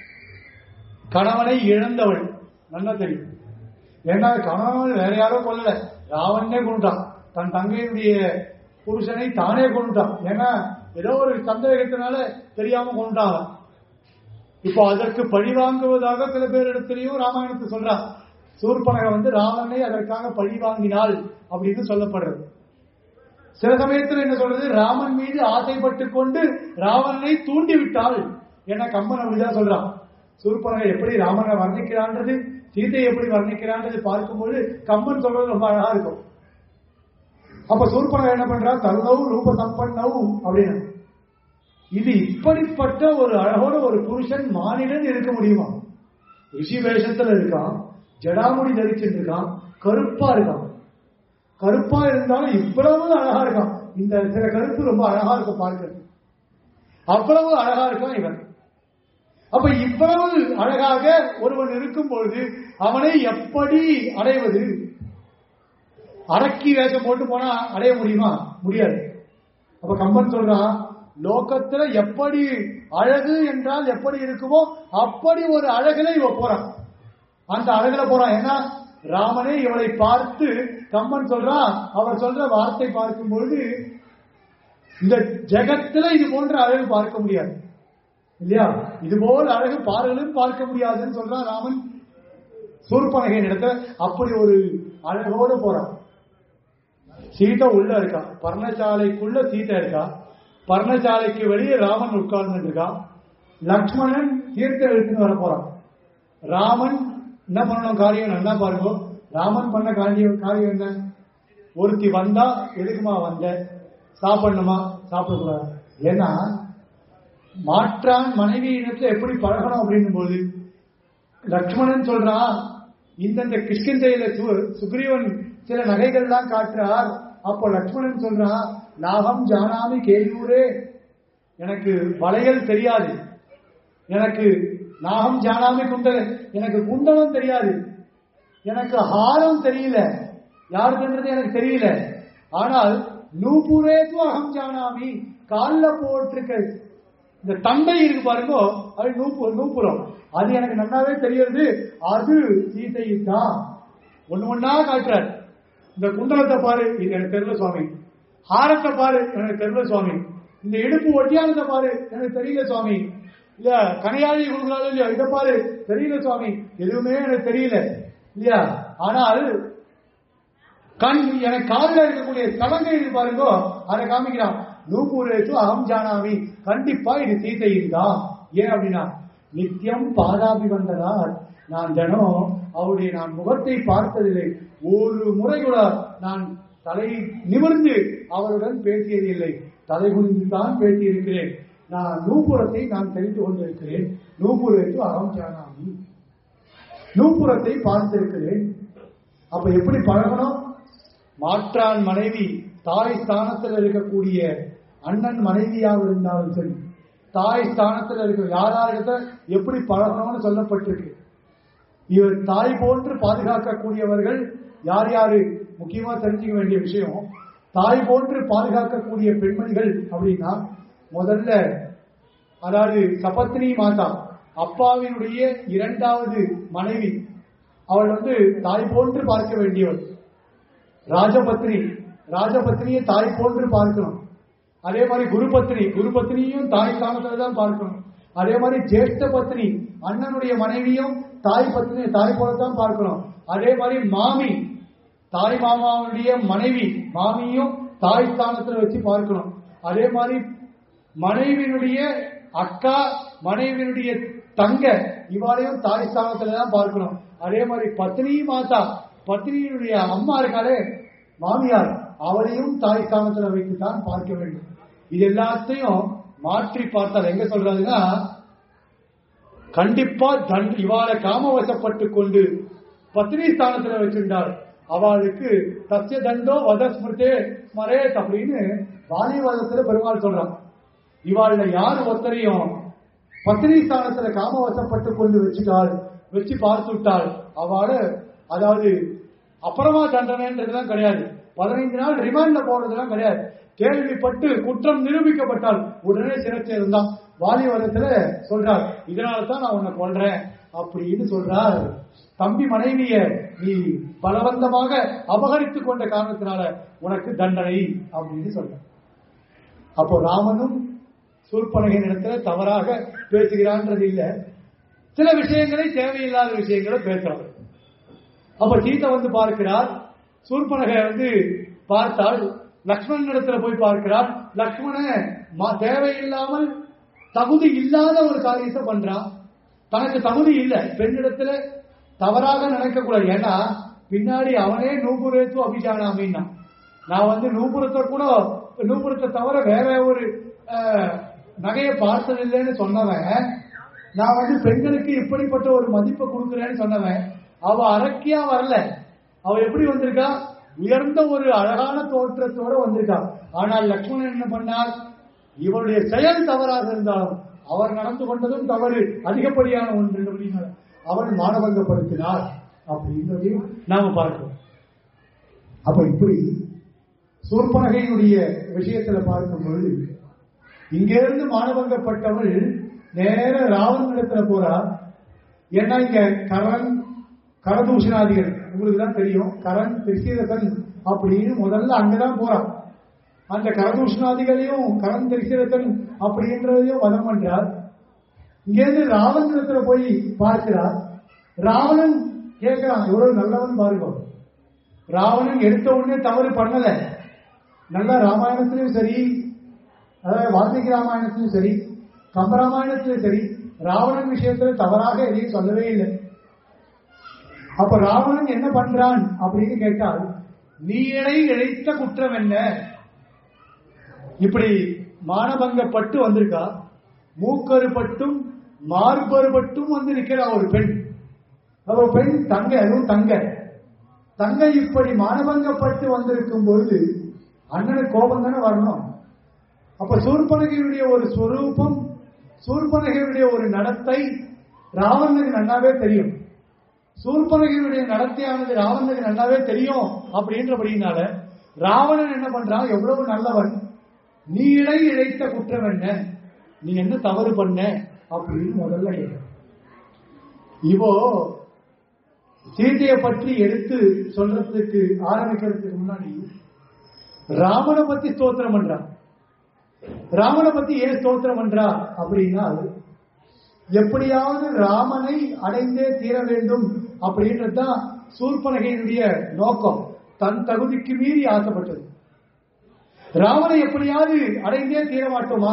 Speaker 1: கணவனை இழந்தவள் நல்லா தெரியும் ஏன்னா கணவன் வேற யாரோ கொல்லல ராவணனே கொண்டுட்டான் தன் தங்கையுடைய புருஷனை தானே கொண்டுட்டான் ஏன்னா ஏதோ ஒரு சந்தேகத்தினால தெரியாம கொண்டுட்டான் இப்போ அதற்கு பழி வாங்குவதாக சில பேர் இடத்துலயும் ராமாயணத்தை சொல்றான் சூர்பனகை வந்து ராவணனை அதற்காக பழி வாங்கினாள் அப்படின்னு சொல்லப்படுறது சில சமயத்தில் என்ன சொல்றது ராமன் மீது ஆசைப்பட்டு கொண்டு ராவணனை தூண்டி விட்டாள் என கம்பன் அப்படிதான் சொல்றான் சூர்பனகை எப்படி ராமனை வர்ணிக்கிறான்றது சீதை எப்படி வர்ணிக்கிறான்றது பார்க்கும்போது கம்பன் சொல்றது ரொம்ப அழகா இருக்கும் அப்ப சூர்பனகை என்ன பண்றா தருணவு ரூப சம்பன்னவு அப்படின்னு இது இப்படிப்பட்ட ஒரு அழகோட ஒரு புருஷன் மானிடன் இருக்க முடியுமா ரிஷி வேஷத்துல இருக்கான் ஜடாமுடி தரிச்சுட்டு இருக்கான் கருப்பா இருக்கான் கருப்பா இருந்தாலும் இவ்வளவு அழகா இருக்கான் இந்த சில கருப்பு ரொம்ப அழகா இருக்கும் பார்க்கிறது அவ்வளவு அழகா இருக்கான் இவன் அப்ப இவ்வளவு அழகாக ஒருவன் இருக்கும் பொழுது அவனை எப்படி அடைவது அடக்கி வேஷம் போட்டு போனா அடைய முடியுமா முடியாது அப்ப கம்பன் சொல்றான் லோகத்துல எப்படி அழகு என்றால் எப்படி இருக்குமோ அப்படி ஒரு அழகுல இவ போறான் அந்த அழகுல போறான் ஏன்னா ராமனே இவளை பார்த்து கம்பன் சொல்றான் அவர் சொல்ற வார்த்தை பார்க்கும் பொழுது இந்த ஜெகத்துல இது போன்ற அழகு பார்க்க முடியாது இல்லையா இது போல் அழகு பாறைகளும் பார்க்க முடியாதுன்னு சொல்றான் ராமன் சூர்பனகையின் இடத்துல அப்படி ஒரு அழகோடு போறான் சீதை உள்ள இருக்கா பர்ணசாலைக்குள்ள சீதை இருக்கா பர்ணசாலைக்கு வெளியே ராமன் உட்கார்ந்து இருக்கான் லக்ஷ்மணன் தீர்த்த எடுத்துன்னு வர போறான் ராமன் என்ன பண்ணணும் காரியம் என்ன பாருங்க ராமன் பண்ண காரியம் காரியம் என்ன ஒருத்தி வந்தா எதுக்குமா வந்த சாப்பிடணுமா சாப்பிடக்கூடாது ஏன்னா மாற்றான் மனைவி இடத்துல எப்படி பழகணும் அப்படின்னும் போது லக்ஷ்மணன் சொல்றான் இந்தந்த கிஷ்கிந்தையில சு- சுக்ரீவன் சில நகைகள்லாம் காட்டுறார் அப்போ லக்ஷ்மணன் சொல்றான் நாகம் ஜானாமி கேயூரே எனக்கு வளையல் தெரியாது எனக்கு நாகம் ஜானாமி குண்டல் எனக்கு குண்டலம் தெரியாது எனக்கு ஹாரம் தெரியல யாருக்குன்றது எனக்கு தெரியல ஆனால் நூபுரே து அகம் ஜானாமி கால்ல போட்டிருக்க இந்த தண்டை இருக்கு பாருங்க அது நூப்பு நூப்புறம் அது எனக்கு நல்லாவே தெரியுது அது சீதை தான் ஒண்ணு ஒண்ணா காட்டுறாரு இந்த குண்டலத்தை பாரு இது எனக்கு தெரியல சுவாமி ஹாரத்தை பாரு எனக்கு தெரியல சுவாமி இந்த இடுப்பு ஒட்டியானத்தை பாரு எனக்கு தெரியல சுவாமி இல்ல கனையாளி கொடுக்குறாலும் இல்லையா இதை பாரு தெரியல சுவாமி எதுவுமே எனக்கு தெரியல இல்லையா ஆனால் கண் எனக்கு காதுல இருக்கக்கூடிய சலங்கை இருக்கு பாருங்கோ அதை காமிக்கிறான் நூபுரேசு அகம் ஜானாமி கண்டிப்பா இது சீதை தான் ஏன் அப்படின்னா நித்தியம் பாதாபி வந்ததால் நான் தினம் அவருடைய நான் முகத்தை பார்த்ததில்லை ஒரு முறை கூட நான் தலை நிமிர்ந்து அவருடன் பேசியதில்லை தலை குனிந்து தான் பேசியிருக்கிறேன் நான் நூபுரத்தை நான் தெரிந்து கொண்டிருக்கிறேன் நூபுரேசு அகம் ஜானாமி நூபுரத்தை பார்த்திருக்கிறேன் அப்ப எப்படி பழகணும் மாற்றான் மனைவி தாய் ஸ்தானத்தில் இருக்கக்கூடிய அண்ணன் மனைவியாக இருந்தாலும் சரி தாய் ஸ்தானத்தில் இருக்க யார் யாரிடத்த எப்படி பழகணும்னு சொல்லப்பட்டிருக்கு இவர் தாய் போன்று பாதுகாக்கக்கூடியவர்கள் யார் யாரு முக்கியமா தெரிஞ்சுக்க வேண்டிய விஷயம் தாய் போன்று பாதுகாக்கக்கூடிய பெண்மணிகள் அப்படின்னா முதல்ல அதாவது சபத்னி மாதா அப்பாவினுடைய இரண்டாவது மனைவி அவள் வந்து தாய் போன்று பார்க்க வேண்டியவள் ராஜபத்னி ராஜபத்னியை தாய் போன்று பார்க்கணும் அதே மாதிரி குருபத்னி குருபத்னியும் தாய் ஸ்தானத்துல தான் பார்க்கணும் அதே மாதிரி ஜேஷ்ட பத்னி அண்ணனுடைய மனைவியும் தாய் பத்னி தாய் போல தான் பார்க்கணும் அதே மாதிரி மாமி தாய் மாமாவுடைய மனைவி மாமியும் தாய் ஸ்தானத்துல வச்சு பார்க்கணும் அதே மாதிரி மனைவியினுடைய அக்கா மனைவியினுடைய தங்க இவாளையும் தாய் ஸ்தானத்துல தான் பார்க்கணும் அதே மாதிரி பத்னி மாதா பத்னியினுடைய அம்மா இருக்காளே மாமியார் அவளையும் தாய் ஸ்தானத்துல வைத்து தான் பார்க்க வேண்டும் இது எல்லாத்தையும் மாற்றி பார்த்தால் எங்க சொல்றாங்கன்னா கண்டிப்பா தன் இவாளை காமவசப்பட்டு கொண்டு பத்னி ஸ்தானத்துல வச்சிருந்தாள் அவளுக்கு தஸ்ய தண்டோ வதஸ்மிருதே ஸ்மரேத் அப்படின்னு வாலிவாதத்துல பெருமாள் சொல்றான் இவாள்ல யார் ஒருத்தரையும் பத்தினி ஸ்தானத்துல காமவசப்பட்டு கொண்டு வச்சுட்டாள் வச்சு பார்த்து விட்டாள் அவள அதாவது அப்புறமா தண்டனைன்றதுலாம் கிடையாது பதினைந்து நாள் ரிமாண்ட்ல போறதுலாம் கிடையாது கேள்விப்பட்டு குற்றம் நிரூபிக்கப்பட்டால் உடனே சிறைச்சேதம் தான் வாலிபரத்துல சொல்றார் இதனால தான் நான் உன்னை கொல்றேன் அப்படின்னு சொல்றார் தம்பி மனைவிய நீ பலவந்தமாக அபகரித்துக் கொண்ட காரணத்தினால உனக்கு தண்டனை அப்படின்னு சொல்ற அப்போ ராமனும் சூர்பனகின் இடத்துல தவறாக பேசுகிறான்றது இல்ல சில விஷயங்களை தேவையில்லாத விஷயங்களை பேசுறாங்க அப்ப சீதை வந்து பார்க்கிறார் சூர்பனகை வந்து பார்த்தால் லக்ஷ்மணன் இடத்துல போய் பார்க்கிறார் லக்ஷ்மண ம- தேவையில்லாமல் தகுதி இல்லாத ஒரு காரியத்தை பண்றான் தனக்கு தகுதி இல்லை பெண்ணிடத்துல தவறாக நினைக்க கூடாது ஏன்னா பின்னாடி அவனே நூபுரேத்து அபிஜானாமின்னா நான் வந்து நூபுரத்தை கூட நூபுரத்தை தவிர வேற ஒரு அஹ், நகையை பார்த்ததில்லைன்னு சொன்னவன் நான் வந்து பெண்களுக்கு இப்படிப்பட்ட ஒரு மதிப்பை கொடுக்குறேன்னு சொன்னவன் அவ அரக்கியா வரல அவ எப்படி வந்திருக்கா உயர்ந்த ஒரு அழகான தோற்றத்தோட வந்திருக்கா ஆனால் லக்ஷ்மணன் என்ன பண்ணார் இவருடைய செயல் தவறாக இருந்தாலும் அவர் நடந்து கொண்டதும் தவறு அதிகப்படியான ஒன்று என்றபடினால அவர் மானபங்கப்படுத்தினார் அப்படின்றதையும் நாம பார்க்கிறோம் அப்ப இப்படி சூர்பனகையினுடைய விஷயத்துல பார்க்கும் பொழுது இங்கிருந்து மானபங்கப்பட்டவள் நேர ராவணனிடத்துல போறா ஏன்னா இங்க கரண் கரதூஷணாதிகள் உங்களுக்கு தான் தெரியும் கரண் திரிசீரசன் அப்படின்னு முதல்ல அங்கதான் போறான் அந்த கரதூஷணாதிகளையும் கரண் திரிசீரசன் அப்படின்றதையும் வதம் பண்றார் இங்கேருந்து ராவணனிடத்துல போய் பார்க்கிறார் ராவணன் கேட்கிறான் எவ்வளவு நல்லவன் பாருங்க ராவணன் எடுத்த உடனே தவறு பண்ணல நல்லா ராமாயணத்திலும் சரி அதாவது வால்மீகி ராமாயணத்திலும் சரி கம்பராமாயணத்திலும் சரி ராவணன் விஷயத்துல தவறாக எதையும் சொல்லவே இல்லை அப்ப ராவணன் என்ன பண்றான் அப்படின்னு கேட்டால் நீயனை இழைத்த குற்றம் என்ன இப்படி மானபங்கப்பட்டு வந்திருக்கா மூக்கருப்பட்டும் மார்பருப்பட்டும் வந்து நிக்கிறா ஒரு பெண் ஒரு பெண் தங்க அதுவும் தங்க தங்க இப்படி மானபங்கப்பட்டு வந்திருக்கும் பொழுது அண்ணனுக்கு கோபம் தானே வரணும் அப்ப சூர்பனகையுடைய ஒரு ஸ்வரூபம் சூர்பனகையுடைய ஒரு நடத்தை ராவணனுக்கு நல்லாவே தெரியும் சூர்பனகையுடைய நடத்தையானது ராவணனுக்கு நல்லாவே தெரியும் அப்படின்றபடினால ராவணன் என்ன பண்றான் எவ்வளவு நல்லவன் நீ இடை இழைத்த குற்றம் என்ன நீ என்ன தவறு பண்ண அப்படின்னு முதல்ல கேட்கிறான். இவோ சீதையை பற்றி எடுத்து சொல்றதுக்கு ஆரம்பிக்கிறதுக்கு முன்னாடி ராமனை பத்தி ஸ்தோத்திரம் பண்றான் ராமனை பத்தி ஏன் ஸ்தோத்திரம் பண்றா அப்படின்னா எப்படியாவது ராமனை அடைந்தே தீர வேண்டும் அப்படின்றதுதான் சூர்பனகையினுடைய நோக்கம் தன் தகுதிக்கு மீறி ஆசைப்பட்டது ராமனை எப்படியாவது அடைந்தே தீர மாட்டோமா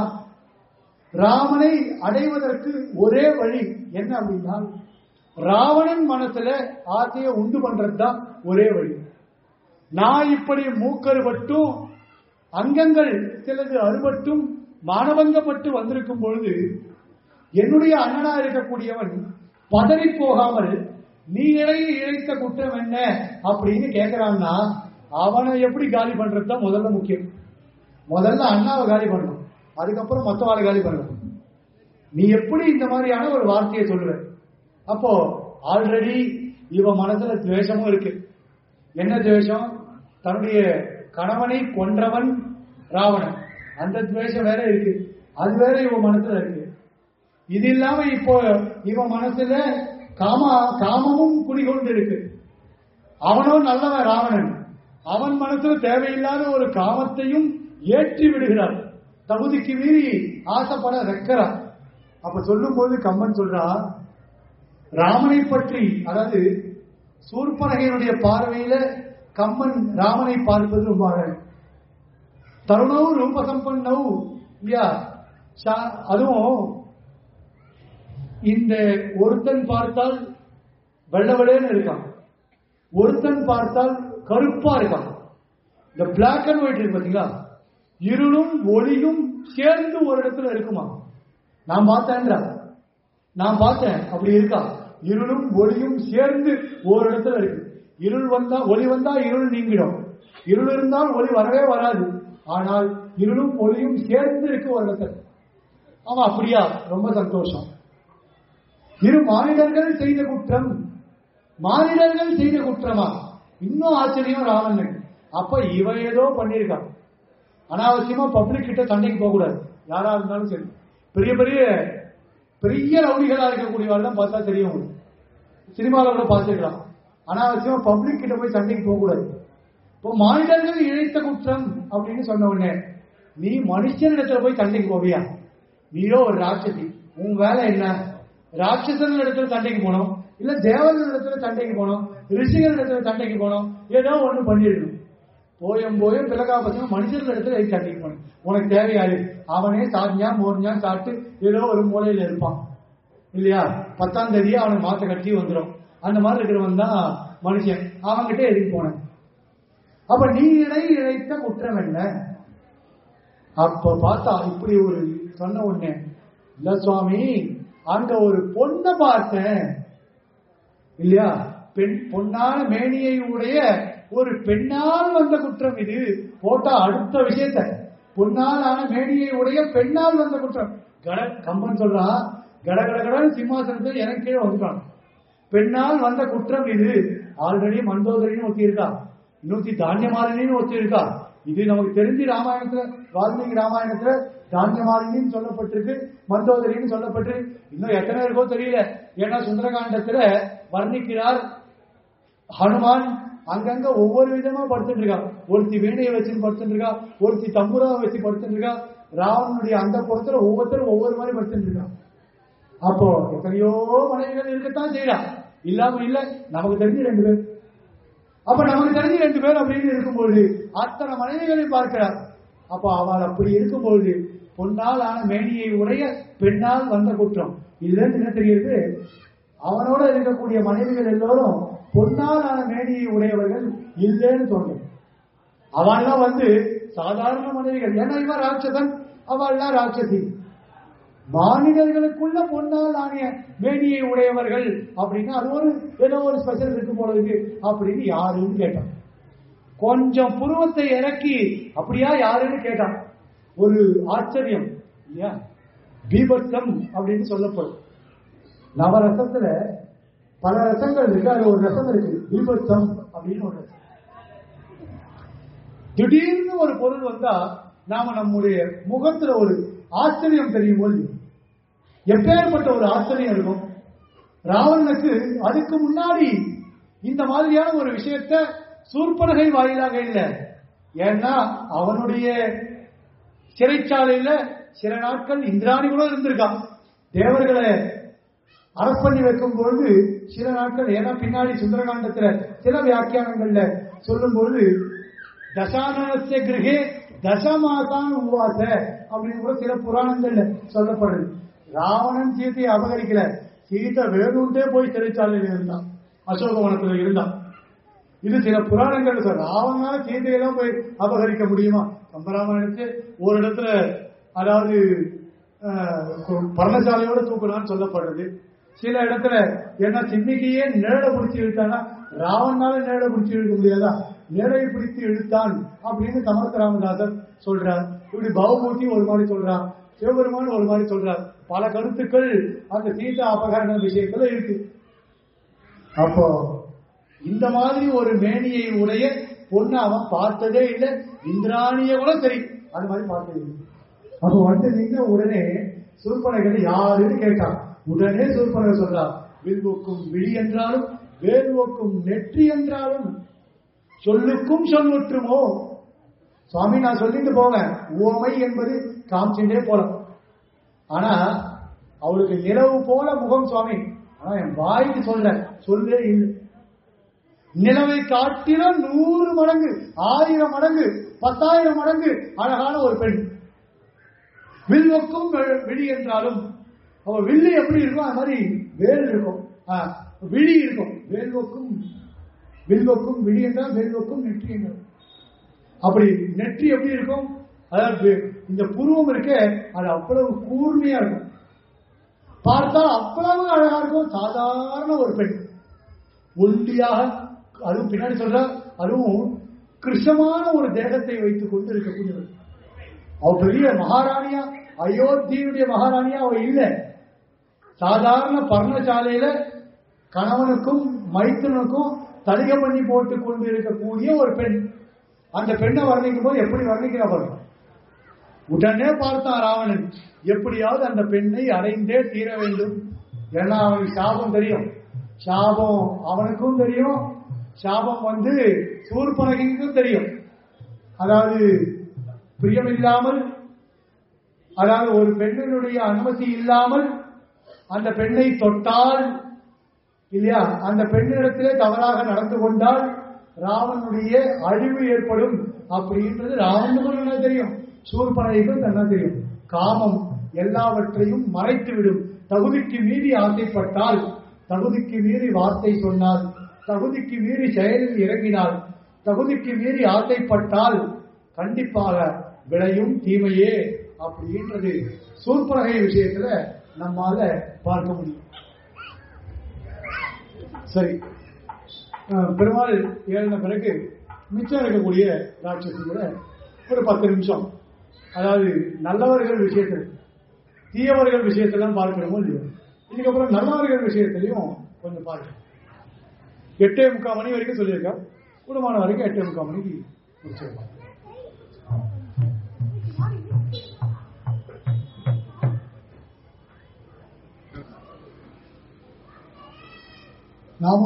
Speaker 1: ராமனை அடைவதற்கு ஒரே வழி என்ன அப்படின்னா ராவணன் மனசுல ஆசையை உண்டு பண்றதுதான் ஒரே வழி நான் இப்படி மூக்கருபட்டும் அங்கங்கள் சிலது அறுபட்டும் மானபங்கப்பட்டு வந்திருக்கும் பொழுது என்னுடைய அண்ணனா இருக்கக்கூடியவன் பதறி போகாமல் நீ இடையே இழைத்த குற்றம் என்ன அப்படின்னு கேட்கிறான்னா அவனை எப்படி காலி பண்றதுதான் முதல்ல முக்கியம் முதல்ல அண்ணாவை காலி பண்ணணும் அதுக்கப்புறம் மத்தவாளை காலி பண்ணணும் நீ எப்படி இந்த மாதிரியான ஒரு வார்த்தையை சொல்லுவ அப்போ ஆல்ரெடி இவன் மனசுல துவேஷமும் இருக்கு என்ன துவேஷம் தன்னுடைய கணவனை கொன்றவன் ராவணன் அந்த துவேஷம் வேற இருக்கு அது வேற இவன் மனசுல இருக்கு இது இல்லாம இப்போ இவன் மனசுல காம காமமும் குடிகொண்டு இருக்கு அவனும் நல்லவன் ராவணன் அவன் மனசுல தேவையில்லாத ஒரு காமத்தையும் ஏற்றி விடுகிறான் தகுதிக்கு மீறி ஆசைப்பட வைக்கிறான் அப்ப சொல்லும் போது கம்மன் சொல்றான் ராமனை பற்றி அதாவது சூர்பனகையினுடைய பார்வையில கம்மன் ராமனை பார்ப்பது ரொம்ப அழகு தருணவும் ரூப சம்பன்னவும் இல்லையா சா- அதுவும் இந்த ஒருத்தன் பார்த்தால் வெள்ள வெள்ளேன்னு இருக்கான் ஒருத்தன் பார்த்தால் கருப்பா இருக்கான் இந்த பிளாக் அண்ட் ஒயிட் இருக்கு பாத்தீங்களா இருளும் ஒளியும் சேர்ந்து ஒரு இடத்துல இருக்குமா நான் பார்த்தேன்றா நான் பார்த்தேன் அப்படி இருக்கா இருளும் ஒளியும் சேர்ந்து ஒரு இடத்துல இருக்கு இருள் வந்தா ஒளி வந்தா இருள் நீங்கிடும் இருள் இருந்தால் ஒளி வரவே வராது ஆனால் இருளும் ஒளியும் சேர்ந்து இருக்கு ஒரு இடத்துல அவன் அப்படியா ரொம்ப சந்தோஷம் இரு மானிடர்கள் செய்த குற்றம் மானிடர்கள் செய்த குற்றமா இன்னும் ஆச்சரியம் ராவணன் அப்ப இவன் ஏதோ பண்ணியிருக்கான் அனாவசியமா பப்ளிக் கிட்ட சண்டைக்கு போக கூடாது யாரா இருந்தாலும் சரி பெரிய பெரிய பெரிய ரவுடிகளா இருக்கக்கூடியவாள் தான் பார்த்தா தெரியும் உங்களுக்கு. சினிமால கூட பார்த்துக்கலாம் அனாவசியமா பப்ளிக் கிட்ட போய் சண்டைக்கு போக கூடாது இப்போ மானிடர்கள் இழைத்த குற்றம் அப்படின்னு சொன்ன உடனே நீ மனுஷனிடத்துல போய் சண்டைக்கு போவியா நீயோ ஒரு ராட்சசி உன் வேலை என்ன ராட்சசன் இடத்துல சண்டைக்கு போனோம் இல்ல தேவர்கள் இடத்துல சண்டைக்கு போனோம் ரிஷிகள் இடத்துல சண்டைக்கு போனோம் ஏதோ ஒண்ணு பண்ணிடணும் போயும் போயும் பிளகாபசம் மனுஷர்கள் இடத்துல எதுக்கு சண்டைக்கு போகணும் உனக்கு தேவையாது அவனே சாஞ்ஞா மோர்ஞா சாப்பிட்டு ஏதோ ஒரு மூலையில இருப்பான் இல்லையா பத்தாம் தேதியே அவனுக்கு மாத்த கட்டி வந்துடும் அந்த மாதிரி இருக்கிறவன் தான் மனுஷன் அவன்கிட்ட எதுக்கு போனேன் அப்ப நீ இடை இழைத்த குற்றம் என்ன அப்ப பார்த்தா இப்படி ஒரு சொன்ன உடனே இல்ல சுவாமி அங்க ஒரு பொண்ணை பார்த்தேன் இல்லையா பெண் பொன்னான மேனியை உடைய ஒரு பெண்ணால் வந்த குற்றம் இது போட்டா அடுத்த விஷயத்த பொன்னால் ஆன மேனியை உடைய பெண்ணால் வந்த குற்றம் கட கம்பன் சொல்றான் கட கட கடன் சிம்மாசனத்தில் எனக்கு கீழே வந்துட்டான் பெண்ணால் வந்த குற்றம் இது ஆல்ரெடி மண்டோதரின்னு ஒருத்தி இருக்கா இன்னொருத்தி தானியமாலினின்னு ஒருத்தி இருக்கா இது நமக்கு தெரிஞ்சு ராமாயணத்துல வால்மீகி ராமாயணத்துல தானியமாலினின்னு சொல்லப்பட்டிருக்கு மண்டோதரின்னு சொல்லப்பட்டிருக்கு இன்னும் எத்தனை இருக்கோ தெரியல ஏன்னா சுந்தரகாண்டத்துல வர்ணிக்கிறார் ஹனுமான் அங்கங்க ஒவ்வொரு விதமா படுத்துட்டு இருக்கா ஒருத்தி வீணையை வச்சு படுத்துட்டு இருக்கா ஒருத்தி தம்புராவை வச்சு படுத்துட்டு இருக்கா ராவனுடைய அந்த புறத்துல ஒவ்வொருத்தரும் ஒவ்வொரு மாதிரி படுத்துட்டு இருக்கா அப்போ எத்தனையோ மனைவிகள் இருக்கத்தான் செய்யலாம் இல்லாம இல்ல நமக்கு தெரிஞ்சு ரெண்டு பேர் அப்ப நமக்கு தெரிஞ்சு ரெண்டு பேர் அப்படின்னு இருக்கும்பொழுது அத்தனை மனைவிகளை பார்க்கிறார் அப்ப அவள் அப்படி இருக்கும்பொழுது பொன்னால் ஆன மேனியை உடைய பெண்ணால் வந்த குற்றம் இதுல இருந்து என்ன தெரியுது அவனோட இருக்கக்கூடிய மனைவிகள் எல்லோரும் பொன்னால் ஆன மேனியை உடையவர்கள் இல்லைன்னு தோன்றும் அவள்லாம் வந்து சாதாரண மனைவிகள் ஏன்னா இவன் ராட்சசன் அவள்லாம் ராட்சசி மாநிலர்களுக்குள்ள பொன்னால் ஆணிய மேனியை உடையவர்கள் அப்படின்னா அது ஒரு ஏதோ ஒரு ஸ்பெஷல் இருக்கு போல இருக்கு அப்படின்னு யாருன்னு கேட்டான் கொஞ்சம் புருவத்தை இறக்கி அப்படியா யாருன்னு கேட்டான் ஒரு ஆச்சரியம் இல்லையா பீபத்தம் அப்படின்னு சொல்லப்படும் நவரசத்துல பல ரசங்கள் இருக்கு அது ஒரு ரசம் இருக்கு பீபத்தம் அப்படின்னு ஒரு ரசம் திடீர்னு ஒரு பொருள் வந்தா நாம நம்முடைய முகத்துல ஒரு ஆச்சரியம் தெரியும் போது எப்பேற்பட்ட ஒரு ஆச்சரியம் இருக்கும் ராவணனுக்கு அதுக்கு முன்னாடி இந்த மாதிரியான ஒரு விஷயத்த சூர்பனகை வாயிலாக இல்லை ஏன்னா அவனுடைய சிறைச்சாலையில சில நாட்கள் இந்திராணி கூட இருந்திருக்கான் தேவர்களை அரசு பண்ணி வைக்கும் பொழுது சில நாட்கள் ஏன்னா பின்னாடி சுந்தரகாண்டத்துல சில வியாக்கியானங்கள்ல சொல்லும் பொழுது தசானனஸ்ய கிரகே தசமாசான் உவாச அப்படின்னு கூட சில புராணங்கள்ல சொல்லப்படுது ராவணன் சீதையை அபகரிக்கல சீதை வேணுண்டே போய் சிறைச்சாலையில் இருந்தான் அசோகவனத்துல இருந்தான் இது சில புராணங்கள் சார் ராவணனால சீதையெல்லாம் போய் அபகரிக்க முடியுமா கம்பராமாயணத்து ஒரு இடத்துல அதாவது அஹ், பர்ணசாலையோட தூக்கணும்னு சொல்லப்படுறது சில இடத்துல ஏன்னா சின்னிக்கையே நிழலை பிடிச்சி இழுத்தானா ராவணனால நிழலை பிடிச்சி இழுக்க முடியாதா நிழலை பிடித்து இழுத்தான் அப்படின்னு சமர்த்த ராமதாசர் சொல்றார் இப்படி பவமூர்த்தி ஒரு மாதிரி சொல்றான் சிவபெருமான் ஒரு மாதிரி சொல்றார் பல கருத்துக்கள் அந்த சீதா அபகரண விஷயத்துல இருக்கு அப்போ இந்த மாதிரி ஒரு மேனியை உடைய பொண்ணு அவன் பார்த்ததே இல்லை இந்திராணிய கூட சரி அது மாதிரி பார்த்தது இல்லை அப்போ வந்து நின்ன உடனே சூர்பனகை யாருன்னு கேட்டான் உடனே சூர்பனகை சொல்றா வில்வோக்கும் விழி என்றாலும் வேல்வோக்கும் நெற்றி என்றாலும் சொல்லுக்கும் சொல்லுற்றுமோ சுவாமி நான் சொல்லிட்டு போவேன் உவமை என்பது காமிச்சுட்டே போலாம் ஆனா அவளுக்கு நிலவு போல முகம் சுவாமி ஆனா என் வாய்க்கு சொல்ல சொல்லே இல்லை நிலவை காட்டிலும் நூறு மடங்கு ஆயிரம் மடங்கு பத்தாயிரம் மடங்கு அழகான ஒரு பெண் வில்வக்கும் வெ- விழி என்றாலும் அவ வில்லு எப்படி இருக்கும் அது மாதிரி வேல் இருக்கும் ஆ, விழி இருக்கும் வேல்வக்கும் வில்வக்கும் விழி என்றால் வேல்வக்கும் நெற்றி என்றால் அப்படி நெற்றி எப்படி இருக்கும் அதாவது இந்த புருவம் இருக்க அது அவ்வளவு கூர்மையா இருக்கும் பார்த்தா அவ்வளவு அழகா இருக்கும் சாதாரண ஒரு பெண் ஒல்லியாக அதுவும் பின்னாடி சொல்ற அதுவும் கிருஷமான ஒரு தேகத்தை வைத்துக் கொண்டு இருக்கக்கூடியவர் அவ பெரிய மகாராணியா அயோத்தியுடைய மகாராணியா அவ இல்லை சாதாரண பர்ணசாலையில கணவனுக்கும் மைத்துனுக்கும் தலிகை பண்ணி போட்டு கொண்டு இருக்கக்கூடிய ஒரு பெண் அந்த பெண்ணை வர்ணிக்கும் போது எப்படி வர்ணிக்கிறா பாருங்க உடனே பார்த்தான் ராவணன் எப்படியாவது அந்த பெண்ணை அடைந்தே தீர வேண்டும் ஏன்னா அவனுக்கு சாபம் தெரியும் சாபம் அவனுக்கும் தெரியும் சாபம் வந்து சூர்பனகிக்கும் தெரியும் அதாவது பிரியமில்லாமல் அதாவது ஒரு பெண்ணினுடைய அனுமதி இல்லாமல் அந்த பெண்ணை தொட்டால் இல்லையா அந்த பெண்ணிடத்திலே தவறாக நடந்து கொண்டால் ராவனுடைய அழிவு ஏற்படும் அப்படின்றது ராவனுக்கும் என்ன தெரியும் சூர்பனைக்கும் என்ன தெரியும் காமம் எல்லாவற்றையும் மறைத்து விடும் தகுதிக்கு மீறி ஆசைப்பட்டால் தகுதிக்கு மீறி வார்த்தை சொன்னால் தகுதிக்கு மீறி செயலில் இறங்கினால் தகுதிக்கு மீறி ஆசைப்பட்டால் கண்டிப்பாக விளையும் தீமையே அப்படின்றது சூர்பனகை விஷயத்துல நம்மால பார்க்க முடியும் சரி அஹ், பெருமாள் ஏறின பிறகு மிச்சம் இருக்கக்கூடிய ராட்சசிகளை ஒரு பத்து நிமிஷம் அதாவது நல்லவர்கள் விஷயத்தில் தீயவர்கள் விஷயத்தெல்லாம் பார்க்கணுமோ இல்லையோ இதுக்கப்புறம் நல்லவர்கள் விஷயத்திலையும் கொஞ்சம் பார்க்கணும் எட்டே முக்கால் மணி வரைக்கும் சொல்லியிருக்கேன் கூடுமான வரைக்கும் எட்டே முக்கால் மணிக்கு முடிச்சிருக்கோம் நாம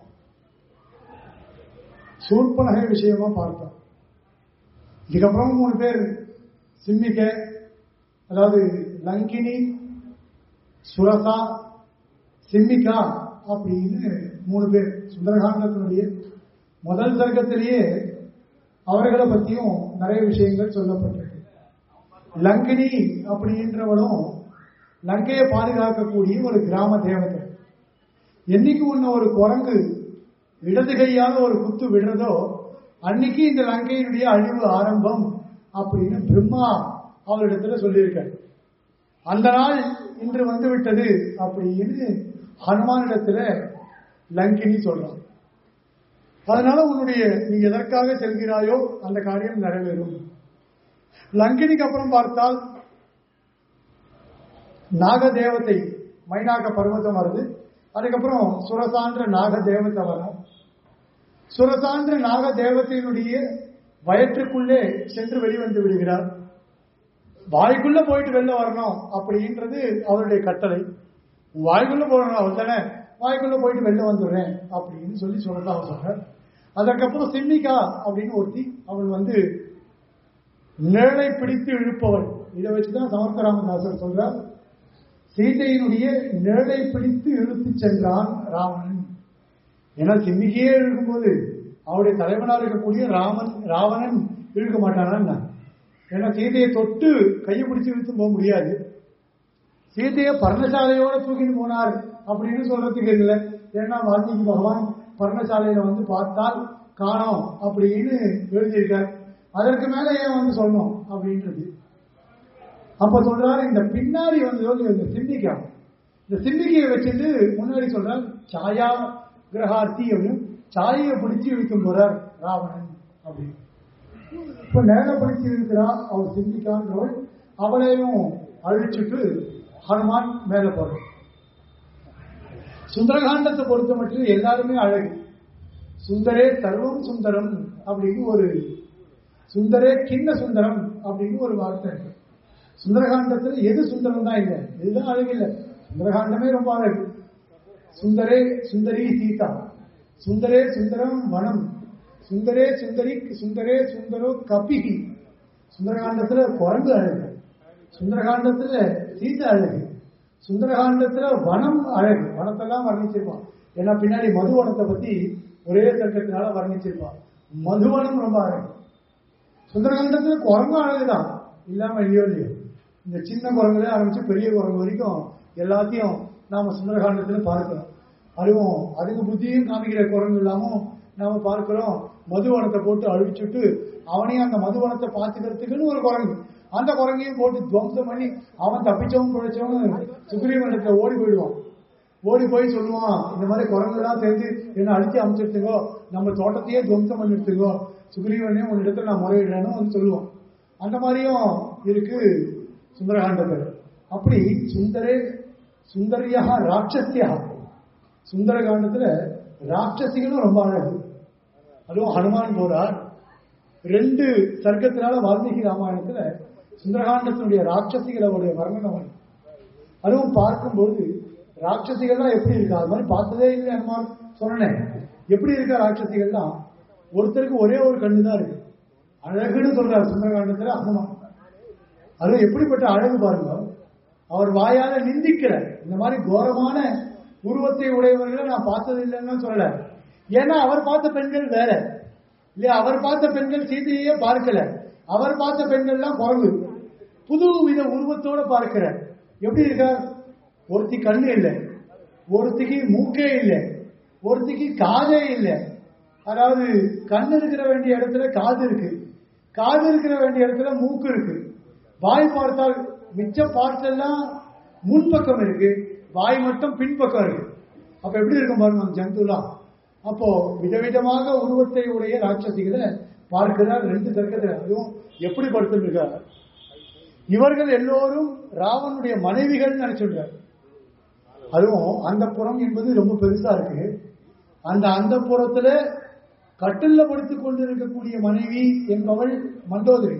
Speaker 1: சூர்பனகை விஷயமா பார்த்தோம் இதுக்கப்புறம் மூணு பேர் சிம்மிக அதாவது லங்கினி சுரசா சிம்மிகா அப்படின்னு மூணு பேர் சுந்தரகாண்டத்தினுடைய முதல் சர்க்கத்திலேயே அவர்களை பத்தியும் நிறைய விஷயங்கள் சொல்லப்பட்டிருக்கு லங்கினி அப்படின்றவளும் லங்கையை பாதுகாக்கக்கூடிய ஒரு கிராம தேவதை என்னைக்கு உன்ன ஒரு குரங்கு இடது கையால ஒரு குத்து விடுறதோ அன்னைக்கு இந்த லங்கையினுடைய அழிவு ஆரம்பம் அப்படின்னு பிரம்மா அவளிடத்துல சொல்லியிருக்கார் அந்த நாள் இன்று வந்து விட்டது அப்படின்னு ஹனுமானிடத்துல லங்கினி சொல்றான் அதனால உன்னுடைய நீ எதற்காக செல்கிறாயோ அந்த காரியம் நிறைவேறும் லங்கினிக்கு அப்புறம் பார்த்தால் நாக தேவதை மைனாக பர்வதம் வருது அதுக்கப்புறம் சுரசான்ற நாக தேவதை வரும் சுரசான்ற நாக தேவதையினுடைய வயிற்றுக்குள்ளே சென்று வெளிவந்து விடுகிறார் வாய்க்குள்ள போயிட்டு வெளில வரணும் அப்படின்றது அவருடைய கட்டளை வாய்க்குள்ள போகணும் அவள் தானே வாய்க்குள்ள போயிட்டு வெளில வந்துடுறேன் அப்படின்னு சொல்லி சொல்றதா அவன் சொல்ற அதற்கப்புறம் சிம்மிகா அப்படின்னு ஒருத்தி அவள் வந்து நிழலை பிடித்து இழுப்பவள் இதை வச்சுதான் சமர்த்தராமதாசர் சொல்றார் சீதையினுடைய நிழலை பிடித்து இழுத்து சென்றான் ராவணன் ஏன்னா சிம்மிகையே இருக்கும்போது அவருடைய தலைவனாக இருக்கக்கூடிய ராமன் ராவணன் இழுக்க மாட்டானா என்ன? ஏன்னா சீதையை தொட்டு கையை பிடிச்சு இழுத்து போக முடியாது சீதையை பர்ணசாலையோட தூக்கிட்டு போனார் அப்படின்னு சொல்றதுக்கு இல்லை ஏன்னா வால்மீகி பகவான் பர்ணசாலையில வந்து பார்த்தால் காணோம் அப்படின்னு எழுதியிருக்கார் அதற்கு மேல ஏன் வந்து சொல்லணும் அப்படின்றது அப்ப சொல்றாரு இந்த பின்னாடி வந்து இந்த சிந்திக்கா இந்த சிந்திக்கையை வச்சுட்டு முன்னாடி சொல்றார் சாயா கிரகார்த்தி அப்படின்னு சாயை பிடிச்சு இழுக்கும் போறார் ராவணன் அப்படின்னு இப்ப நேர பிடிச்சு இருக்கிறா அவர் சிந்திக்கான்றவள் அவளையும் அழிச்சுட்டு ஹனுமான் மேல போறார் சுந்தரகாண்டத்தை பொறுத்த மட்டும் எல்லாருமே அழகு சுந்தரே சர்வம் சுந்தரம் அப்படின்னு ஒரு சுந்தரே கிண்ண சுந்தரம் அப்படின்னு ஒரு வார்த்தை இருக்கு சுந்தரகாண்டத்துல எது சுந்தரம் தான் இல்லை எதுதான் அழகு இல்லை சுந்தரகாண்டமே ரொம்ப அழகு சுந்தரே சுந்தரி சீதா சுந்தரே சுந்தரம் வனம் சுந்தரே சுந்தரி சுந்தரே சுந்தரோ கபிகி சுந்தரகாண்டத்துல குரங்கு அழகு சுந்தரகாண்டத்துல சீதா அழகு சுந்தரகாண்டத்துல வனம் அழகு வனத்தெல்லாம் வர்ணிச்சிருப்பான் ஏன்னா பின்னாடி மதுவனத்தை பத்தி ஒரே சட்டத்தினால வர்ணிச்சிருப்பான் மதுவனம் ரொம்ப அழகு சுந்தரகாண்டத்துல குரங்கு அழகுதான் இல்லாம இல்லையோ இல்லையோ இந்த சின்ன குரங்குல ஆரம்பிச்சு பெரிய குரங்கு வரைக்கும் எல்லாத்தையும் நாம சுந்தரகாண்டத்துல பார்க்கிறோம் அதுவும் அதுக்கு புத்தியும் காமிக்கிற குரங்கு இல்லாம நாம பார்க்கிறோம் மதுவனத்தை போட்டு அழிச்சுட்டு அவனையும் அந்த மதுவனத்தை பார்த்துக்கிறதுக்குன்னு ஒரு குரங்கு அந்த குரங்கையும் போட்டு துவம்சம் பண்ணி அவன் தப்பிச்சவன் பிழைச்சவன் சுக்ரீவனிடத்துல ஓடி போயிடுவான் ஓடி போய் சொல்லுவான் இந்த மாதிரி குரங்குலாம் சேர்ந்து என்ன அடிச்சு அமைச்சிருத்துங்கோ நம்ம தோட்டத்தையே துவம்சம் பண்ணிருத்துங்கோ சுக்ரீவனே உன்னிடத்துல நான் முறையிடுறேன்னு வந்து சொல்லுவான் அந்த மாதிரியும் இருக்கு சுந்தரகாண்டத்தில் அப்படி சுந்தரே சுந்தரியா ராட்சசியா சுந்தரகாண்டத்துல ராட்சசிகளும் ரொம்ப அழகு அதுவும் ஹனுமான் போறார் ரெண்டு சர்க்கத்தினால வால்மீகி ராமாயணத்துல சுந்தரகாண்டத்தினுடைய ராட்சசிகளுடைய வர்ணனை வரும். அதுவும் பார்க்கும்போது ராட்சசிகள்லாம் எப்படி இருக்கா அது மாதிரி பார்த்ததே இல்லை ஹனுமான் சொன்னேன் எப்படி இருக்கா ராட்சசிகள்லாம் ஒருத்தருக்கு ஒரே ஒரு கண்ணு தான் இருக்கு அழகுன்னு சொல்றாரு சுந்தரகாண்டத்துல ஹனுமான் அது எப்படிப்பட்ட அழகு பாருங்க அவர் வாயால நிந்திக்கல இந்த மாதிரி கோரமான உருவத்தை உடையவர்களை நான் பார்த்தது இல்லைன்னு சொல்லல ஏன்னா அவர் பார்த்த பெண்கள் வேற இல்லையா அவர் பார்த்த பெண்கள் சீதையே பார்க்கல அவர் பார்த்த பெண்கள்லாம் குரங்கு புது வித உருவத்தோட பார்க்கிற எப்படி இருக்கார் ஒருத்தி கண்ணு இல்லை ஒருத்திக்கு மூக்கே இல்லை ஒருத்திக்கு காதே இல்லை அதாவது கண் இருக்கிற வேண்டிய இடத்துல காது இருக்கு காது இருக்கிற வேண்டிய இடத்துல மூக்கு இருக்கு வாய் பார்த்தால் மிச்ச பார்ட்ஸ் எல்லாம் முன்பக்கம் இருக்கு வாய் மட்டும் பின்பக்கம் இருக்கு அப்ப எப்படி இருக்கும் பாருங்க அந்த ஜந்துலாம் அப்போ விதவிதமாக உருவத்தை உடைய ராட்சசிகளை பார்க்கிறார் ரெண்டு தர்க்கத்தில் அதுவும் எப்படி படுத்திருக்கார் இவர்கள் எல்லோரும் ராவனுடைய மனைவிகள் நினைச்சுட்டார் அதுவும் அந்த புறம் என்பது ரொம்ப பெருசா இருக்கு அந்த அந்த புறத்துல கட்டில்ல படுத்துக் கொண்டிருக்கக்கூடிய மனைவி என்பவள் மண்டோதரி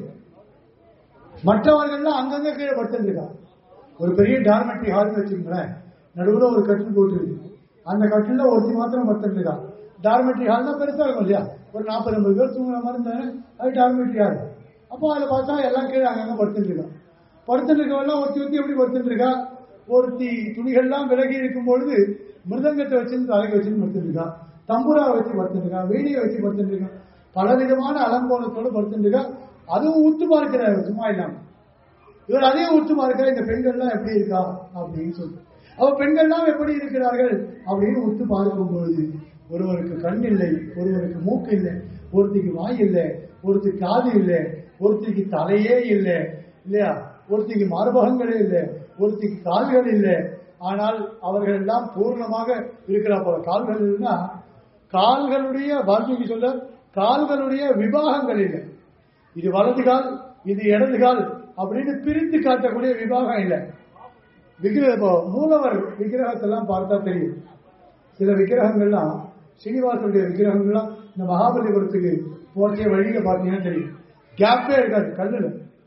Speaker 1: மற்றவர்கள்லாம் அங்கங்க கீழே படுத்துருக்காங்க ஒரு பெரிய டார்மெட்ரி ஹால் வச்சுங்களேன் நடுவுல ஒரு கட்டில் போட்டுருக்கு அந்த கட்டில ஒருத்தி மாத்திரம் படுத்துருக்கா டார்மெட்ரி ஹால்னா பெருசா இருக்கும் இல்லையா ஒரு நாற்பது ஐம்பது பேர் தூங்குற மாதிரி இருந்தாங்க அது டார்மெட்ரி ஹால் அப்போ அதில் பார்த்தா எல்லாம் கீழே அங்கங்க படுத்துட்டு படுத்துட்டு இருக்கவெல்லாம் ஒருத்தி ஒருத்தி எப்படி படுத்துட்டு இருக்கா ஒருத்தி துணிகள்லாம் விலகி இருக்கும் பொழுது மிருதங்கத்தை வச்சு தலைக்கு வச்சு படுத்துட்டு இருக்கா தம்புரா வச்சு படுத்துட்டு இருக்கா வீடியோ வச்சு படுத்துட்டு இருக்கா பலவிதமான அலங்கோலத்தோட படுத்துட்டு இருக்கா அதுவும் ஊத்து பார்க்கிறாரு சும்மா இல்லாம இவர் அதே ஊத்து பார்க்கிற இந்த பெண்கள்லாம் எப்படி இருக்கா அப்படின்னு சொல்லி அவ பெண்கள்லாம் எப்படி இருக்கிறார்கள் அப்படின்னு உத்து பார்க்கும் பொழுது ஒருவருக்கு கண் இல்லை ஒருவருக்கு மூக்கு இல்லை ஒருத்திக்கு வாய் இல்லை ஒருத்திக்கு காது இல்லை ஒருத்திக்கு தலையே இல்லை இல்லையா ஒருத்திக்கு மார்பகங்களே இல்லை ஒருத்திக்கு கால்கள் இல்லை ஆனால் அவர்கள் எல்லாம் பூர்ணமாக இருக்கிற போல கால்கள் இல்லைன்னா கால்களுடைய வால்மீகி சொல்ல கால்களுடைய விபாகங்கள் இல்லை இது வலது கால் இது இடது கால் அப்படின்னு பிரித்து காட்டக்கூடிய விபாகம் இல்லை விக்கிரக இப்போ மூலவர் விக்கிரகத்தெல்லாம் பார்த்தா தெரியும் சில விக்கிரகங்கள்லாம் ஸ்ரீனிவாசனுடைய விக்கிரகங்கள்லாம் இந்த மகாபலிபுரத்துக்கு போச்சே வழியில பார்த்தீங்கன்னா தெரியும் கேப்பே இருக்காது கல்லுல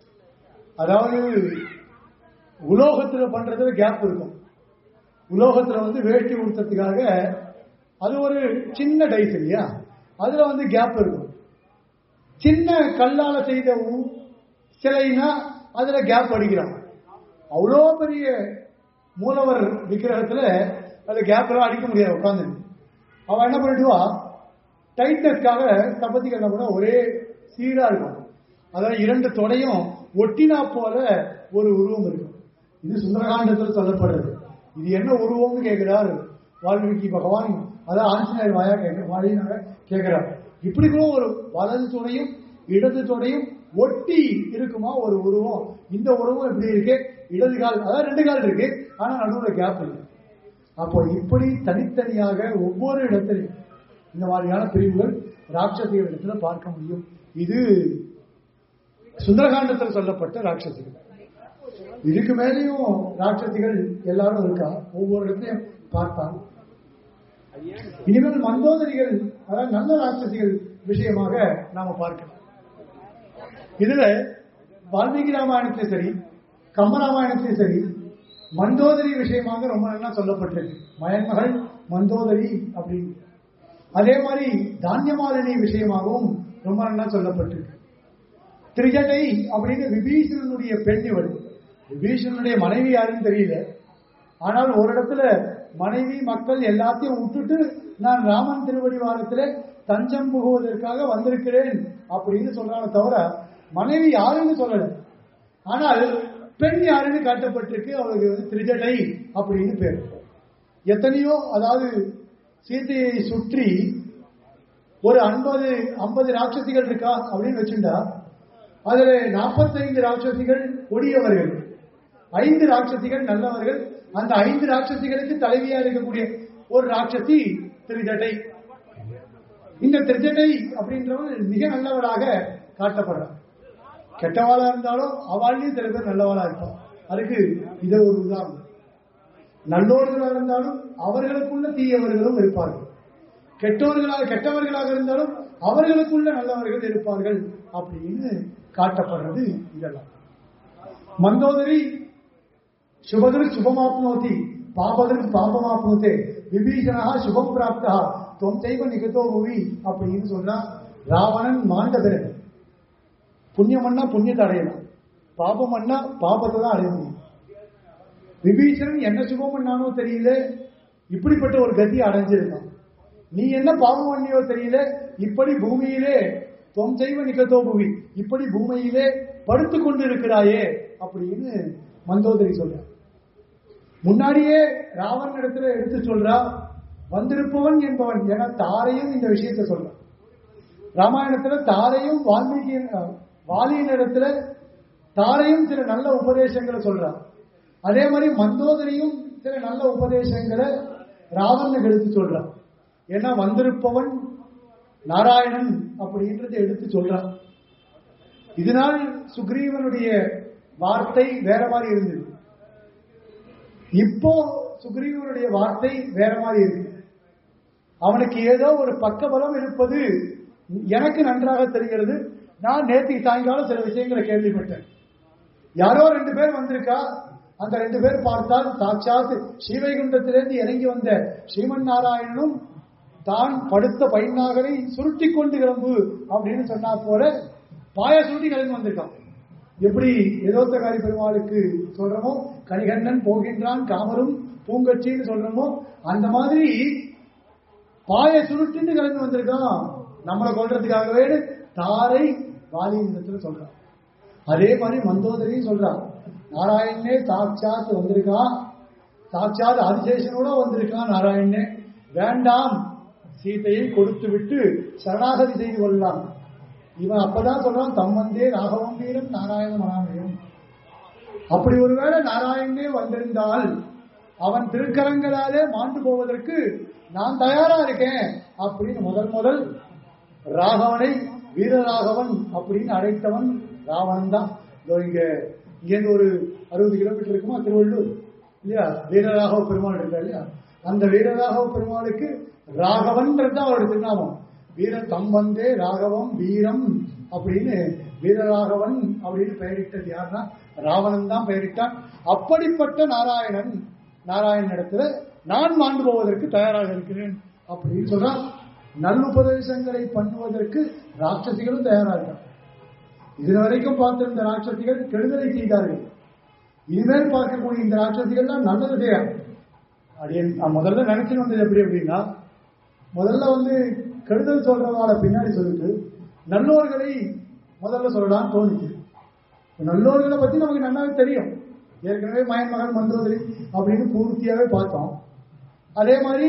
Speaker 1: அதாவது உலோகத்துல பண்றதுல கேப் இருக்கும் உலோகத்துல வந்து வேஷ்டி உடுத்துறதுக்காக அது ஒரு சின்ன டைஸ் இல்லையா அதுல வந்து கேப் இருக்கும் சின்ன கல்லால செய்த உ- சிலைனா அதுல கேப் அடிக்கிறான் அவ்வளோ பெரிய மூலவர் விக்கிரகத்துல அது கேப் எல்லாம் அடிக்க முடியாது உட்காந்து அவன் என்ன பண்ணிடுவா டைட்னஸ்க்காக சப்பத்திகள் கூட ஒரே சீரா இருக்கும் அதாவது இரண்டு தொடையும் ஒட்டினா போல ஒரு உருவம் இருக்கும் இது சுந்தரகாண்டத்தில் சொல்லப்படுறது இது என்ன உருவம்னு கேட்கிறார் வால்மீகி பகவான் அதான் ஆஞ்சநேயர் வாயா கேட்க வாழினாக கேட்கிறார் இப்படி கூட ஒரு வலது துணையும் இடது துணையும் ஒட்டி இருக்குமா ஒரு உருவம் இந்த உருவம் இப்படி இருக்கு இடது கால் அதாவது ரெண்டு கால் இருக்கு ஆனா நடுவுல கேப் இல்லை அப்போ இப்படி தனித்தனியாக ஒவ்வொரு இடத்திலையும் இந்த மாதிரியான பிரிவுகள் ராட்சசிகள் இடத்துல பார்க்க முடியும் இது சுந்தரகாண்டத்தில் சொல்லப்பட்ட ராட்சசிகள் இதுக்கு மேலேயும் ராட்சசிகள் எல்லாரும் இருக்கா ஒவ்வொரு இடத்தையும் பார்ப்பாங்க இனிமேல் மந்தோதரிகள் அதாவது நல்ல ராட்சசிகள் விஷயமாக நாம பார்க்கலாம் இதுல வால்மீகி ராமாயணத்திலும் சரி கம்ப ராமாயணத்திலும் சரி மந்தோதரி விஷயமாக ரொம்ப நல்லா சொல்லப்பட்டிருக்கு மயன்மகள் மந்தோதரி அப்படின்னு அதே மாதிரி தானியமாலினி விஷயமாகவும் ரொம்ப நல்லா சொல்லப்பட்டிருக்கு திரிஜடை அப்படின்னு விபீஷணனுடைய பெண் இவள் விபீஷணனுடைய மனைவி யாருன்னு தெரியல ஆனால் ஒரு இடத்துல மனைவி மக்கள் எல்லாத்தையும் விட்டுட்டு நான் ராமன் திருவடி வாரத்துல தஞ்சம் புகுவதற்காக வந்திருக்கிறேன் அப்படின்னு சொல்றாங்க தவிர மனைவி யாருன்னு சொல்லல ஆனால் பெண் யாருன்னு காட்டப்பட்டிருக்கு அவளுக்கு வந்து திரிஜடை அப்படின்னு பேர் எத்தனையோ அதாவது சீதையை சுற்றி ஒரு ஐம்பது ஐம்பது ராட்சசிகள் இருக்கா அப்படின்னு வச்சுட்டா அதுல நாற்பத்தைந்து ராட்சசிகள் கொடியவர்கள் ஐந்து ராட்சசிகள் நல்லவர்கள் அந்த ஐந்து ராட்சசிகளுக்கு தலைவியா இருக்கக்கூடிய ஒரு ராட்சசி திரிஜடை இந்த திரிஜடை அப்படின்றவள் மிக நல்லவளாக காட்டப்படுறார் கெட்டவாளா இருந்தாலும் அவள்லயும் சில பேர் நல்லவாளா இருப்பான் அதுக்கு இதை ஒரு உதாரணம் நல்லோர்களாக இருந்தாலும் அவர்களுக்குள்ள தீயவர்களும் இருப்பார்கள் கெட்டவர்களாக கெட்டவர்களாக இருந்தாலும் அவர்களுக்குள்ள நல்லவர்கள் இருப்பார்கள் அப்படின்னு காட்டப்படுறது இதெல்லாம் மந்தோதரி சுபகிரு சுபமாப்னோதி பாபகிரு பாபமாப்னோதே விபீஷணா சுபம் பிராப்தா தொம் செய்வ நிகதோ புவி அப்படின்னு சொல்றா ராவணன் மாண்ட பிறகு புண்ணியம் பண்ணா புண்ணியத்தை அடையலாம் பாபம் பண்ணா பாபத்தை தான் அடைய முடியும் விபீஷணன் என்ன சுபம் பண்ணானோ தெரியல இப்படிப்பட்ட ஒரு கதி அடைஞ்சிருக்கான் நீ என்ன பாவம் பண்ணியோ தெரியல இப்படி பூமியிலே தொம் செய்வ நிகத்தோ புவி இப்படி பூமியிலே படுத்து கொண்டு இருக்கிறாயே அப்படின்னு மந்தோதரி சொல்ற முன்னாடியே ராவன் இடத்துல எடுத்து சொல்றா வந்திருப்பவன் என்பவன் என தாரையும் இந்த விஷயத்தை சொல்றான் ராமாயணத்துல தாரையும் வால்மீகி வாலியின் இடத்துல தாரையும் சில நல்ல உபதேசங்களை சொல்றான் அதே மாதிரி மந்தோதரியும் சில நல்ல உபதேசங்களை ராவனுக்கு எடுத்து சொல்றான் ஏன்னா வந்திருப்பவன் நாராயணன் அப்படின்றத எடுத்து சொல்றான் இதனால் சுக்ரீவனுடைய வார்த்தை வேற மாதிரி இருந்தது இப்போ சுக்ரீவனுடைய வார்த்தை வேற மாதிரி இருக்கு அவனுக்கு ஏதோ ஒரு பக்கபலம் இருப்பது எனக்கு நன்றாக தெரிகிறது நான் நேற்று சாயங்காலம் சில விஷயங்களை கேள்விப்பட்டேன் யாரோ ரெண்டு பேர் வந்திருக்கா அந்த ரெண்டு பேர் பார்த்தால் சாட்சாத் ஸ்ரீவைகுண்டத்திலிருந்து இறங்கி வந்த ஸ்ரீமன் நாராயணனும் தான் படுத்த பைநாகரை சுருட்டி கொண்டு கிளம்பு அப்படின்னு சொன்னா போல பாய சுருட்டி கிளம்பி வந்திருக்கான் எப்படி எதோத்தகாரி பெருமாளுக்கு சொல்றோமோ கணிகண்ணன் போகின்றான் காமரும் பூங்கட்சின்னு சொல்றோமோ அந்த மாதிரி பாய சுருட்டின்னு கிளம்பி வந்திருக்கான் நம்மளை கொள்றதுக்காகவே தாரை வாலிபத்துல சொல்றான் அதே மாதிரி மந்தோதரியும் சொல்றான் நாராயணனே சாட்சாத் வந்திருக்கான் சாட்சாத் ஆதிசேஷனோட வந்திருக்கான் நாராயணனே வேண்டாம் சீதையை கொடுத்து விட்டு சரணாகதி செய்து கொள்ளலாம் இவன் அப்பதான் சொல்றான் தம்மந்தே ராகவம் வீரம் நாராயண மனாமயம் அப்படி ஒருவேளை நாராயணனே வந்திருந்தால் அவன் திருக்கரங்களாலே மாண்டு போவதற்கு நான் தயாரா இருக்கேன் அப்படின்னு முதல் முதல் ராகவனை வீரராகவன் அப்படின்னு அழைத்தவன் ராவணன் தான் இதோ இங்க இங்கேருந்து ஒரு அறுபது கிலோமீட்டர் இருக்குமா திருவள்ளூர் இல்லையா வீரராகவ பெருமாள் இருக்கா இல்லையா அந்த வீரராகவ பெருமாளுக்கு ராகவன்றது அவருடைய திருநாமம் வீர தம்பந்தே ராகவம் வீரம் அப்படின்னு வீரராகவன் அப்படின்னு பெயரிட்டது யாருன்னா ராவணன் தான் பெயரிட்டான் அப்படிப்பட்ட நாராயணன் நாராயணன் இடத்துல நான் மாண்டு போவதற்கு தயாராக இருக்கிறேன் அப்படின்னு சொல்றான் நல்லுபதேசங்களை பண்ணுவதற்கு ராட்சசிகளும் தயாராக இருக்காங்க இது வரைக்கும் பார்த்திருந்த ராட்சசிகள் கெடுதலை செய்தார்கள் இனிமேல் பார்க்கக்கூடிய இந்த ராட்சசிகள்லாம் நல்லது செய்யாது அப்படியே நான் முதல்ல நினைச்சு வந்தது எப்படி அப்படின்னா முதல்ல வந்து கெடுதல் சொல்றதால பின்னாடி சொல்லிட்டு நல்லோர்களை முதல்ல சொல்லலாம்னு தோணுச்சு நல்லோர்களை பத்தி நமக்கு நல்லாவே தெரியும் ஏற்கனவே மயன் மகன் மந்தோதரி அப்படின்னு பூர்த்தியாவே பார்த்தோம் அதே மாதிரி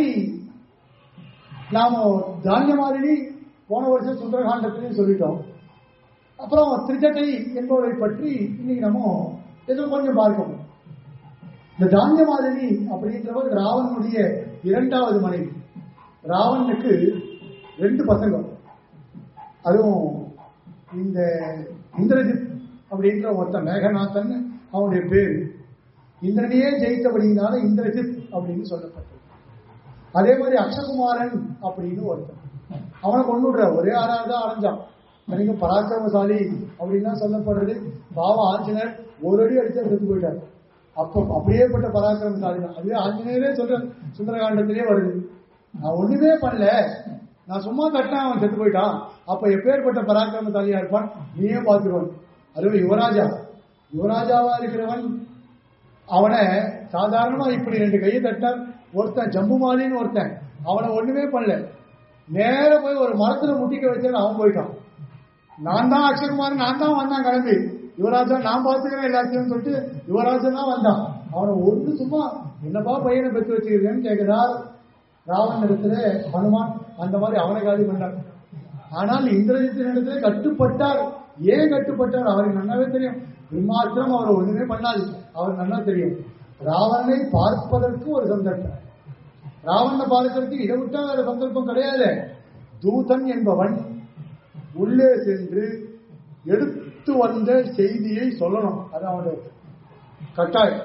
Speaker 1: நாம தானியமாலினி போன வருஷம் சுந்தரகாண்டத்திலையும் சொல்லிட்டோம் அப்புறம் திருச்சட்டை என்பவரை பற்றி இன்னைக்கு நம்ம ஏதோ கொஞ்சம் பார்க்கணும் இந்த தானியமாலினி அப்படின்றவர் ராவனுடைய இரண்டாவது மனைவி ராவனுக்கு ரெண்டு பசங்க அதுவும் இந்த இந்திரஜித் அப்படின்ற ஒருத்தன் மேகநாதன் அவனுடைய பேர் இந்திரனையே ஜெயித்தபடினால இந்திரஜித் அப்படின்னு சொல்லப்பட்டது அதே மாதிரி அக்ஷகுமாரன் அப்படின்னு ஒருத்தன் அவனை கொண்டு விடுற ஒரே ஆறாவது தான் அடைஞ்சான் எனக்கு பராக்கிரமசாலி அப்படின்னு தான் சொல்லப்படுறது பாவம் ஆஞ்சநேயர் ஒரு அடி அடிச்சா செத்து போயிட்டார் அப்போ அப்படியேப்பட்ட பராக்கிரமசாலி தான் அதுவே ஆஞ்சநேயரே சொல்ற சுந்தரகாண்டத்திலே வருது நான் ஒண்ணுமே பண்ணல நான் சும்மா தட்டினா அவன் செத்து போயிட்டான் அப்ப எப்பேற்பட்ட பராக்கிரமசாலியா இருப்பான் நீயே பார்த்துக்கணும் அதுவும் யுவராஜா யுவராஜாவா இருக்கிறவன் அவனை சாதாரணமா இப்படி ரெண்டு கையை தட்டான் ஒருத்தன் ஜம்புமாலின்னு ஒருத்தன் அவனை ஒண்ணுமே பண்ணல நேர போய் ஒரு மரத்துல முட்டிக்க வச்சேன்னு அவன் போயிட்டான் நான் தான் அக்ஷகுமார் நான் தான் வந்தான் கிளம்பி யுவராஜா நான் பார்த்துக்கிறேன் எல்லாத்தையும் சொல்லிட்டு யுவராஜன் தான் வந்தான் அவனை ஒண்ணு சும்மா என்னப்பா பையனை பெற்று வச்சுக்கிறேன்னு கேட்கிறார் ராவன் இடத்துல ஹனுமான் அந்த மாதிரி அவனை காலி பண்ணார் ஆனால் இந்திரஜித்தின் இடத்துல கட்டுப்பட்டார் ஏன் கட்டுப்பட்டார் அவருக்கு நல்லாவே தெரியும் பிரம்மாஸ்திரம் அவர் ஒண்ணுமே பண்ணாது அவர் நல்லா தெரியும் ராவணனை பார்ப்பதற்கு ஒரு சந்தர்ப்பம் ராவணனை பார்க்கறதுக்கு இதை விட்டா வேற சந்தர்ப்பம் கிடையாது தூதன் என்பவன் உள்ளே சென்று எடு கொண்டு வந்த செய்தியை சொல்லணும் அது அவனுடைய கட்டாயம்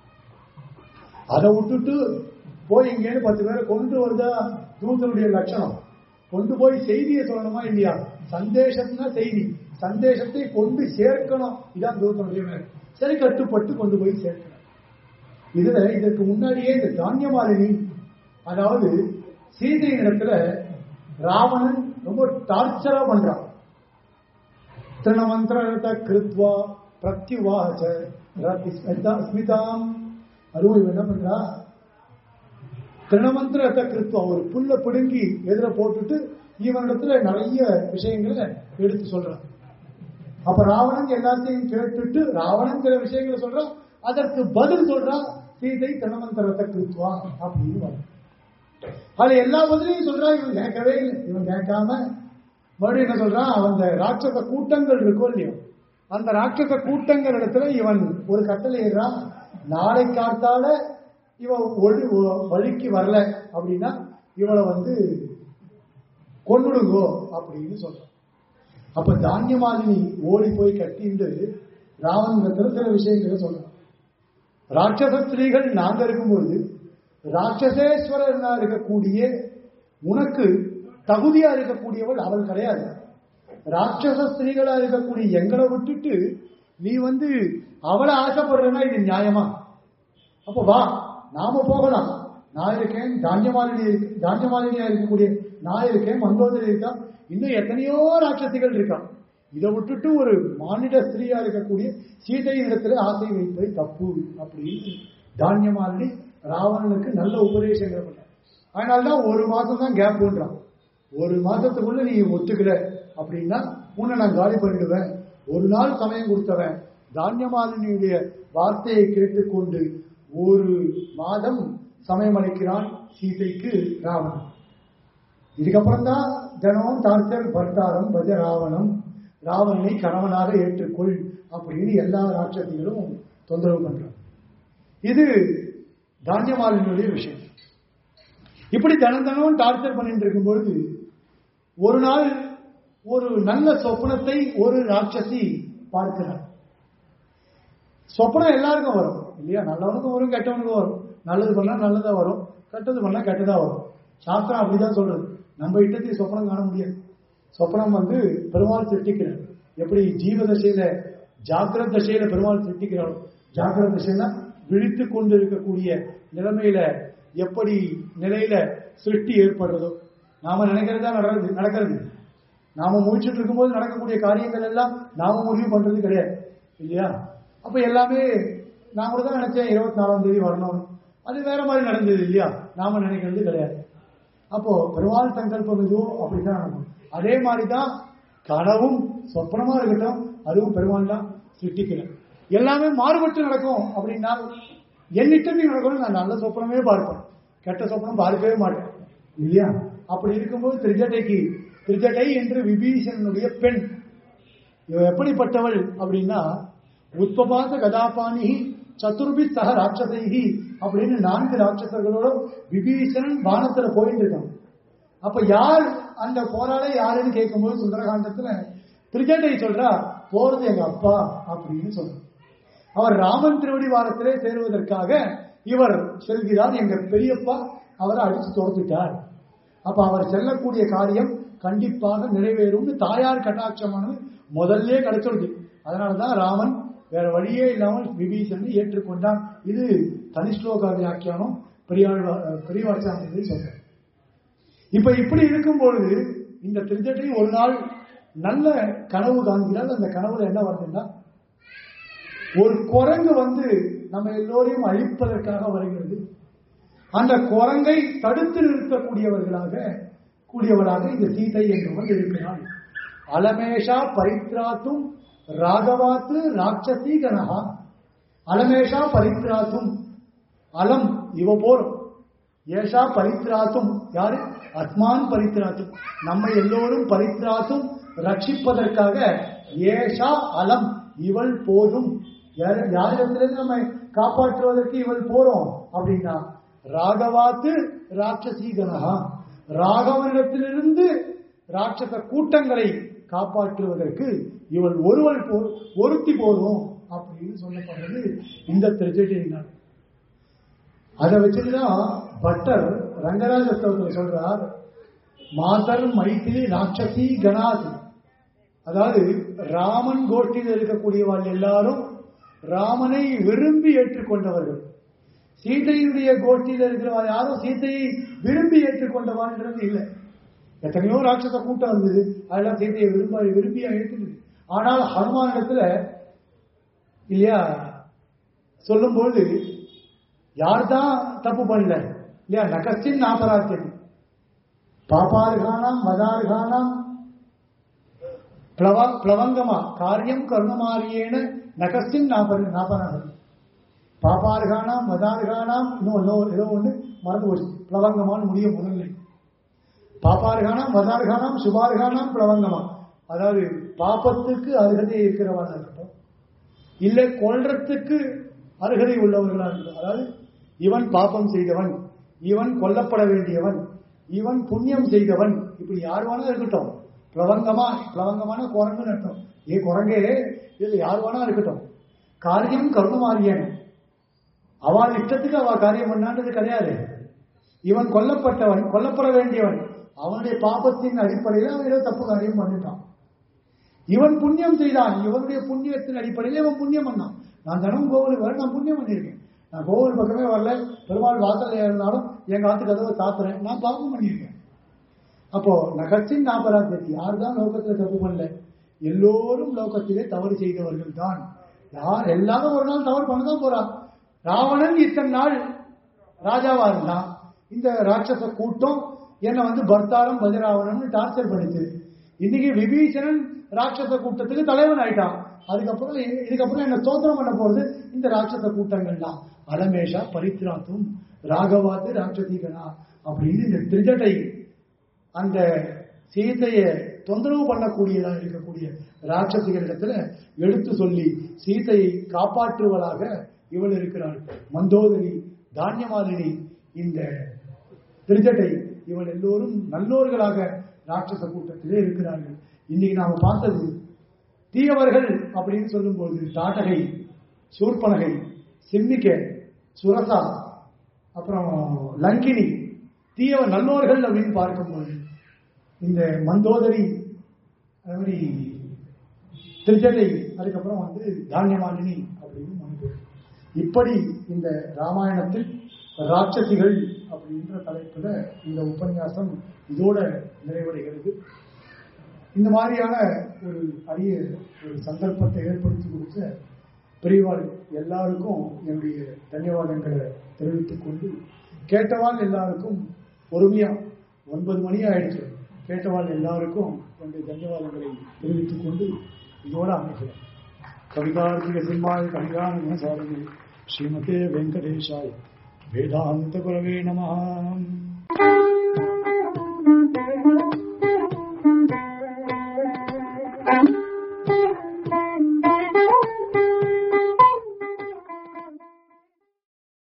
Speaker 1: அதை விட்டுட்டு போய் இங்கேன்னு பத்து பேரை கொண்டு வந்தா தூதனுடைய லட்சணம் கொண்டு போய் செய்தியை சொல்லணுமா இல்லையா சந்தேஷம்னா செய்தி சந்தேஷத்தை கொண்டு சேர்க்கணும் இதான் தூதனுடைய வேலை சரி கட்டுப்பட்டு கொண்டு போய் சேர்க்கணும் இதுல இதற்கு முன்னாடியே இந்த தானியமாலினி அதாவது சீதையின் இடத்துல ராவணன் ரொம்ப டார்ச்சரா பண்றான் திருணமந்திரத்தை கிருத்வா பிரத்யுவாச்ச ரத்தி ஸ்மிதா- ஸ்மிதாம் அதுவும் இவன் என்ன பண்றா திருணமந்திரத்தை கிருத்வா ஒரு புல்ல பிடுங்கி எதிர போட்டுட்டு இவனிடத்துல நிறைய விஷயங்களை எடுத்து சொல்றான் அப்ப ராவணன் எல்லாத்தையும் கேட்டுட்டு ராவணன் சில விஷயங்களை சொல்றான் அதற்கு பதில் சொல்றான் சீதை திருணமந்திரத்தை கிருத்வா அப்படின்னு வரும். அது எல்லா பதிலையும் சொல்றான் இவன் கேட்கவே இல்லை இவன் கேட்காம மறுபடியும் என்ன சொல்றான் அந்த ராட்சச கூட்டங்கள் இருக்கும் இல்லையோ அந்த ராட்சச கூட்டங்கள் இடத்துல இவன் ஒரு கட்டளை ஏறான் நாளை காத்தால இவன் ஒளி ஒ- வழிக்கு வரல அப்படின்னா இவளை வந்து கொன்னுடுங்கோ அப்படின்னு சொல்றான் அப்ப தானியமாலினி ஓடி போய் கட்டிண்டு ராவணத்துல சில விஷயங்களை சொல்றான் ராட்சச ஸ்திரீகள் நாங்க இருக்கும்போது ராட்சசேஸ்வரனா இருக்கக்கூடிய உனக்கு தகுதியா இருக்கக்கூடியவள் அவள் கிடையாது ராட்சச ஸ்திரீகளா இருக்கக்கூடிய எங்களை விட்டுட்டு நீ வந்து அவளை ஆசைப்படுறனா இது நியாயமா அப்ப வா நாம போகலாம் நான் இருக்கேன் தானியமாலினி இருக்கு தானியமாலினியா இருக்கக்கூடிய நான் இருக்கேன் மந்தோதரி இருக்கா இன்னும் எத்தனையோ ராட்சசிகள் இருக்கா இதை விட்டுட்டு ஒரு மானிட ஸ்திரீயா இருக்கக்கூடிய சீதை இடத்துல ஆசை வைப்பது தப்பு அப்படின்னு தானியமாலினி ராவணனுக்கு நல்ல உபதேசங்கள் பண்ண அதனால்தான் ஒரு மாசம் தான் கேப் பண்றான் ஒரு மாசத்துக்குள்ள நீ ஒத்துக்கல அப்படின்னா உன்னை நான் காலி பண்ணிடுவேன் ஒரு நாள் சமயம் கொடுத்தவன் தானியமாலினியுடைய வார்த்தையை கேட்டுக்கொண்டு ஒரு மாதம் சமயம் அளிக்கிறான் சீதைக்கு ராவணன் இதுக்கப்புறம் தான் தினமும் டார்ச்சர் பர்த்தாரம் பஜ ராவணம் ராவணனை கணவனாக ஏற்றுக்கொள் அப்படின்னு எல்லா ராட்சசிகளும் தொந்தரவு பண்றாங்க இது தானியமாலினுடைய விஷயம் இப்படி தினம் தினம் டார்ச்சர் பண்ணிட்டு இருக்கும்பொழுது ஒரு நாள் ஒரு நல்ல சொப்னத்தை ஒரு ராட்சசி பார்க்கிறார் சொப்னம் எல்லாருக்கும் வரும் இல்லையா நல்லவனுக்கும் வரும் கெட்டவனுக்கும் வரும் நல்லது பண்ணா நல்லதா வரும் கெட்டது பண்ணா கெட்டதா வரும் சாஸ்திரம் அப்படிதான் சொல்றது நம்ம இட்டத்தையும் சொப்னம் காண முடியாது சொப்னம் வந்து பெருமாள் சிருஷ்டிக்கிறார் எப்படி ஜீவ தசையில ஜாக்கிரத தசையில பெருமாள் சிருஷ்டிக்கிறாரோ ஜாக்கிரத தசைனா விழித்து கொண்டு இருக்கக்கூடிய நிலைமையில எப்படி நிலையில சிருஷ்டி ஏற்படுறதோ நாம நினைக்கிறதா நடக்கிறது நடக்கிறது நாம முழிச்சுட்டு இருக்கும்போது நடக்கக்கூடிய காரியங்கள் எல்லாம் நாம முடிவு பண்றது கிடையாது இல்லையா அப்ப எல்லாமே நான் கூட தான் நினைச்சேன் இருபத்தி நாலாம் தேதி வரணும் அது வேற மாதிரி நடந்தது இல்லையா நாம நினைக்கிறது கிடையாது அப்போ பெருமாள் சங்கல்பம் எதுவோ அப்படிதான் நடக்கும் அதே மாதிரிதான் கனவும் சொப்பனமா இருக்கட்டும் அதுவும் பெருமாள் தான் சிருஷ்டிக்கிறேன் எல்லாமே மாறுபட்டு நடக்கும் அப்படின்னா என்னிட்டமே நடக்கணும் நான் நல்ல சொப்பனமே பார்ப்பேன் கெட்ட சொப்பனம் பார்க்கவே மாட்டேன் இல்லையா அப்படி இருக்கும்போது திருஜட்டைக்கு திருஜட்டை என்று விபீஷணனுடைய பெண் இவ எப்படிப்பட்டவள் அப்படின்னா உத்பபாத கதாபாணி சதுர்பி சக ராட்சசைகி அப்படின்னு நான்கு ராட்சசர்களோட விபீஷணன் வானத்துல போயிட்டு இருக்கான் அப்ப யார் அந்த போராளி யாருன்னு கேட்கும்போது சுந்தரகாண்டத்துல திருஜட்டை சொல்றா போறது எங்க அப்பா அப்படின்னு சொல்றார் அவர் ராமன் திருவடி வாரத்திலே சேருவதற்காக இவர் செல்கிறார் எங்க பெரியப்பா அவரை அடிச்சு துரத்துட்டார் அப்ப அவர் செல்லக்கூடிய காரியம் கண்டிப்பாக நிறைவேறும்னு தாயார் கட்டாட்சமானது முதல்ல கிடைச்சிருது அதனாலதான் ராமன் வேற வழியே இல்லாமல் விபீஷனை ஏற்றுக்கொண்டான் இது தனிஸ்லோக வியாக்கியானம் பெரியாள் பெரியவாச்சாரத்தை சொல்றேன் இப்ப இப்படி இருக்கும் பொழுது இந்த திருச்சட்டை ஒரு நாள் நல்ல கனவு காண்கிறால் அந்த கனவுல என்ன வருதுன்னா ஒரு குரங்கு வந்து நம்ம எல்லோரையும் அழிப்பதற்காக வருகிறது அந்த குரங்கை தடுத்து நிறுத்தக்கூடியவர்களாக கூடியவராக இந்த சீதை என்பவர் இருக்கிறாள் அலமேஷா பரித்ராத்தும் ராகவாத்து ராட்சசி கனகா அலமேஷா பரித்ராத்தும் அலம் இவ போரும் ஏஷா பரித்ராத்தும் யாரு அஸ்மான் பரித்ராத்தும் நம்ம எல்லோரும் பரித்ராத்தும் ரட்சிப்பதற்காக ஏஷா அலம் இவள் போதும் யார்- யாரிடத்திலிருந்து நம்ம காப்பாற்றுவதற்கு இவள் போறோம் அப்படின்னா ராகவாத்து ராட்சசி கனகா ராகவனிடத்திலிருந்து ராட்சச கூட்டங்களை காப்பாற்றுவதற்கு இவள் ஒருவள் போ ஒருத்தி போதும் அப்படின்னு சொல்லப்படுறது இந்த திருச்செட்டியினால் அதை வச்சுதான் பட்டர் ரங்கராஜ ஸ்தவத்தில் சொல்றார் மாதர் மைத்திரி ராட்சசி கணாத் அதாவது ராமன் கோஷ்டியில் இருக்கக்கூடியவர்கள் எல்லாரும் ராமனை விரும்பி ஏற்றுக்கொண்டவர்கள் சீதையினுடைய கோஷ்டியில் இருக்கிறவா யாரும் சீதையை விரும்பி ஏற்றுக்கொண்டவான்றது இல்லை எத்தனையோ ராட்சச கூட்டம் இருந்தது அதெல்லாம் சீதையை விரும்ப விரும்பியா ஏற்றுக்குது ஆனால் ஹனுமானிடத்துல இல்லையா சொல்லும்போது யார் தான் தப்பு பண்ணல இல்லையா நகஸ்டின் நாபராத்தியம் பாபார்கானாம் மதார்கானாம் பிளவ பிளவங்கமா காரியம் கருணமாரியேன நகஸ்டின் நாபர் நாபனகர் பாபார்கானாம் மதார்கானாம் இன்னும் இன்னும் ஏதோ ஒன்று மறந்து போச்சு பிளவங்கமான்னு முடியும் முதல்ல பாப்பார்கானாம் மதார்கானாம் சுபார்கானாம் பிளவங்கமா அதாவது பாப்பத்துக்கு அருகதை இருக்கிறவனா இருக்கட்டும் இல்லை கொல்றதுக்கு அருகதை உள்ளவர்களா இருக்கட்டும் அதாவது இவன் பாப்பம் செய்தவன் இவன் கொல்லப்பட வேண்டியவன் இவன் புண்ணியம் செய்தவன் இப்படி யார் வேணா இருக்கட்டும் பிளவங்கமா பிளவங்கமான குரங்குன்னு அர்த்தம் ஏ குரங்கே இது யார் வேணா இருக்கட்டும் காரியம் கருணமாரியன் அவள் இஷ்டத்துக்கு அவ காரியம் பண்ணான்றது கிடையாது இவன் கொல்லப்பட்டவன் கொல்லப்பட வேண்டியவன் அவனுடைய பாபத்தின் அடிப்படையில் அவன் ஏதோ தப்பு காரியம் பண்ணிட்டான் இவன் புண்ணியம் செய்தான் இவனுடைய புண்ணியத்தின் அடிப்படையில் இவன் புண்ணியம் பண்ணான் நான் தினமும் கோவிலுக்கு வர நான் புண்ணியம் பண்ணியிருக்கேன் நான் கோவில் பக்கமே வரல பெருமாள் வாசல்ல இருந்தாலும் எங்க ஆத்து கதவை சாத்துறேன் நான் பாவம் பண்ணியிருக்கேன் அப்போ நகத்தின் நாபராத்தியத்தை யார் தான் லோகத்துல தப்பு பண்ணல எல்லோரும் லோகத்திலே தவறு செய்தவர்கள் தான் யார் எல்லாரும் ஒரு நாள் தவறு பண்ணதான் போறான் ராவணன் இத்தனை நாள் ராஜாவா இருந்தான் இந்த ராட்சச கூட்டம் என்ன வந்து பர்த்தாரம் பஜராவணன் டார்ச்சர் பண்ணிச்சு இன்னைக்கு விபீஷணன் ராட்சச கூட்டத்துக்கு தலைவன் ஆயிட்டான் அதுக்கப்புறம் இதுக்கப்புறம் என்ன ஸ்தோத்திரம் பண்ண போறது இந்த ராட்சச கூட்டங்கள் தான் அலமேஷா பரித்ராத்தும் ராகவாத்து ராட்சசிகனா அப்படின்னு இந்த திரிஜடை அந்த சீதையை தொந்தரவு பண்ணக்கூடியதா இருக்கக்கூடிய ராட்சசிகளிடத்துல எடுத்து சொல்லி சீதையை காப்பாற்றுவதாக இவள் இருக்கிறாள் மந்தோதரி தானியமாலினி இந்த திரிஜடை இவள் எல்லோரும் நல்லோர்களாக ராட்சச கூட்டத்திலே இருக்கிறார்கள் இன்னைக்கு நாம பார்த்தது தீயவர்கள் அப்படின்னு சொல்லும்போது தாட்டகை சூர்பனகை சிம்மிக்க சுரசா அப்புறம் லங்கினி தீயவ நல்லோர்கள் அப்படின்னு பார்க்கும்போது இந்த மந்தோதரி அது மாதிரி திருச்சடை அதுக்கப்புறம் வந்து தானியமாலினி அப்படின்னு வந்து இப்படி இந்த ராமாயணத்தில் ராட்சசிகள் அப்படின்ற தலைப்புல இந்த உபன்யாசம் இதோட நிறைவடைகிறது இந்த மாதிரியான ஒரு அரிய ஒரு சந்தர்ப்பத்தை ஏற்படுத்தி கொடுத்த பெரியவாள் எல்லாருக்கும் என்னுடைய தன்யவாதங்களை தெரிவித்துக் கொண்டு கேட்டவாள் எல்லாருக்கும் பொறுமையா ஒன்பது மணி ஆயிடுச்சு கேட்டவாள் எல்லாருக்கும் என்னுடைய தன்யவாதங்களை தெரிவித்துக் கொண்டு இதோட அமைக்கிறேன் கவிதார்த்திக சிம்மாய் கவிதான குணசாரணி ஸ்ரீமதே வெங்கடேஷாய் வேதாந்த குரவே நம